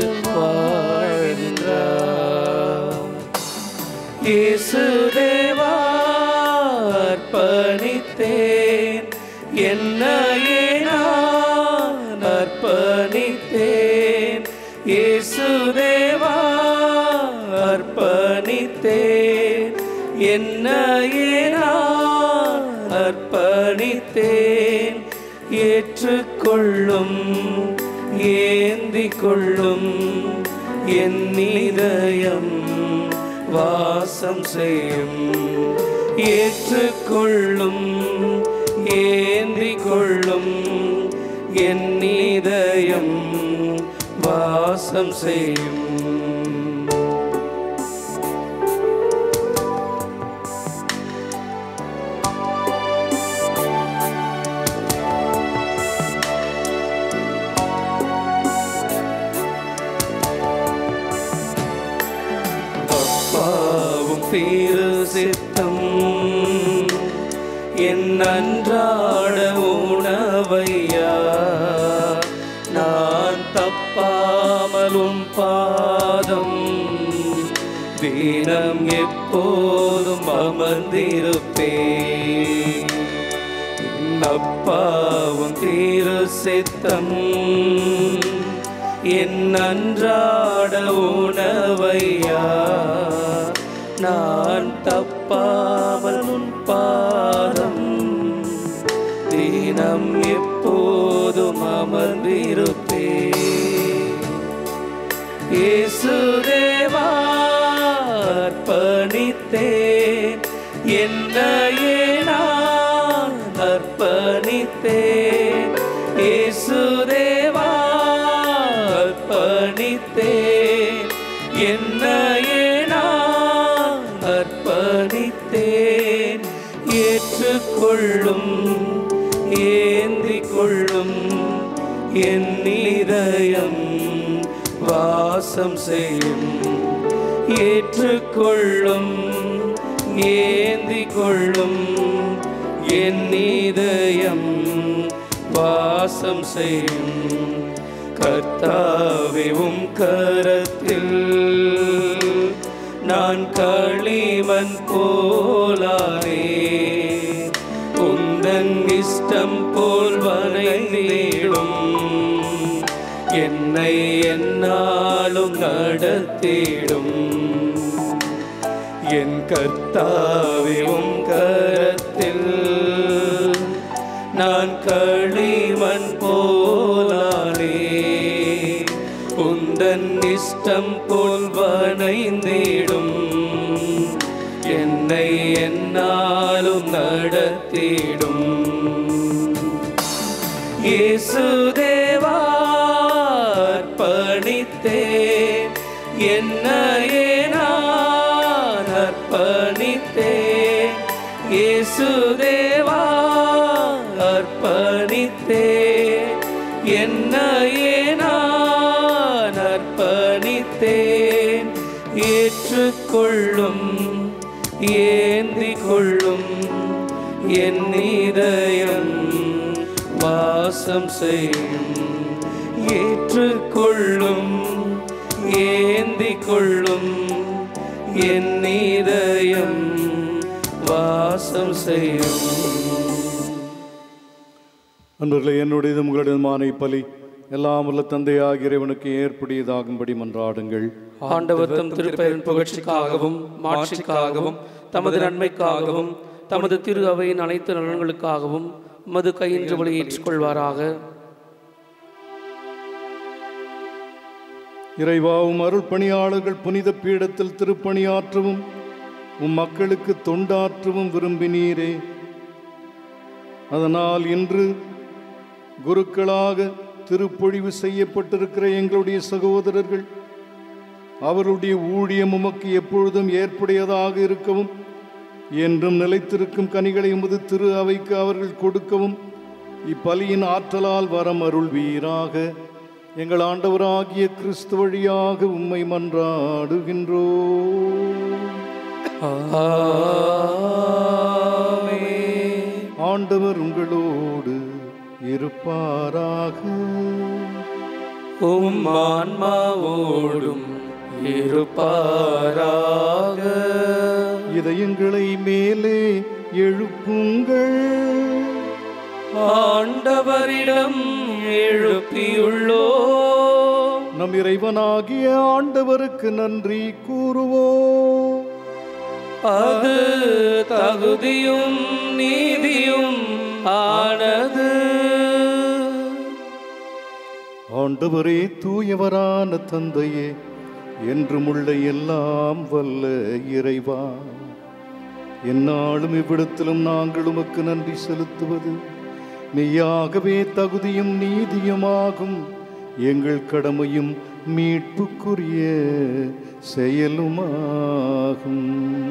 வாழ்கின்றார் இயேசு தேவா அர்ப்பணித்தேன் என்னையே நான் அர்ப்பணித்தேன் இயேசு தேவா அர்ப்பணித்தேன் என்னையே நான் அர்ப்பணித்தேன் ஏற்றுக்கொள்ளும் ஏந்திக் கொள்ளும் என் இதயம் வாசம் செய்யும் ஏற்றுக்கொள்ளும் ஏந்திக் கொள்ளும் என் இதயம் வாசம் செய்யும் தீரு சித்தம் என் அன்றாட உணவையா நான் தப்பாமலும் பாதம் தினம் எப்போதும் அமர்ந்திருப்பேன் என் அப்பாவும் தீரு சித்தம் என் அன்றாட உணவையா நான் தப்பாமல் உன் பாதம் தினம் எப்போதும் அமர்ந்திருப்பேன் இயேசுதேவா அர்ப்பணித்தேன் என்னையே நான் அர்ப்பணித்தேன் இயேசுதேவா அர்ப்பணித்தேன் என்னையே நான் அர்ப்பணித்தேன் ஏற்றுக்கொள்ளும் ஏந்திக் கொள்ளும் என் இதயம் வாசம் செய்யும் ஏற்றுக்கொள்ளும் ஏந்திக் கொள்ளும் என் இதயம் வாசம் செய்யும் கர்த்தாவே உம் கரத்தில் நான் களிமண் போலானே உந்தன் இஷ்டம் போல் வரைந்திடும் என்னை என்னாலும் நடத்திடும் என் கர்த்தாவே உம் கரத்தில் நான் களிமண் போலானே உந்தன் இஷ்டம் போல் வனைந்திடும் என்னை என்னாலும் நடத்திடும் இயேசுதேவா அர்ப்பணித்தேன் என்னையே நான் அர்ப்பணித்தேன் இயேசுதேவா அர்ப்பணித்தேன் என்னையே நான் அர்ப்பணித்தேன் ஏற்றுக்கொள்ளும் ஏந்திக் கொள்ளும் என் இதயம் வாசம் செய்யும் ஏற்றுக்கொள்ளும் ஏந்திக் கொள்ளும் என் இதயம் வாசம் செய்யும் அன்பர்களே என்னுடையது உங்களுடையதுமான பலி எல்லாம் உள்ள தந்தையாகிய இறைவனுக்கு ஏற்புடையதாகும்படி மன்றாடுங்கள் ஆண்டவர் தம் திருப்பெயரின் புகழ்ச்சிக்காகவும் மாட்சிக்காகவும் தமது நன்மைக்காகவும் தமது திரு அவையின் அனைத்து நலன்களுக்காகவும் மது கையின்று வழி ஏற்றுக்கொள்வாராக இறைவாவும் அருள் பணியாளர்கள் புனித பீடத்தில் திருப்பணியாற்றவும் உம் மக்களுக்கு தொண்டாற்றவும் விரும்பினீரே அதனால் இன்று குருக்களாக திருப்பொழிவு செய்யப்பட்டிருக்கிற எங்களுடைய சகோதரர்கள் அவருடைய ஊழியம் உமக்கு எப்பொழுதும் ஏற்புடையதாக இருக்கவும் என்றும் நிலைத்திருக்கும் கனிகளை உமது திரு அவைக்கு அவர்கள் கொடுக்கவும் இப்பலியின் ஆற்றலால் வரம் அருள்வீராக எங்கள் ஆண்டவராகிய கிறிஸ்து வழியாக உம்மை மன்றாடுகின்றோ ஆண்டவர் உங்களோடு இருப்பாராக உம் ஆன்மாவோடும் இருப்பாராக இதயங்களை மேலே எழுப்புங்கள் ஆண்டவரிடம் எழுப்பியுள்ளோ நம் இறைவனாகிய ஆண்டவருக்கு நன்றி கூறுவோம் அது தகுதியும் நீதியும் ஆனது ஆண்டவரே தூயவரான தந்தையே என்றுமுள்ள எல்லாம் வல்ல இறைவா எந்நாளும் இவ்விடத்திலும் நாங்கள் உமக்கு நன்றி செலுத்துவது மெய்யாகவே தகுதியும் நீதியுமாகும் எங்கள் கடமையும் மீட்புக்குரிய செயலுமாகும்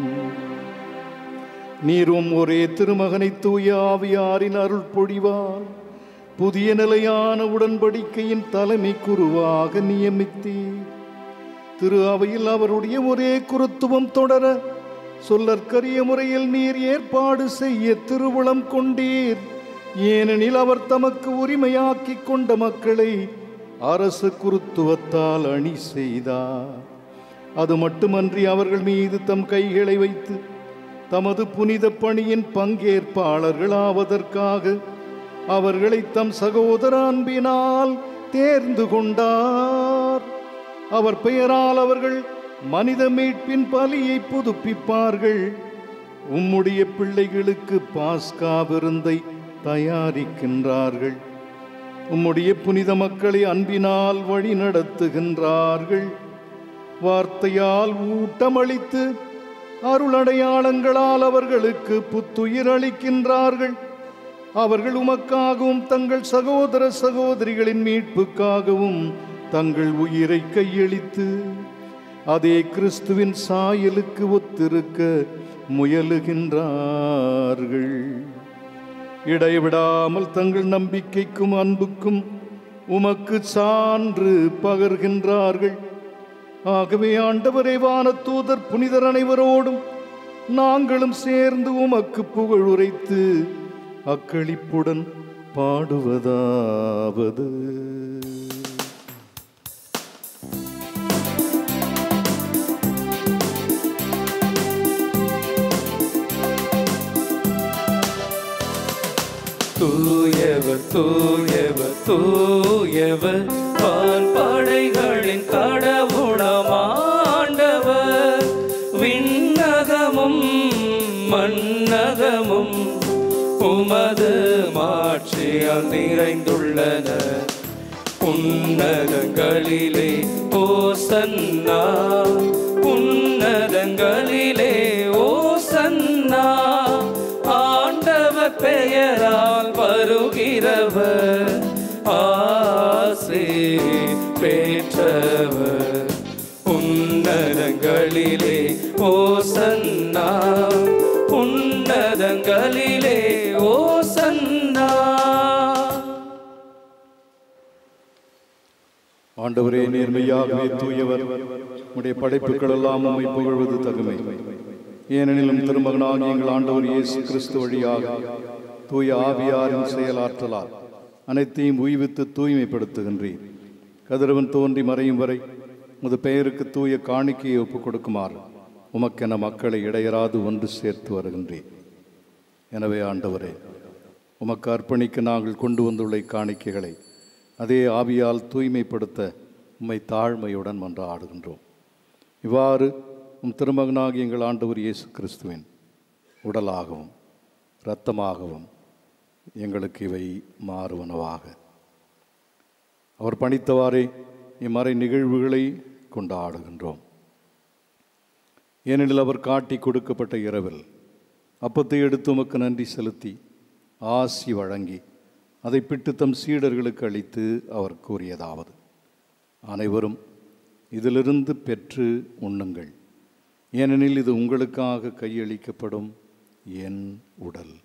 நீரும் ஒரே திருமகனை தூய ஆவியாரின் அருள் பொழிவார் புதிய நிலையான உடன்படிக்கையின் தலைமை குருவாக நியமித்தீர் திரு அவையில் அவருடைய ஒரே குருத்துவம் தொடர சொல்லற்கரிய முறையில் நீர் ஏற்பாடு செய்ய திருவுளம் கொண்டீர் ஏனெனில் அவர் தமக்கு உரிமையாக்கிக் கொண்ட மக்களை அரசு குருத்துவத்தால் அணி செய்தார் அது மட்டுமன்றி அவர்கள் மீது தம் கைகளை வைத்து தமது புனித பணியின் பங்கேற்பாளர்களாவதற்காக அவர்களை தம் சகோதர அன்பினால் தேர்ந்து கொண்டார் அவர் பெயரால் அவர்கள் மனித மீட்பின் பலியை புதுப்பிப்பார்கள் உம்முடைய பிள்ளைகளுக்கு பாஸ்கா விருந்தை தயாரிக்கின்றார்கள் உம்முடைய புனித மக்களை அன்பினால் வழி நடத்துகின்றார்கள் வார்த்தையால் ஊட்டமளித்து அருளடையாளங்களால் அவர்களுக்கு புத்துயிர் அளிக்கின்றார்கள் அவர்கள் உமக்காகவும் தங்கள் சகோதர சகோதரிகளின் மீட்புக்காகவும் தங்கள் உயிரை கையளித்து அதே கிறிஸ்துவின் சாயலுக்கு ஒத்திருக்க முயலுகின்றார்கள் இடைவிடாமல் தங்கள் நம்பிக்கைக்கும் அன்புக்கும் உமக்கு சான்று பகர்கின்றார்கள் ஆகவே ஆண்டவரே வானத்தூதர் புனிதர் அனைவரோடும் நாங்களும் சேர்ந்து உமக்கு புகழ் உரைத்து அக்களிப்புடன் பாடுவதாவது தூயவர் தூயவர் தூயவர் வான் படைகளின் கடவுளமாண்டவர் விண்ணகமும் மண்ணகமும் உமது மாட்சியால் நிறைந்துள்ளன உன்னதங்களிலே ஓசன்னா உன்னதங்களிலே ஓசன்னா ஆண்டவர் பெயரால் வருகிறவர் ஆசே பெற்றவர் உன்னதங்களிலே ஓசன்னா உன்னதங்களிலே ஓசன்னா ஆண்டவரே நேர்மையாகவே தூயவர் உடைய படைப்புகள் எல்லாம் உம்மை புகழ்வது தகுமை ஏனெனிலும் திருமகனாகிய எங்கள் ஆண்டவர் இயேசு கிறிஸ்து வழியாக தூய ஆவியாரின் செயலாற்றலால் அனைத்தையும் உய்வித்து தூய்மைப்படுத்துகின்றீர் கதிரவன் தோன்றி மறையும் வரை உமது பெயருக்கு தூய காணிக்கையை ஒப்புக் கொடுக்குமாறு உமக்கென மக்களை இடையராது ஒன்று சேர்த்து வருகின்றீர் எனவே ஆண்டவரே உமக்கு அர்ப்பணிக்க நாங்கள் கொண்டு வந்துள்ள காணிக்கைகளை அதே ஆவியால் தூய்மைப்படுத்த உம்மை தாழ்மையுடன் மன்றாடுகின்றோம் இவ்வாறு உம் திருமகனாகிய எங்கள் ஆண்டவர் இயேசு கிறிஸ்துவின் உடலாகவும் இரத்தமாகவும் எங்களுக்கு இவை மாறுவனவாக அவர் பணித்தவாறே இம்மறை நிகழ்வுகளை கொண்டாடுகின்றோம் ஏனெனில் அவர் காட்டி கொடுக்கப்பட்ட இரவில் அப்பத்தை எடுத்து உமக்கு நன்றி செலுத்தி ஆசி வழங்கி அதை பிட்டு தம் சீடர்களுக்கு அளித்து அவர் கூறியதாவது அனைவரும் இதிலிருந்து பெற்று உண்ணுங்கள் ஏனெனில் இது உங்களுக்காக கையளிக்கப்படும் என் உடல்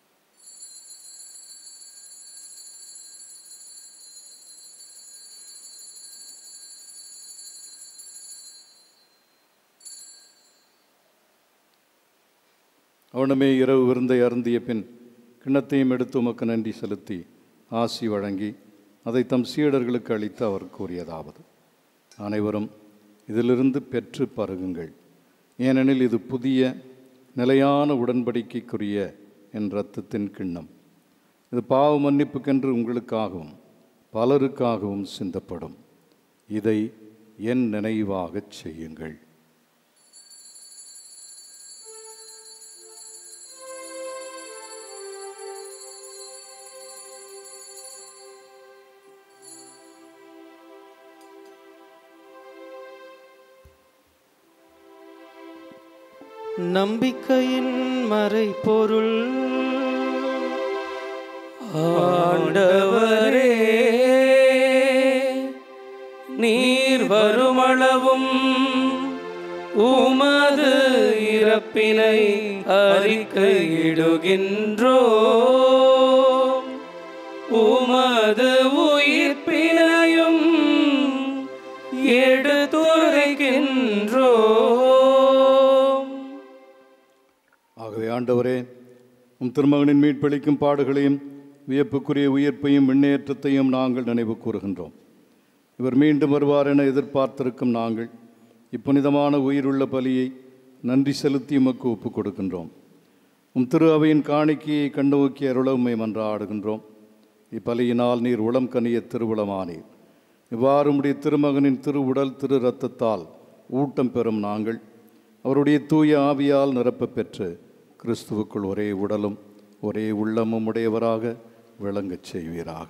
அவனுமே இரவு விருந்தை அருந்திய பின் கிண்ணத்தையும் எடுத்து உமக்கு நன்றி செலுத்தி ஆசி வழங்கி அதை தம் சீடர்களுக்கு அளித்து அவர் கூறியதாவது அனைவரும் இதிலிருந்து பெற்று பருகுங்கள் ஏனெனில் இது புதிய நிலையான உடன்படிக்கைக்குரிய என் இரத்தத்தின் கிண்ணம் இது பாவ மன்னிப்புக்கென்று உங்களுக்காகவும் பலருக்காகவும் சிந்தப்படும் இதை என் நினைவாகச் செய்யுங்கள் நம்பிக்கையின் மறைபொருள் ஆண்டவரே நீர் வருமளவும் உமது இறப்பினை அறிக்கையிடுகின்றோ உமது உயிர்ப்பினையும் எடுத்துரைக்கின்றோ ஆகவே ஆண்டவரே உம் திருமகனின் மீட்பளிக்கும் பாடுகளையும் வியப்புக்குரிய உயிர்ப்பையும் விண்ணேற்றத்தையும் நாங்கள் நினைவு கூறுகின்றோம் இவர் மீண்டும் வருவார் என எதிர்பார்த்திருக்கும் நாங்கள் இப்புனிதமான உயிருள்ள பலியை நன்றி செலுத்தி உமக்கு ஒப்புக் கொடுக்கின்றோம் உம் திரு அவையின் காணிக்கையை கண்ணோக்கி அருள உம்மை மன்றாடுகின்றோம் இப்பலியினால் நீர் உளம் கனிய திருவுளமானீர் இவ்வாறு உம்முடைய திருமகனின் திருவுடல் திரு இரத்தத்தால் ஊட்டம் பெறும் நாங்கள் அவருடைய தூய ஆவியால் நிரப்பப் பெற்று கிறிஸ்துவுக்குள் ஒரே உடலும் ஒரே உள்ளமும் உடையவராக விளங்கச் செய்வீராக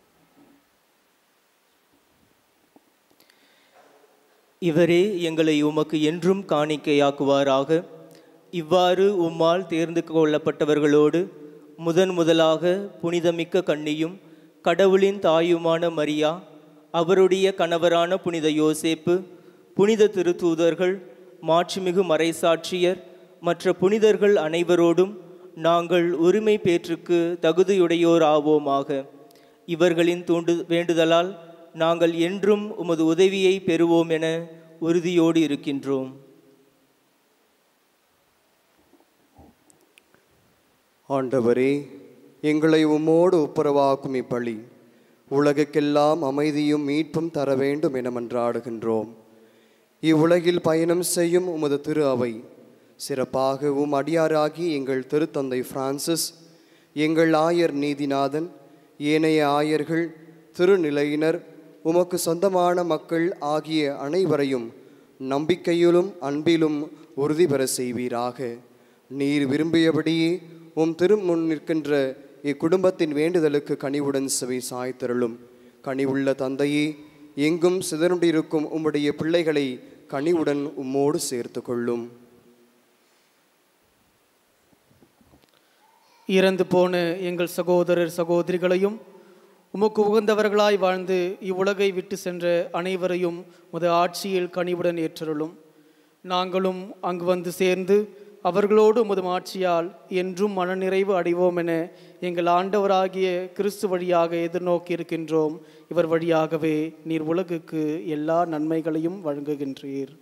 இவரே எங்களை உமக்கு என்றும் காணிக்கையாக்குவாராக இவ்வாறு உம்மால் தேர்ந்து கொள்ளப்பட்டவர்களோடு முதன் முதலாக புனிதமிக்க கன்னியும் கடவுளின் தாயுமான மரியா அவருடைய கணவரான புனித யோசேப்பு புனித திருத்தூதர்கள் மாட்சிமிகு மறைசாட்சியர் மற்ற புனிதர்கள் அனைவரோடும் நாங்கள் உரிமை பேற்றுக்கு தகுதியுடையோர் ஆவோமாக இவர்களின் தூண்டு வேண்டுதலால் நாங்கள் என்றும் உமது உதவியை பெறுவோம் என உறுதியோடு இருக்கின்றோம் ஆண்டவரே எங்களை உம்மோடு ஒப்புரவாக்கும் இப்பழி உலகுக்கெல்லாம் அமைதியும் மீட்பும் தர வேண்டும் என மன்றாடுகின்றோம் இவ்வுலகில் பயணம் செய்யும் உமது திரு அவை சிறப்பாக உம் அடியாராகி எங்கள் திருத்தந்தை பிரான்சிஸ் எங்கள் ஆயர் நீதிநாதன் ஏனைய ஆயர்கள் திருநிலையினர் உமக்கு சொந்தமான மக்கள் ஆகிய அனைவரையும் நம்பிக்கையிலும் அன்பிலும் உறுதி பெற செய்வீராக நீர் விரும்பியபடியே உம் திருமுன் நிற்கின்ற இக்குடும்பத்தின் வேண்டுதலுக்கு கனிவுடன் செவி சாய்த்தருளும் கனிவுள்ள தந்தையே எங்கும் சிதறுண்டிருக்கும் உம்முடைய பிள்ளைகளை கனிவுடன் உம்மோடு சேர்த்து கொள்ளும் இறந்து போன எங்கள் சகோதரர் சகோதரிகளையும் உமக்கு உகந்தவர்களாய் வாழ்ந்து இவ்வுலகை விட்டு சென்ற அனைவரையும் உமது ஆட்சியில் கனிவுடன் ஏற்றருளும் நாங்களும் அங்கு வந்து சேர்ந்து அவர்களோடு உமது ஆட்சியால் என்றும் மனநிறைவு அடைவோம் என எங்கள் ஆண்டவராகிய கிறிஸ்து வழியாக எதிர்நோக்கி இருக்கின்றோம் இவர் வழியாகவே நீர் உலகுக்கு எல்லா நன்மைகளையும் வழங்குகின்றீர்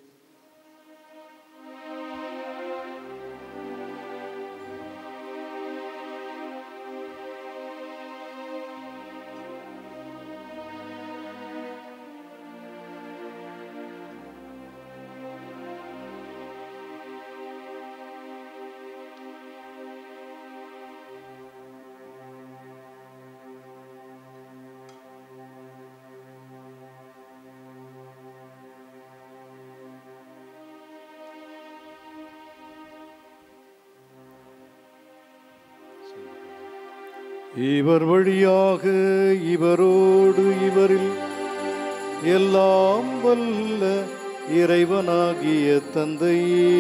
இவர் வழியாக இவரோடு இவரில் எல்லாம் வல்ல இறைவனாகிய தந்தையே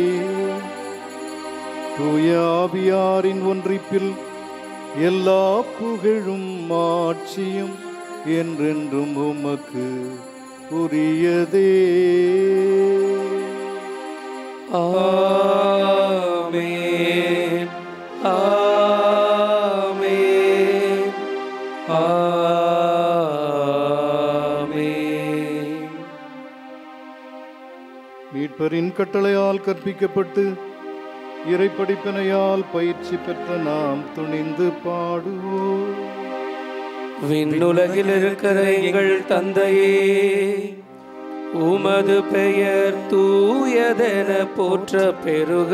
தூய ஆவியாரின் ஒன்றிப்பில் எல்லா புகழும் ஆட்சியும் என்றென்றும் உமக்கு உரியதே ஆமென் ஆமென் ஆமென் மீட்பரின் கட்டளையால் கற்பிக்கப்பட்டு இறைப்படிப்பினையால் பயிற்சி பெற்ற நாம் துணிந்து பாடுவோம் விண்ணுலகில் இருக்கிற எங்கள் தந்தையே உமது பெயர் தூயதென போற்ற பெருக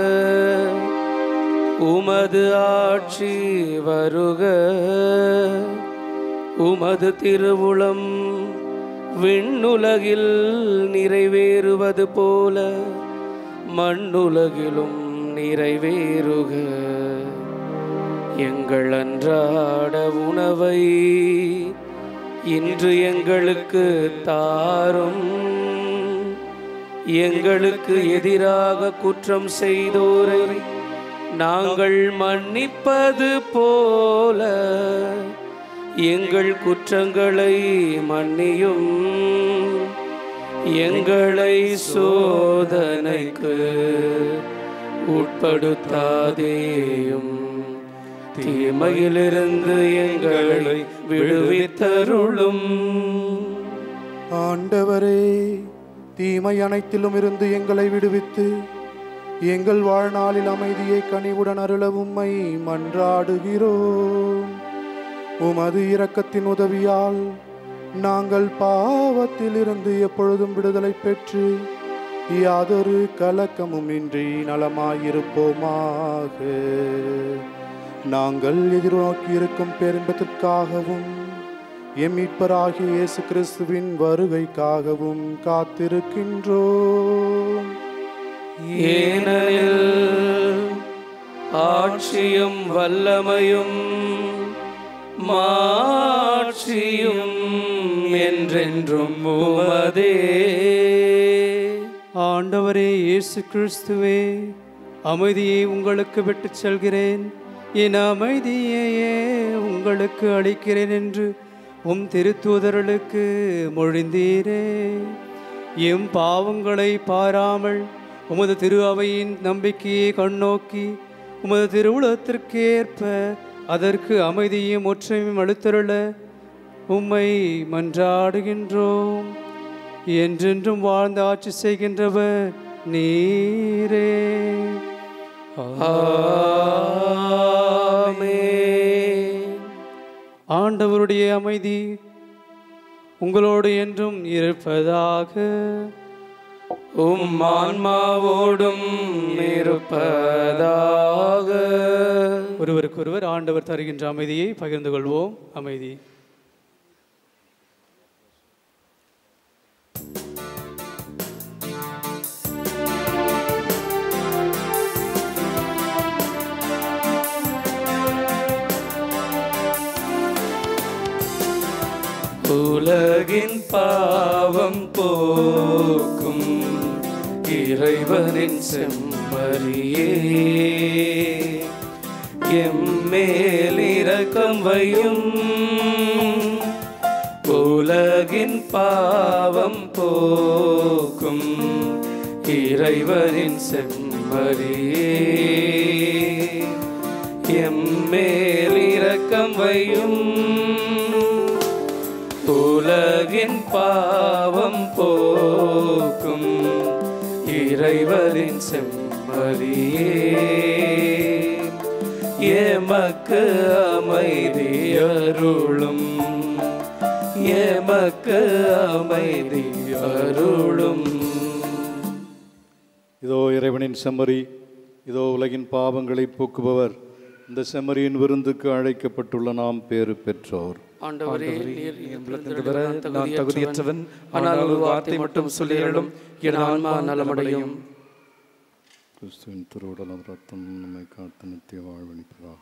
உமது ஆட்சி வருக உமது திருவுளம் விண்ணுலகில் நிறைவேறுவது போல மண்ணுலகிலும் நிறைவேறுக எங்கள் அன்றாட உணவை இன்று எங்களுக்கு தாரும் எங்களுக்கு எதிராக குற்றம் செய்தோரை நாங்கள் மன்னிப்பது போல எங்கள் குற்றங்களை மன்னியும் எங்களை சோதனைக்கு உட்படுத்தாதேயும் தீமையிலிருந்து எங்களை விடுவித்தருளும் ஆண்டவரே தீமை அனைத்திலும் இருந்து எங்களை விடுவித்து எங்கள் வாழ்நாளில் அமைதியை கனிவுடன் அருள உம்மை மன்றாடுகிறோம் உமது இரக்கத்தின் உதவியால் நாங்கள் பாவத்திலிருந்து எப்பொழுதும் விடுதலை பெற்று யாதொரு கலக்கமும் இன்றி நலமாயிருப்போமாக நாங்கள் எதிர்நோக்கி இருக்கும் பேரின்பத்திற்காகவும் எம் மீட்பராகிய இயேசு கிறிஸ்துவின் வருகைக்காகவும் காத்திருக்கின்றோம் ஏனெனில் ஆட்சியும் வல்லமையும் மாட்சியும் என்றென்றும் உமதே ஆண்டவரே இயேசு கிறிஸ்துவே அமைதியை உங்களுக்கு விட்டுச் செல்கிறேன் என் அமைதியையே உங்களுக்கு அளிக்கிறேன் என்று உம் திருத்தூதர்களுக்கு மொழிந்தீரே எம் பாவங்களை பாராமல் உமது திரு அவையின் நம்பிக்கையை கண்ணோக்கி உமது திருவுளத்திற்கேற்ப அதற்கு அமைதியும் ஒற்றுமையும் அளித்தருள உம்மை மன்றாடுகின்றோம் என்றென்றும் வாழ்ந்து ஆட்சி செய்கின்றவர் நீரே ஆண்டவருடைய அமைதி உங்களோடு என்றும் இருப்பதாக உம் ஆன்மாவோடும் இருப்பதாக ஒருவருக்கொருவர் ஆண்டவர் தருகின்ற அமைதியை பகிர்ந்து கொள்வோம் அமைதி உலகின் பாவம் போக்கும் இறைவனின் செம்மறியே எம்மேல் இரக்கம் வையும் உலகின் பாவம் போக்கும் இறைவனின் செம்மறியே எம்மேல் இரக்கம் வையும் உலகின் பாவம் போக்கும் இறைவரின் செம்மறியே எமக்கு அமைதி அருளும் எமக்கு அமைதி அருளும் இதோ இறைவனின் செம்மறி இதோ உலகின் பாவங்களை போக்குபவர் இந்த செம்மறியின் விருந்துக்கு அழைக்கப்பட்டுள்ள நாம் பேறு பெற்றோர் ஆண்டவரே நீர் என் வர நான் தகுதியற்றவன் ஆனால் ஒரு வார்த்தை மட்டும் சொல்லியலும் என் ஆன்மா நலமடையும் கிறிஸ்துவின் திருவுடலும் ரத்தம் நம்மை காத்து நித்திய வாழ்வளிப்பதாக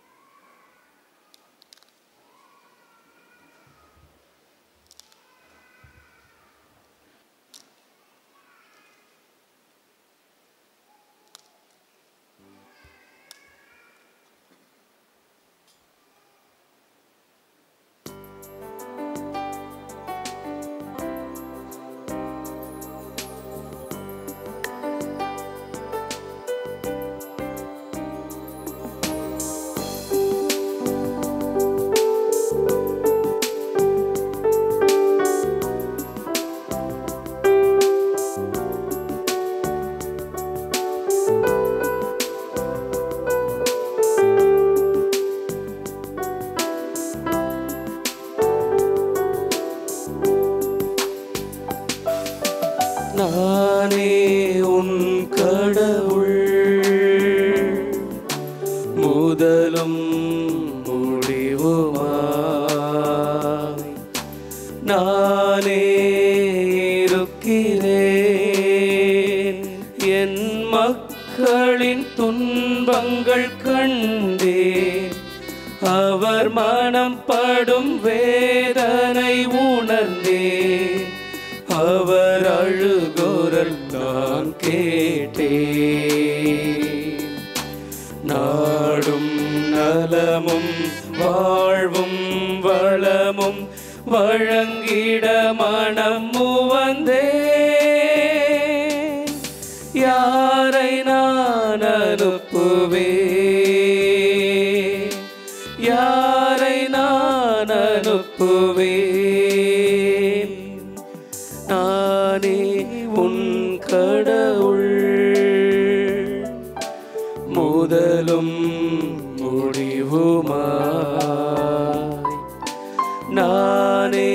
நானே உன் கடவுள் முதலும் முடிவுமாய் நானே இருக்கிறேன் என் மக்களின் துன்பங்கள் கண்டேன் அவர் மனம் படும் வேதனை உணர்ந்தேன் அவர் அழுகுரல் நான் கேட்டேன் நாடும் நலமும் வாழ்வும் வளமும் வழங்கிட மனம் முவந்தே யாரை நான் அனுப்புவேன் யாரை நான் அனுப்புவேன் நானே உன் கடவுள் முதலும் முடிவுமாய் நானே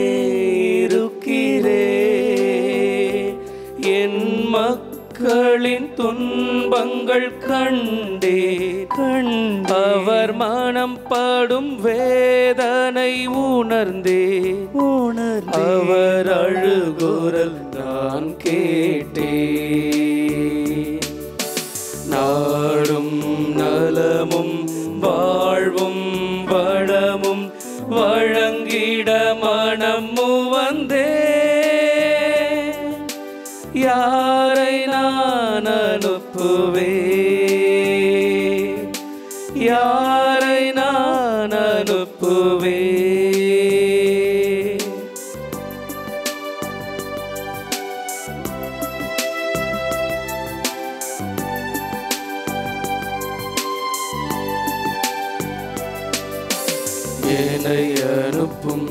இருக்கிறேன் என் மக்களின் துன்பங்கள் கண்டே கண்ட அவர் மனம் படும் வேதனை உணர்ந்தே உணர்ந்தே அவர் அழுகுரல் நான் கேட்டேன் நாடும் நலமும் வாழ்வும் வளமும் வழங்கிட மனம் வந்தே யாரை நான் அனுப்புவேன் யாரை நான் அனுப்புவேன் என்னை அனுப்பும்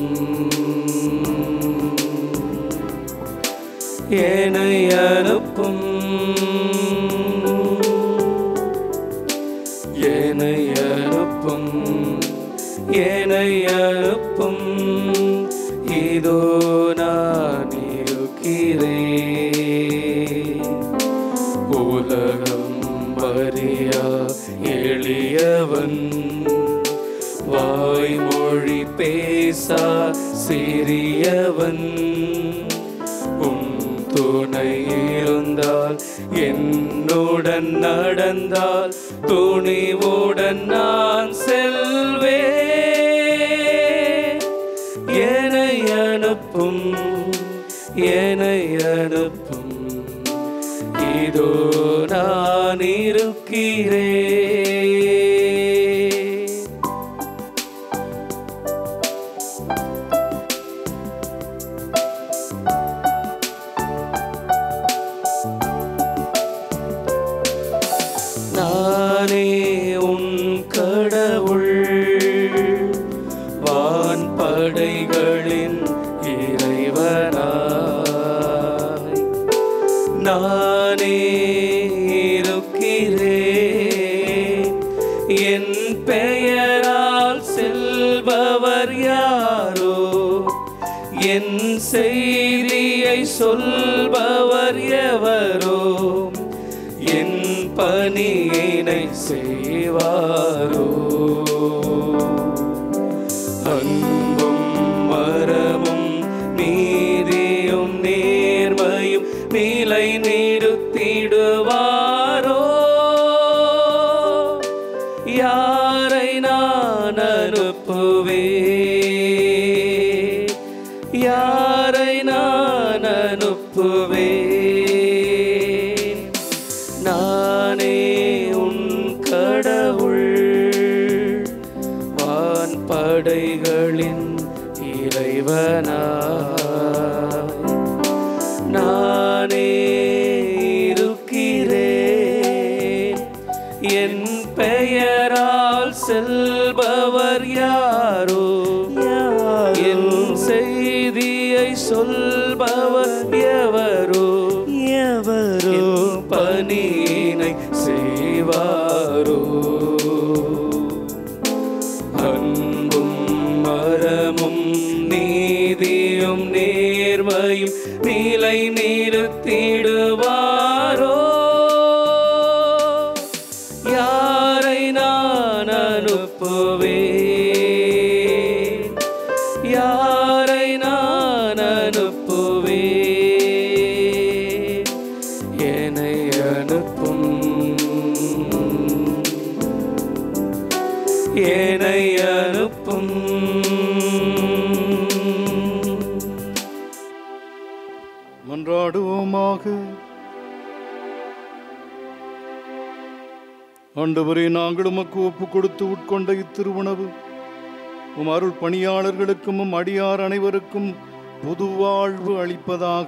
என்னை அனுப்பும் என்னை அனுப்பும் என்னை அனுப்பும் இதோ நான் இருக்கிறேன் உலகம் வரியா எளியவன் வாய்மொழி பேசா சிறியவன் உன் துணை இருந்தால் என்னுடன் நடந்தால் துணிவுடன் நான் செல்வேன் என்னை அனுப்பும் என்னை அனுப்பும் இதோ நான் இருக்கிறேன் நானே உன் கடவுள் வான் படைகளின் இறைவனாய் நானே இருக்கிறேன் என் பெயரால் செல்பவர் யாரோ என் செய்தியை சொல்பவர் எவரோ என் பணியினை செய்வாரோ அன்பும் மரமும் நீதியும் நேர்மையும் நிலை நிறுத்திடுவாரோ யாரை நான் அனுப்புவேன் யாரை நான் அனுப்புவேன் நானே உன் கடவுள் வான் படைகளின் இறைவனாய் நானே இருக்கிறேன் என் பெயரால் செல்பவர் யாரோ என் செய்தியை சொல்பவர் எவரோ எவரோ பணியினை செய்வாரோ அன்பும் மரமும் நீதியும் நேர்மையும் நிலை நிறுத்திடுவாரோ யாரை நான் அனுப்புவேன் யாரை நான் அனுப்புவேன் என்னை அனுப்பும் என்னை அனுப்பும் மன்றாடுவோமாக ஆண்டவரே நாங்கள் உமக்கு ஒப்பு கொடுத்து உட்கொண்ட இத்திருவுணவு உம் அருள் பணியாளர்களுக்கும் உம் அடியார் அனைவருக்கும் புது வாழ்வு அளிப்பதாக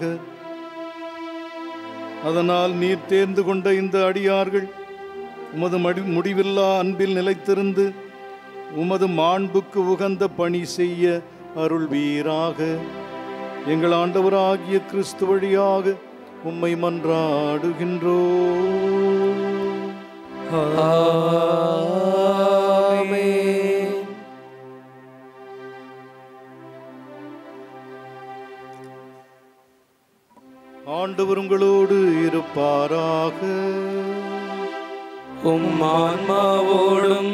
அதனால் நீர் தேர்ந்து கொண்ட இந்த அடியார்கள் உமது மடி முடிவில்லா அன்பில் நிலைத்திருந்து உமது மாண்புக்கு உகந்த பணி செய்ய அருள்வீராக எங்கள் ஆண்டவராகிய கிறிஸ்து வழியாக உம்மை மன்றாடுகின்றோ ஆ ஆண்டவர் உங்களோடு இருப்பாராக உம் ஆன்மாவோடும்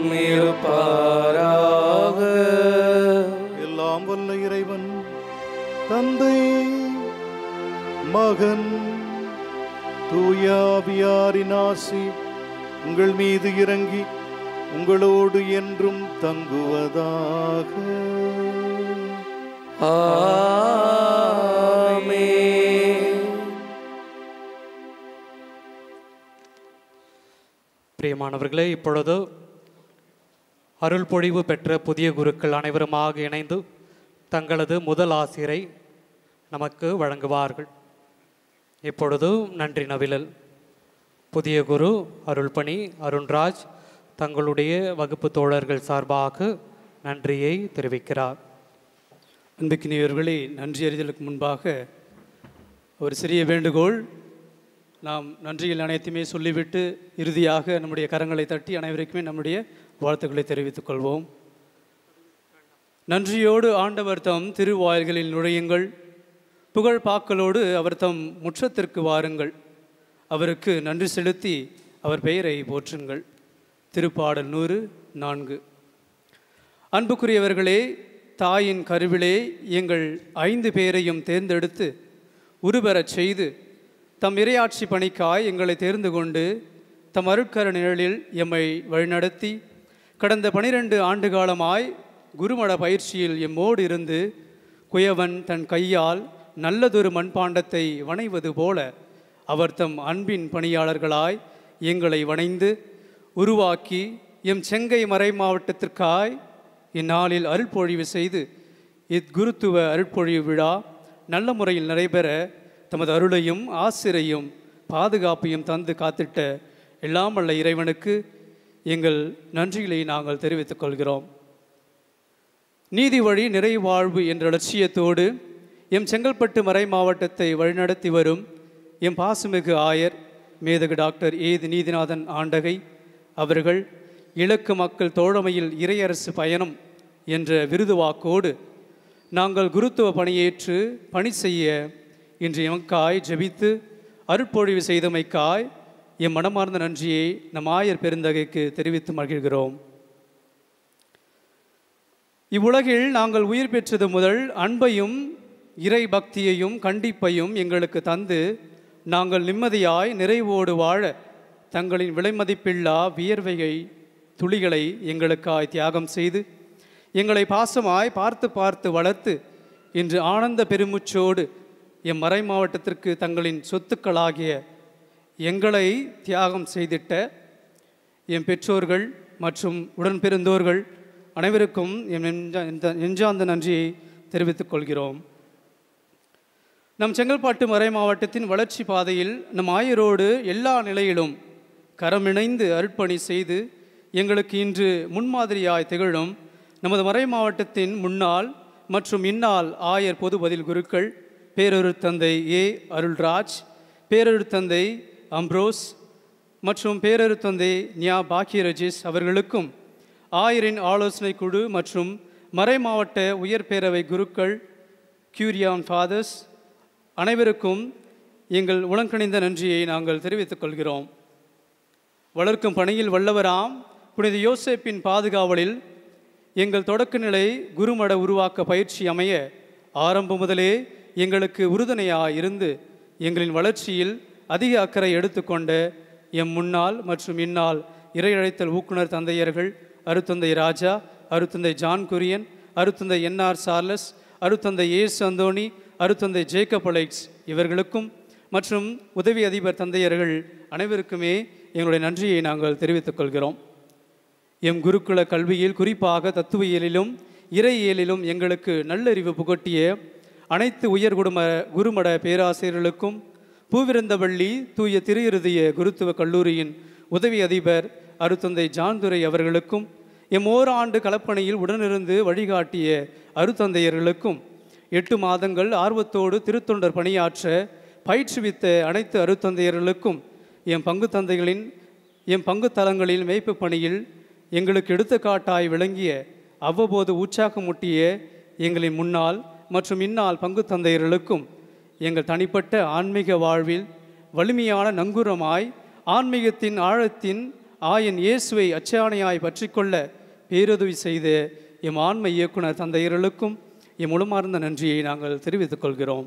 இருப்பாராக எல்லாம் வல்ல இறைவன் தந்தை மகன் தூயாவியாரின் ஆசி உங்கள் மீது இறங்கி உங்களோடு என்றும் தங்குவதாக பிரியமானவர்களே இப்பொழுது அருள் பொழிவு பெற்ற புதிய குருக்கள் அனைவருமாக இணைந்து தங்களது முதல் ஆசிரை நமக்கு வழங்குவார்கள் இப்பொழுது நன்றி நவிழல் புதிய குரு அருள்பணி அருண்ராஜ் தங்களுடைய வகுப்பு தோழர்கள் சார்பாக நன்றியை தெரிவிக்கிறார் அன்புக்கினியவர்களே நன்றி அறிதலுக்கு முன்பாக ஒரு சிறிய வேண்டுகோள் நாம் நன்றிகள் அனைத்துமே சொல்லிவிட்டு இறுதியாக நம்முடைய கரங்களை தட்டி அனைவருக்குமே நம்முடைய வாழ்த்துக்களை தெரிவித்துக் கொள்வோம் நன்றியோடு ஆண்டவர் தம் திருவாயில்களில் நுழையுங்கள் புகழ் பாக்களோடு அவர் தம் முற்றத்திற்கு வாருங்கள் அவருக்கு நன்றி செலுத்தி அவர் பெயரை போற்றுங்கள் திருப்பாடல் நூறு நான்கு அன்புக்குரியவர்களே தாயின் கருவிலே எங்கள் ஐந்து பேரையும் தேர்ந்தெடுத்து உருபெறச் செய்து தம் இரையாட்சி பணிக்காய் எங்களை தேர்ந்து கொண்டு தம் அருட்கர நிழலில் எம்மை வழிநடத்தி கடந்த பனிரெண்டு ஆண்டு காலமாய் குருமட பயிற்சியில் எம்மோடு இருந்து குயவன் தன் கையால் நல்லதொரு மண்பாண்டத்தை வணைவது போல அவர் தம் அன்பின் பணியாளர்களாய் எங்களை வணைந்து உருவாக்கி எம் செங்கை மறை மாவட்டத்திற்காய் இந்நாளில் அருள்பொழிவு செய்து இக்குருத்துவ அருட்பொழிவு விழா நல்ல முறையில் நடைபெற தமது அருளையும் ஆசிரையும் பாதுகாப்பையும் தந்து காத்திட்ட எல்லாம் வல்ல இறைவனுக்கு எங்கள் நன்றிகளை நாங்கள் தெரிவித்துக் கொள்கிறோம் நீதி வழி நிறைவாழ்வு என்ற லட்சியத்தோடு எம் செங்கல்பட்டு மறை மாவட்டத்தை வழிநடத்தி வரும் எம் பாசுமிகு ஆயர் மேதகு டாக்டர் ஏது நீதிநாதன் ஆண்டகை அவர்கள் இலக்கு மக்கள் தோழமையில் இறையரசு பயணம் என்ற விருது வாக்கோடு நாங்கள் குருத்துவ பணியேற்று பணி செய்ய இன்று எமக்காய் ஜெபித்து அருட்பொழிவு செய்தமைக்காய் எம் மனமார்ந்த நன்றியை நம் ஆயர் பெருந்தகைக்கு தெரிவித்து மகிழ்கிறோம் இவ்வுலகில் நாங்கள் உயிர் பெற்றது முதல் அன்பையும் இறை பக்தியையும் கண்டிப்பையும் எங்களுக்கு தந்து நாங்கள் நிம்மதியாய் நிறைவோடு வாழ தங்களின் விலைமதிப்பில்லா வியர்வையை துளிகளை எங்களுக்காய் தியாகம் செய்து எங்களை பாசமாய் பார்த்து பார்த்து வளர்த்து இன்று ஆனந்த பெருமுச்சோடு எம் மறை மாவட்டத்திற்கு தங்களின் சொத்துக்களாகிய எங்களை தியாகம் செய்திட்ட என் பெற்றோர்கள் மற்றும் உடன்பிறந்தோர்கள் அனைவருக்கும் என் நெஞ்சா- இந்த- நெஞ்சார்ந்த நன்றியை தெரிவித்துக் கொள்கிறோம் நம் செங்கல்பாட்டு மறை மாவட்டத்தின் வளர்ச்சி பாதையில் நம் ஆயரோடு எல்லா நிலையிலும் கரமிணைந்து அர்ப்பணி செய்து எங்களுக்கு இன்று முன்மாதிரியாய் திகழும் நமது மறை மாவட்டத்தின் முன்னாள் மற்றும் இந்நாள் ஆயர் பொது பதில் குருக்கள் பேரொரு தந்தை ஏ அருள்ராஜ் பேரொரு தந்தை அம்ப்ரோஸ் மற்றும் பேரொரு தந்தை ஞா பாக்கியரஜிஸ் அவர்களுக்கும் ஆயரின் ஆலோசனை குழு மற்றும் மறை மாவட்ட உயர் பேரவை குருக்கள் கியூரியான் ஃபாதர்ஸ் அனைவருக்கும் எங்கள் உளங்கணிந்த நன்றியை நாங்கள் தெரிவித்துக் கொள்கிறோம் வளர்க்கும் பணியில் வல்லவராம் புனித யோசேப்பின் பாதுகாவலில் எங்கள் தொடக்கநிலை குருமட உருவாக்க பயிற்சி அமைய ஆரம்பம் முதலே எங்களுக்கு உறுதுணையாக இருந்து எங்களின் வளர்ச்சியில் அதிக அக்கறை எடுத்துக்கொண்ட எம் முன்னாள் மற்றும் இந்நாள் இறையழைத்தல் ஊக்குனர் தந்தையர்கள் அருத்தந்தை ராஜா அருத்தந்தை ஜான் குரியன் அருத்தந்தை என்ஆர் சார்லஸ் அருத்தந்தை ஏஸ் அந்தோணி அருத்தந்தை ஜேக்கப் அலெக்ஸ் இவர்களுக்கும் மற்றும் உதவி அதிபர் தந்தையர்கள் அனைவருக்குமே எங்களுடைய நன்றியை நாங்கள் தெரிவித்துக் கொள்கிறோம் எம் குருகுல கல்வியில் குறிப்பாக தத்துவியலிலும் இறையியலிலும் எங்களுக்கு நல்லறிவு புகட்டிய அனைத்து உயர் குடும்ப குருமட பேராசிரியர்களுக்கும் பூவிருந்தவள்ளி தூய திரு இருதய குருத்துவ கல்லூரியின் உதவி அதிபர் அருத்தந்தை ஜான்துரை அவர்களுக்கும் எம் ஓராண்டு களப்பணியில் உடனிருந்து வழிகாட்டிய அருத்தந்தையர்களுக்கும் எட்டு மாதங்கள் ஆர்வத்தோடு திருத்தொண்டர் பணியாற்ற பயிற்றுவித்த அனைத்து அருத்தந்தையர்களுக்கும் எம் பங்கு தந்தைகளின் எம் பங்கு தலங்களில் மேய்ப்பு பணியில் எங்களுக்கு எடுத்துக்காட்டாய் விளங்கிய அவ்வப்போது உற்சாகமூட்டிய எங்களின் முன்னாள் மற்றும் இந்நாள் பங்கு தந்தையர்களுக்கும் எங்கள் தனிப்பட்ட ஆன்மீக வாழ்வில் வலிமையான நங்கூரமாய் ஆன்மீகத்தின் ஆழத்தின் ஆயன் இயேசுவை அச்சாணையாய் பற்றிக்கொள்ள பேருதவி செய்த எம் ஆன்ம இயக்குனர் தந்தையர்களுக்கும் எம் உளமார்ந்த நன்றியை நாங்கள் தெரிவித்துக் கொள்கிறோம்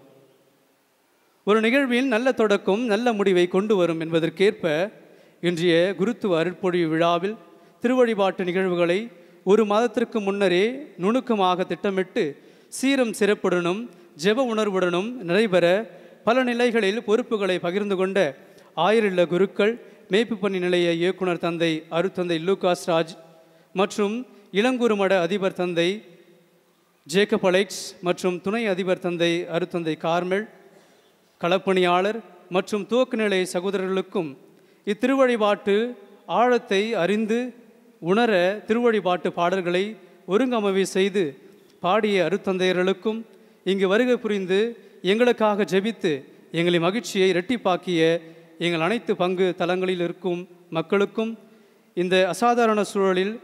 ஒரு நிகழ்வின் நல்ல தொடக்கம் நல்ல முடிவை கொண்டு வரும் என்பதற்கேற்ப இன்றைய குருத்துவ அருட்பொழிவு விழாவில் திருவழிபாட்டு நிகழ்வுகளை ஒரு மாதத்திற்கு முன்னரே நுணுக்கமாக திட்டமிட்டு சீரம் சிறப்புடனும் ஜெப உணர்வுடனும் நடைபெற பல நிலைகளில் பொறுப்புகளை பகிர்ந்து கொண்ட ஆயிரல்ல குருக்கள் மேய்ப்பு பணி நிலைய இயக்குனர் தந்தை அருத்தந்தை லூகாஸ் ராஜ் மற்றும் இளங்குருமட அதிபர் தந்தை ஜேக்கப் அலெக்ஸ் மற்றும் துணை அதிபர் தந்தை அருத்தந்தை கார்மெல் களப்பணியாளர் மற்றும் துவக்க நிலை சகோதரர்களுக்கும் இத்திருவழிபாட்டு ஆழத்தை அறிந்து உணர திருவழிபாட்டு பாடல்களை ஒருங்கமைவு செய்து பாடிய அருத்தந்தையர்களுக்கும் இங்கு வருகை புரிந்து எங்களுக்காக ஜெபித்து எங்களின் மகிழ்ச்சியை இரட்டிப்பாக்கிய எங்கள் அனைத்து பங்கு தலங்களில் இருக்கும் மக்களுக்கும் இந்த அசாதாரண சூழலில்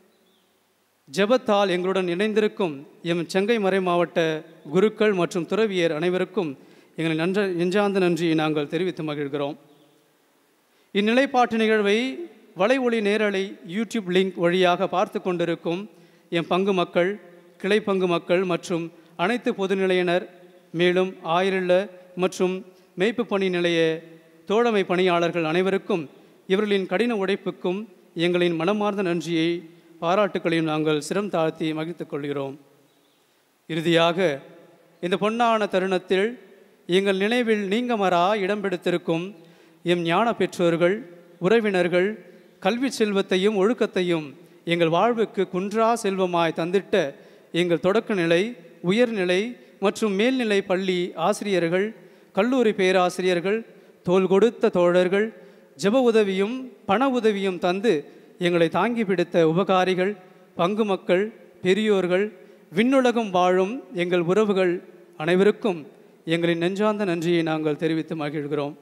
ஜெபத்தால் எங்களுடன் இணைந்திருக்கும் எம் செங்கை மறை மாவட்ட குருக்கள் மற்றும் துறவியர் அனைவருக்கும் எங்களை நன்ற நெஞ்சார்ந்த நன்றியை நாங்கள் தெரிவித்து மகிழ்கிறோம் இந்நிலைப்பாட்டு நிகழ்வை வலை ஒளி நேரலை யூடியூப் லிங்க் வழியாக பார்த்து கொண்டிருக்கும் எம் பங்கு மக்கள் கிளை பங்கு மக்கள் மற்றும் அனைத்து பொதுநிலையினர் மேலும் ஆயிரல்ல மற்றும் மேய்ப்பு பணி நிலைய தோழமை பணியாளர்கள் அனைவருக்கும் இவர்களின் கடின உழைப்புக்கும் எங்களின் மனமார்ந்த நன்றியை பாராட்டுக்களையும் நாங்கள் சிரம் தாழ்த்தி மகிழ்த்துக் கொள்கிறோம் இறுதியாக இந்த பொன்னான தருணத்தில் எங்கள் நினைவில் நீங்கமரா இடம் பிடித்திருக்கும் எம் ஞான பெற்றோர்கள் உறவினர்கள் கல்வி செல்வத்தையும் ஒழுக்கத்தையும் எங்கள் வாழ்வுக்கு குன்றா செல்வமாய் தந்திட்ட எங்கள் தொடக்க நிலை உயர்நிலை மற்றும் மேல்நிலை பள்ளி ஆசிரியர்கள் கல்லூரி பேராசிரியர்கள் தோல் கொடுத்த தோழர்கள் ஜெப உதவியும் பண உதவியும் தந்து எங்களை தாங்கி பிடித்த உபகாரிகள் பங்கு மக்கள் பெரியோர்கள் விண்ணுலகம் வாழும் எங்கள் உறவுகள் அனைவருக்கும் எங்களின் நெஞ்சார்ந்த நன்றியை நாங்கள் தெரிவித்து மகிழ்கிறோம்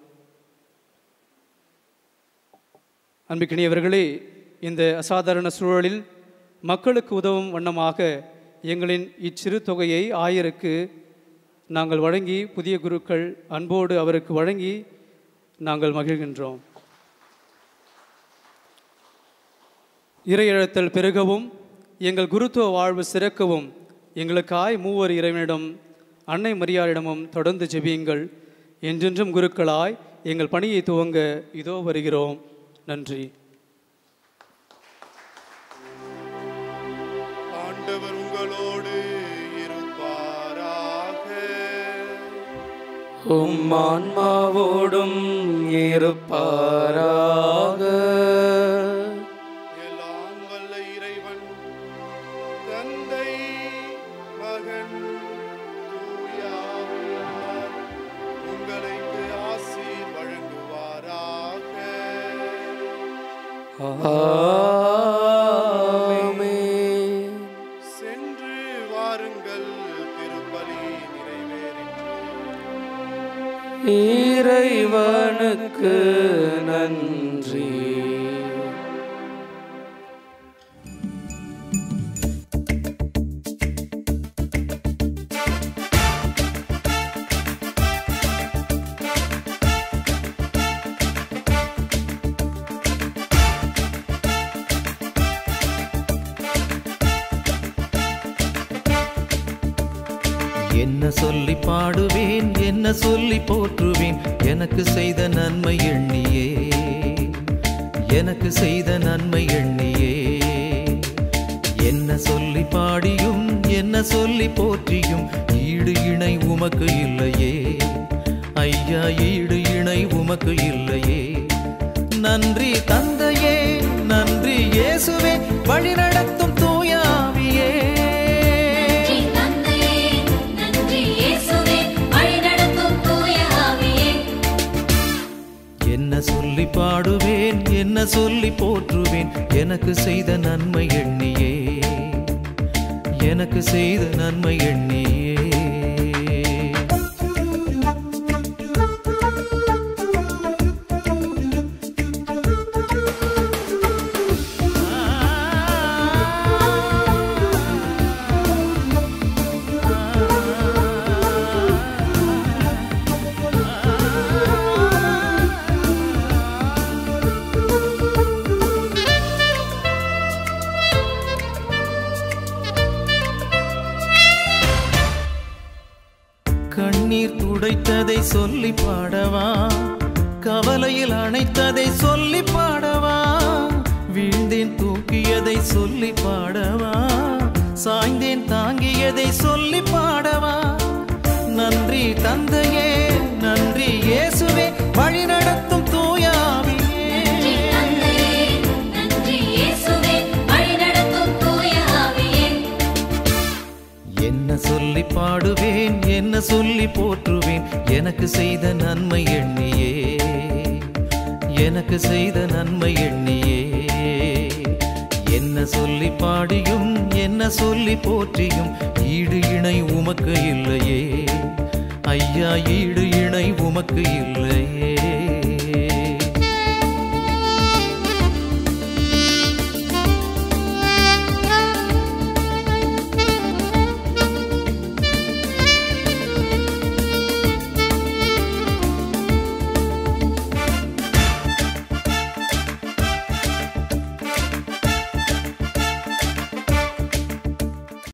அன்பிக்கினியவர்களே இந்த அசாதாரண சூழலில் மக்களுக்கு உதவும் வண்ணமாக எங்களின் இச்சிறு தொகையை ஆயருக்கு நாங்கள் வழங்கி புதிய குருக்கள் அன்போடு அவருக்கு வழங்கி நாங்கள் மகிழ்கின்றோம் இறையழத்தல் பெருகவும் எங்கள் குருத்துவ வாழ்வு சிறக்கவும் எங்களுக்காய் மூவர் இறைவனிடம் அன்னை மரியாரிடமும் தொடர்ந்து ஜெபியுங்கள் என்றென்றும் குருக்களாய் எங்கள் பணியை துவங்க இதோ வருகிறோம் நன்றி ஆண்டவர் உங்களோடு இருப்பாராக உம் ஆன்மாவோடும் இருப்பாராக எல்லாம் வல்ல இறைவன் தந்தை மகன் தூயாவியார் உங்களுக்கு ஆசீர் வழங்குவாராக ஆமென். சென்று வாருங்கள் திருப்பலி நிறைவேறிற்று இறைவனுக்கு நன்றி என்ன சொல்லி பாடுவேன் என்ன சொல்லி போற்றுவேன் எனக்கு செய்த நன்மை எண்ணியே எனக்கு செய்த நன்மை எண்ணியே என்ன சொல்லி பாடியும் என்ன சொல்லி போற்றியும் ஈடு இணை உமக்கு இல்லையே ஐயா ஈடு இணை உமக்கு இல்லையே நன்றி தந்தையே நன்றி இயேசுவே வழி நடத்தும் தூயாவியே என்ன சொல்லி பாடுவேன் என்ன சொல்லி போற்றுவேன் எனக்கு செய்த நன்மை எண்ணியே எனக்கு செய்த நன்மை எண்ணியே சொல்லி பாடவா கவலையில் அணைத்ததை சொல்லி பாடவா வீழ்ந்தேன் தூக்கியதை சொல்லி பாடவா சாய்ந்தேன் தாங்கியதை சொல்லி பாடவா நன்றி தந்தையே நன்றி இயேசுவே வழி நடத்தும் தூயாவியே நன்றி இயேசுவே வழிநடத்தும் தூய ஆவியே என்ன சொல்லி பாடுவேன் என்ன சொல்லி போற்றுவேன் எனக்கு செய்த நன்மை எண்ணியே எனக்கு செய்த நன்மை எண்ணியே என்ன சொல்லி பாடியும் என்ன சொல்லி போற்றியும் ஈடு இணை உமக்கு இல்லையே ஐயா ஈடு இணை உமக்கு இல்லையே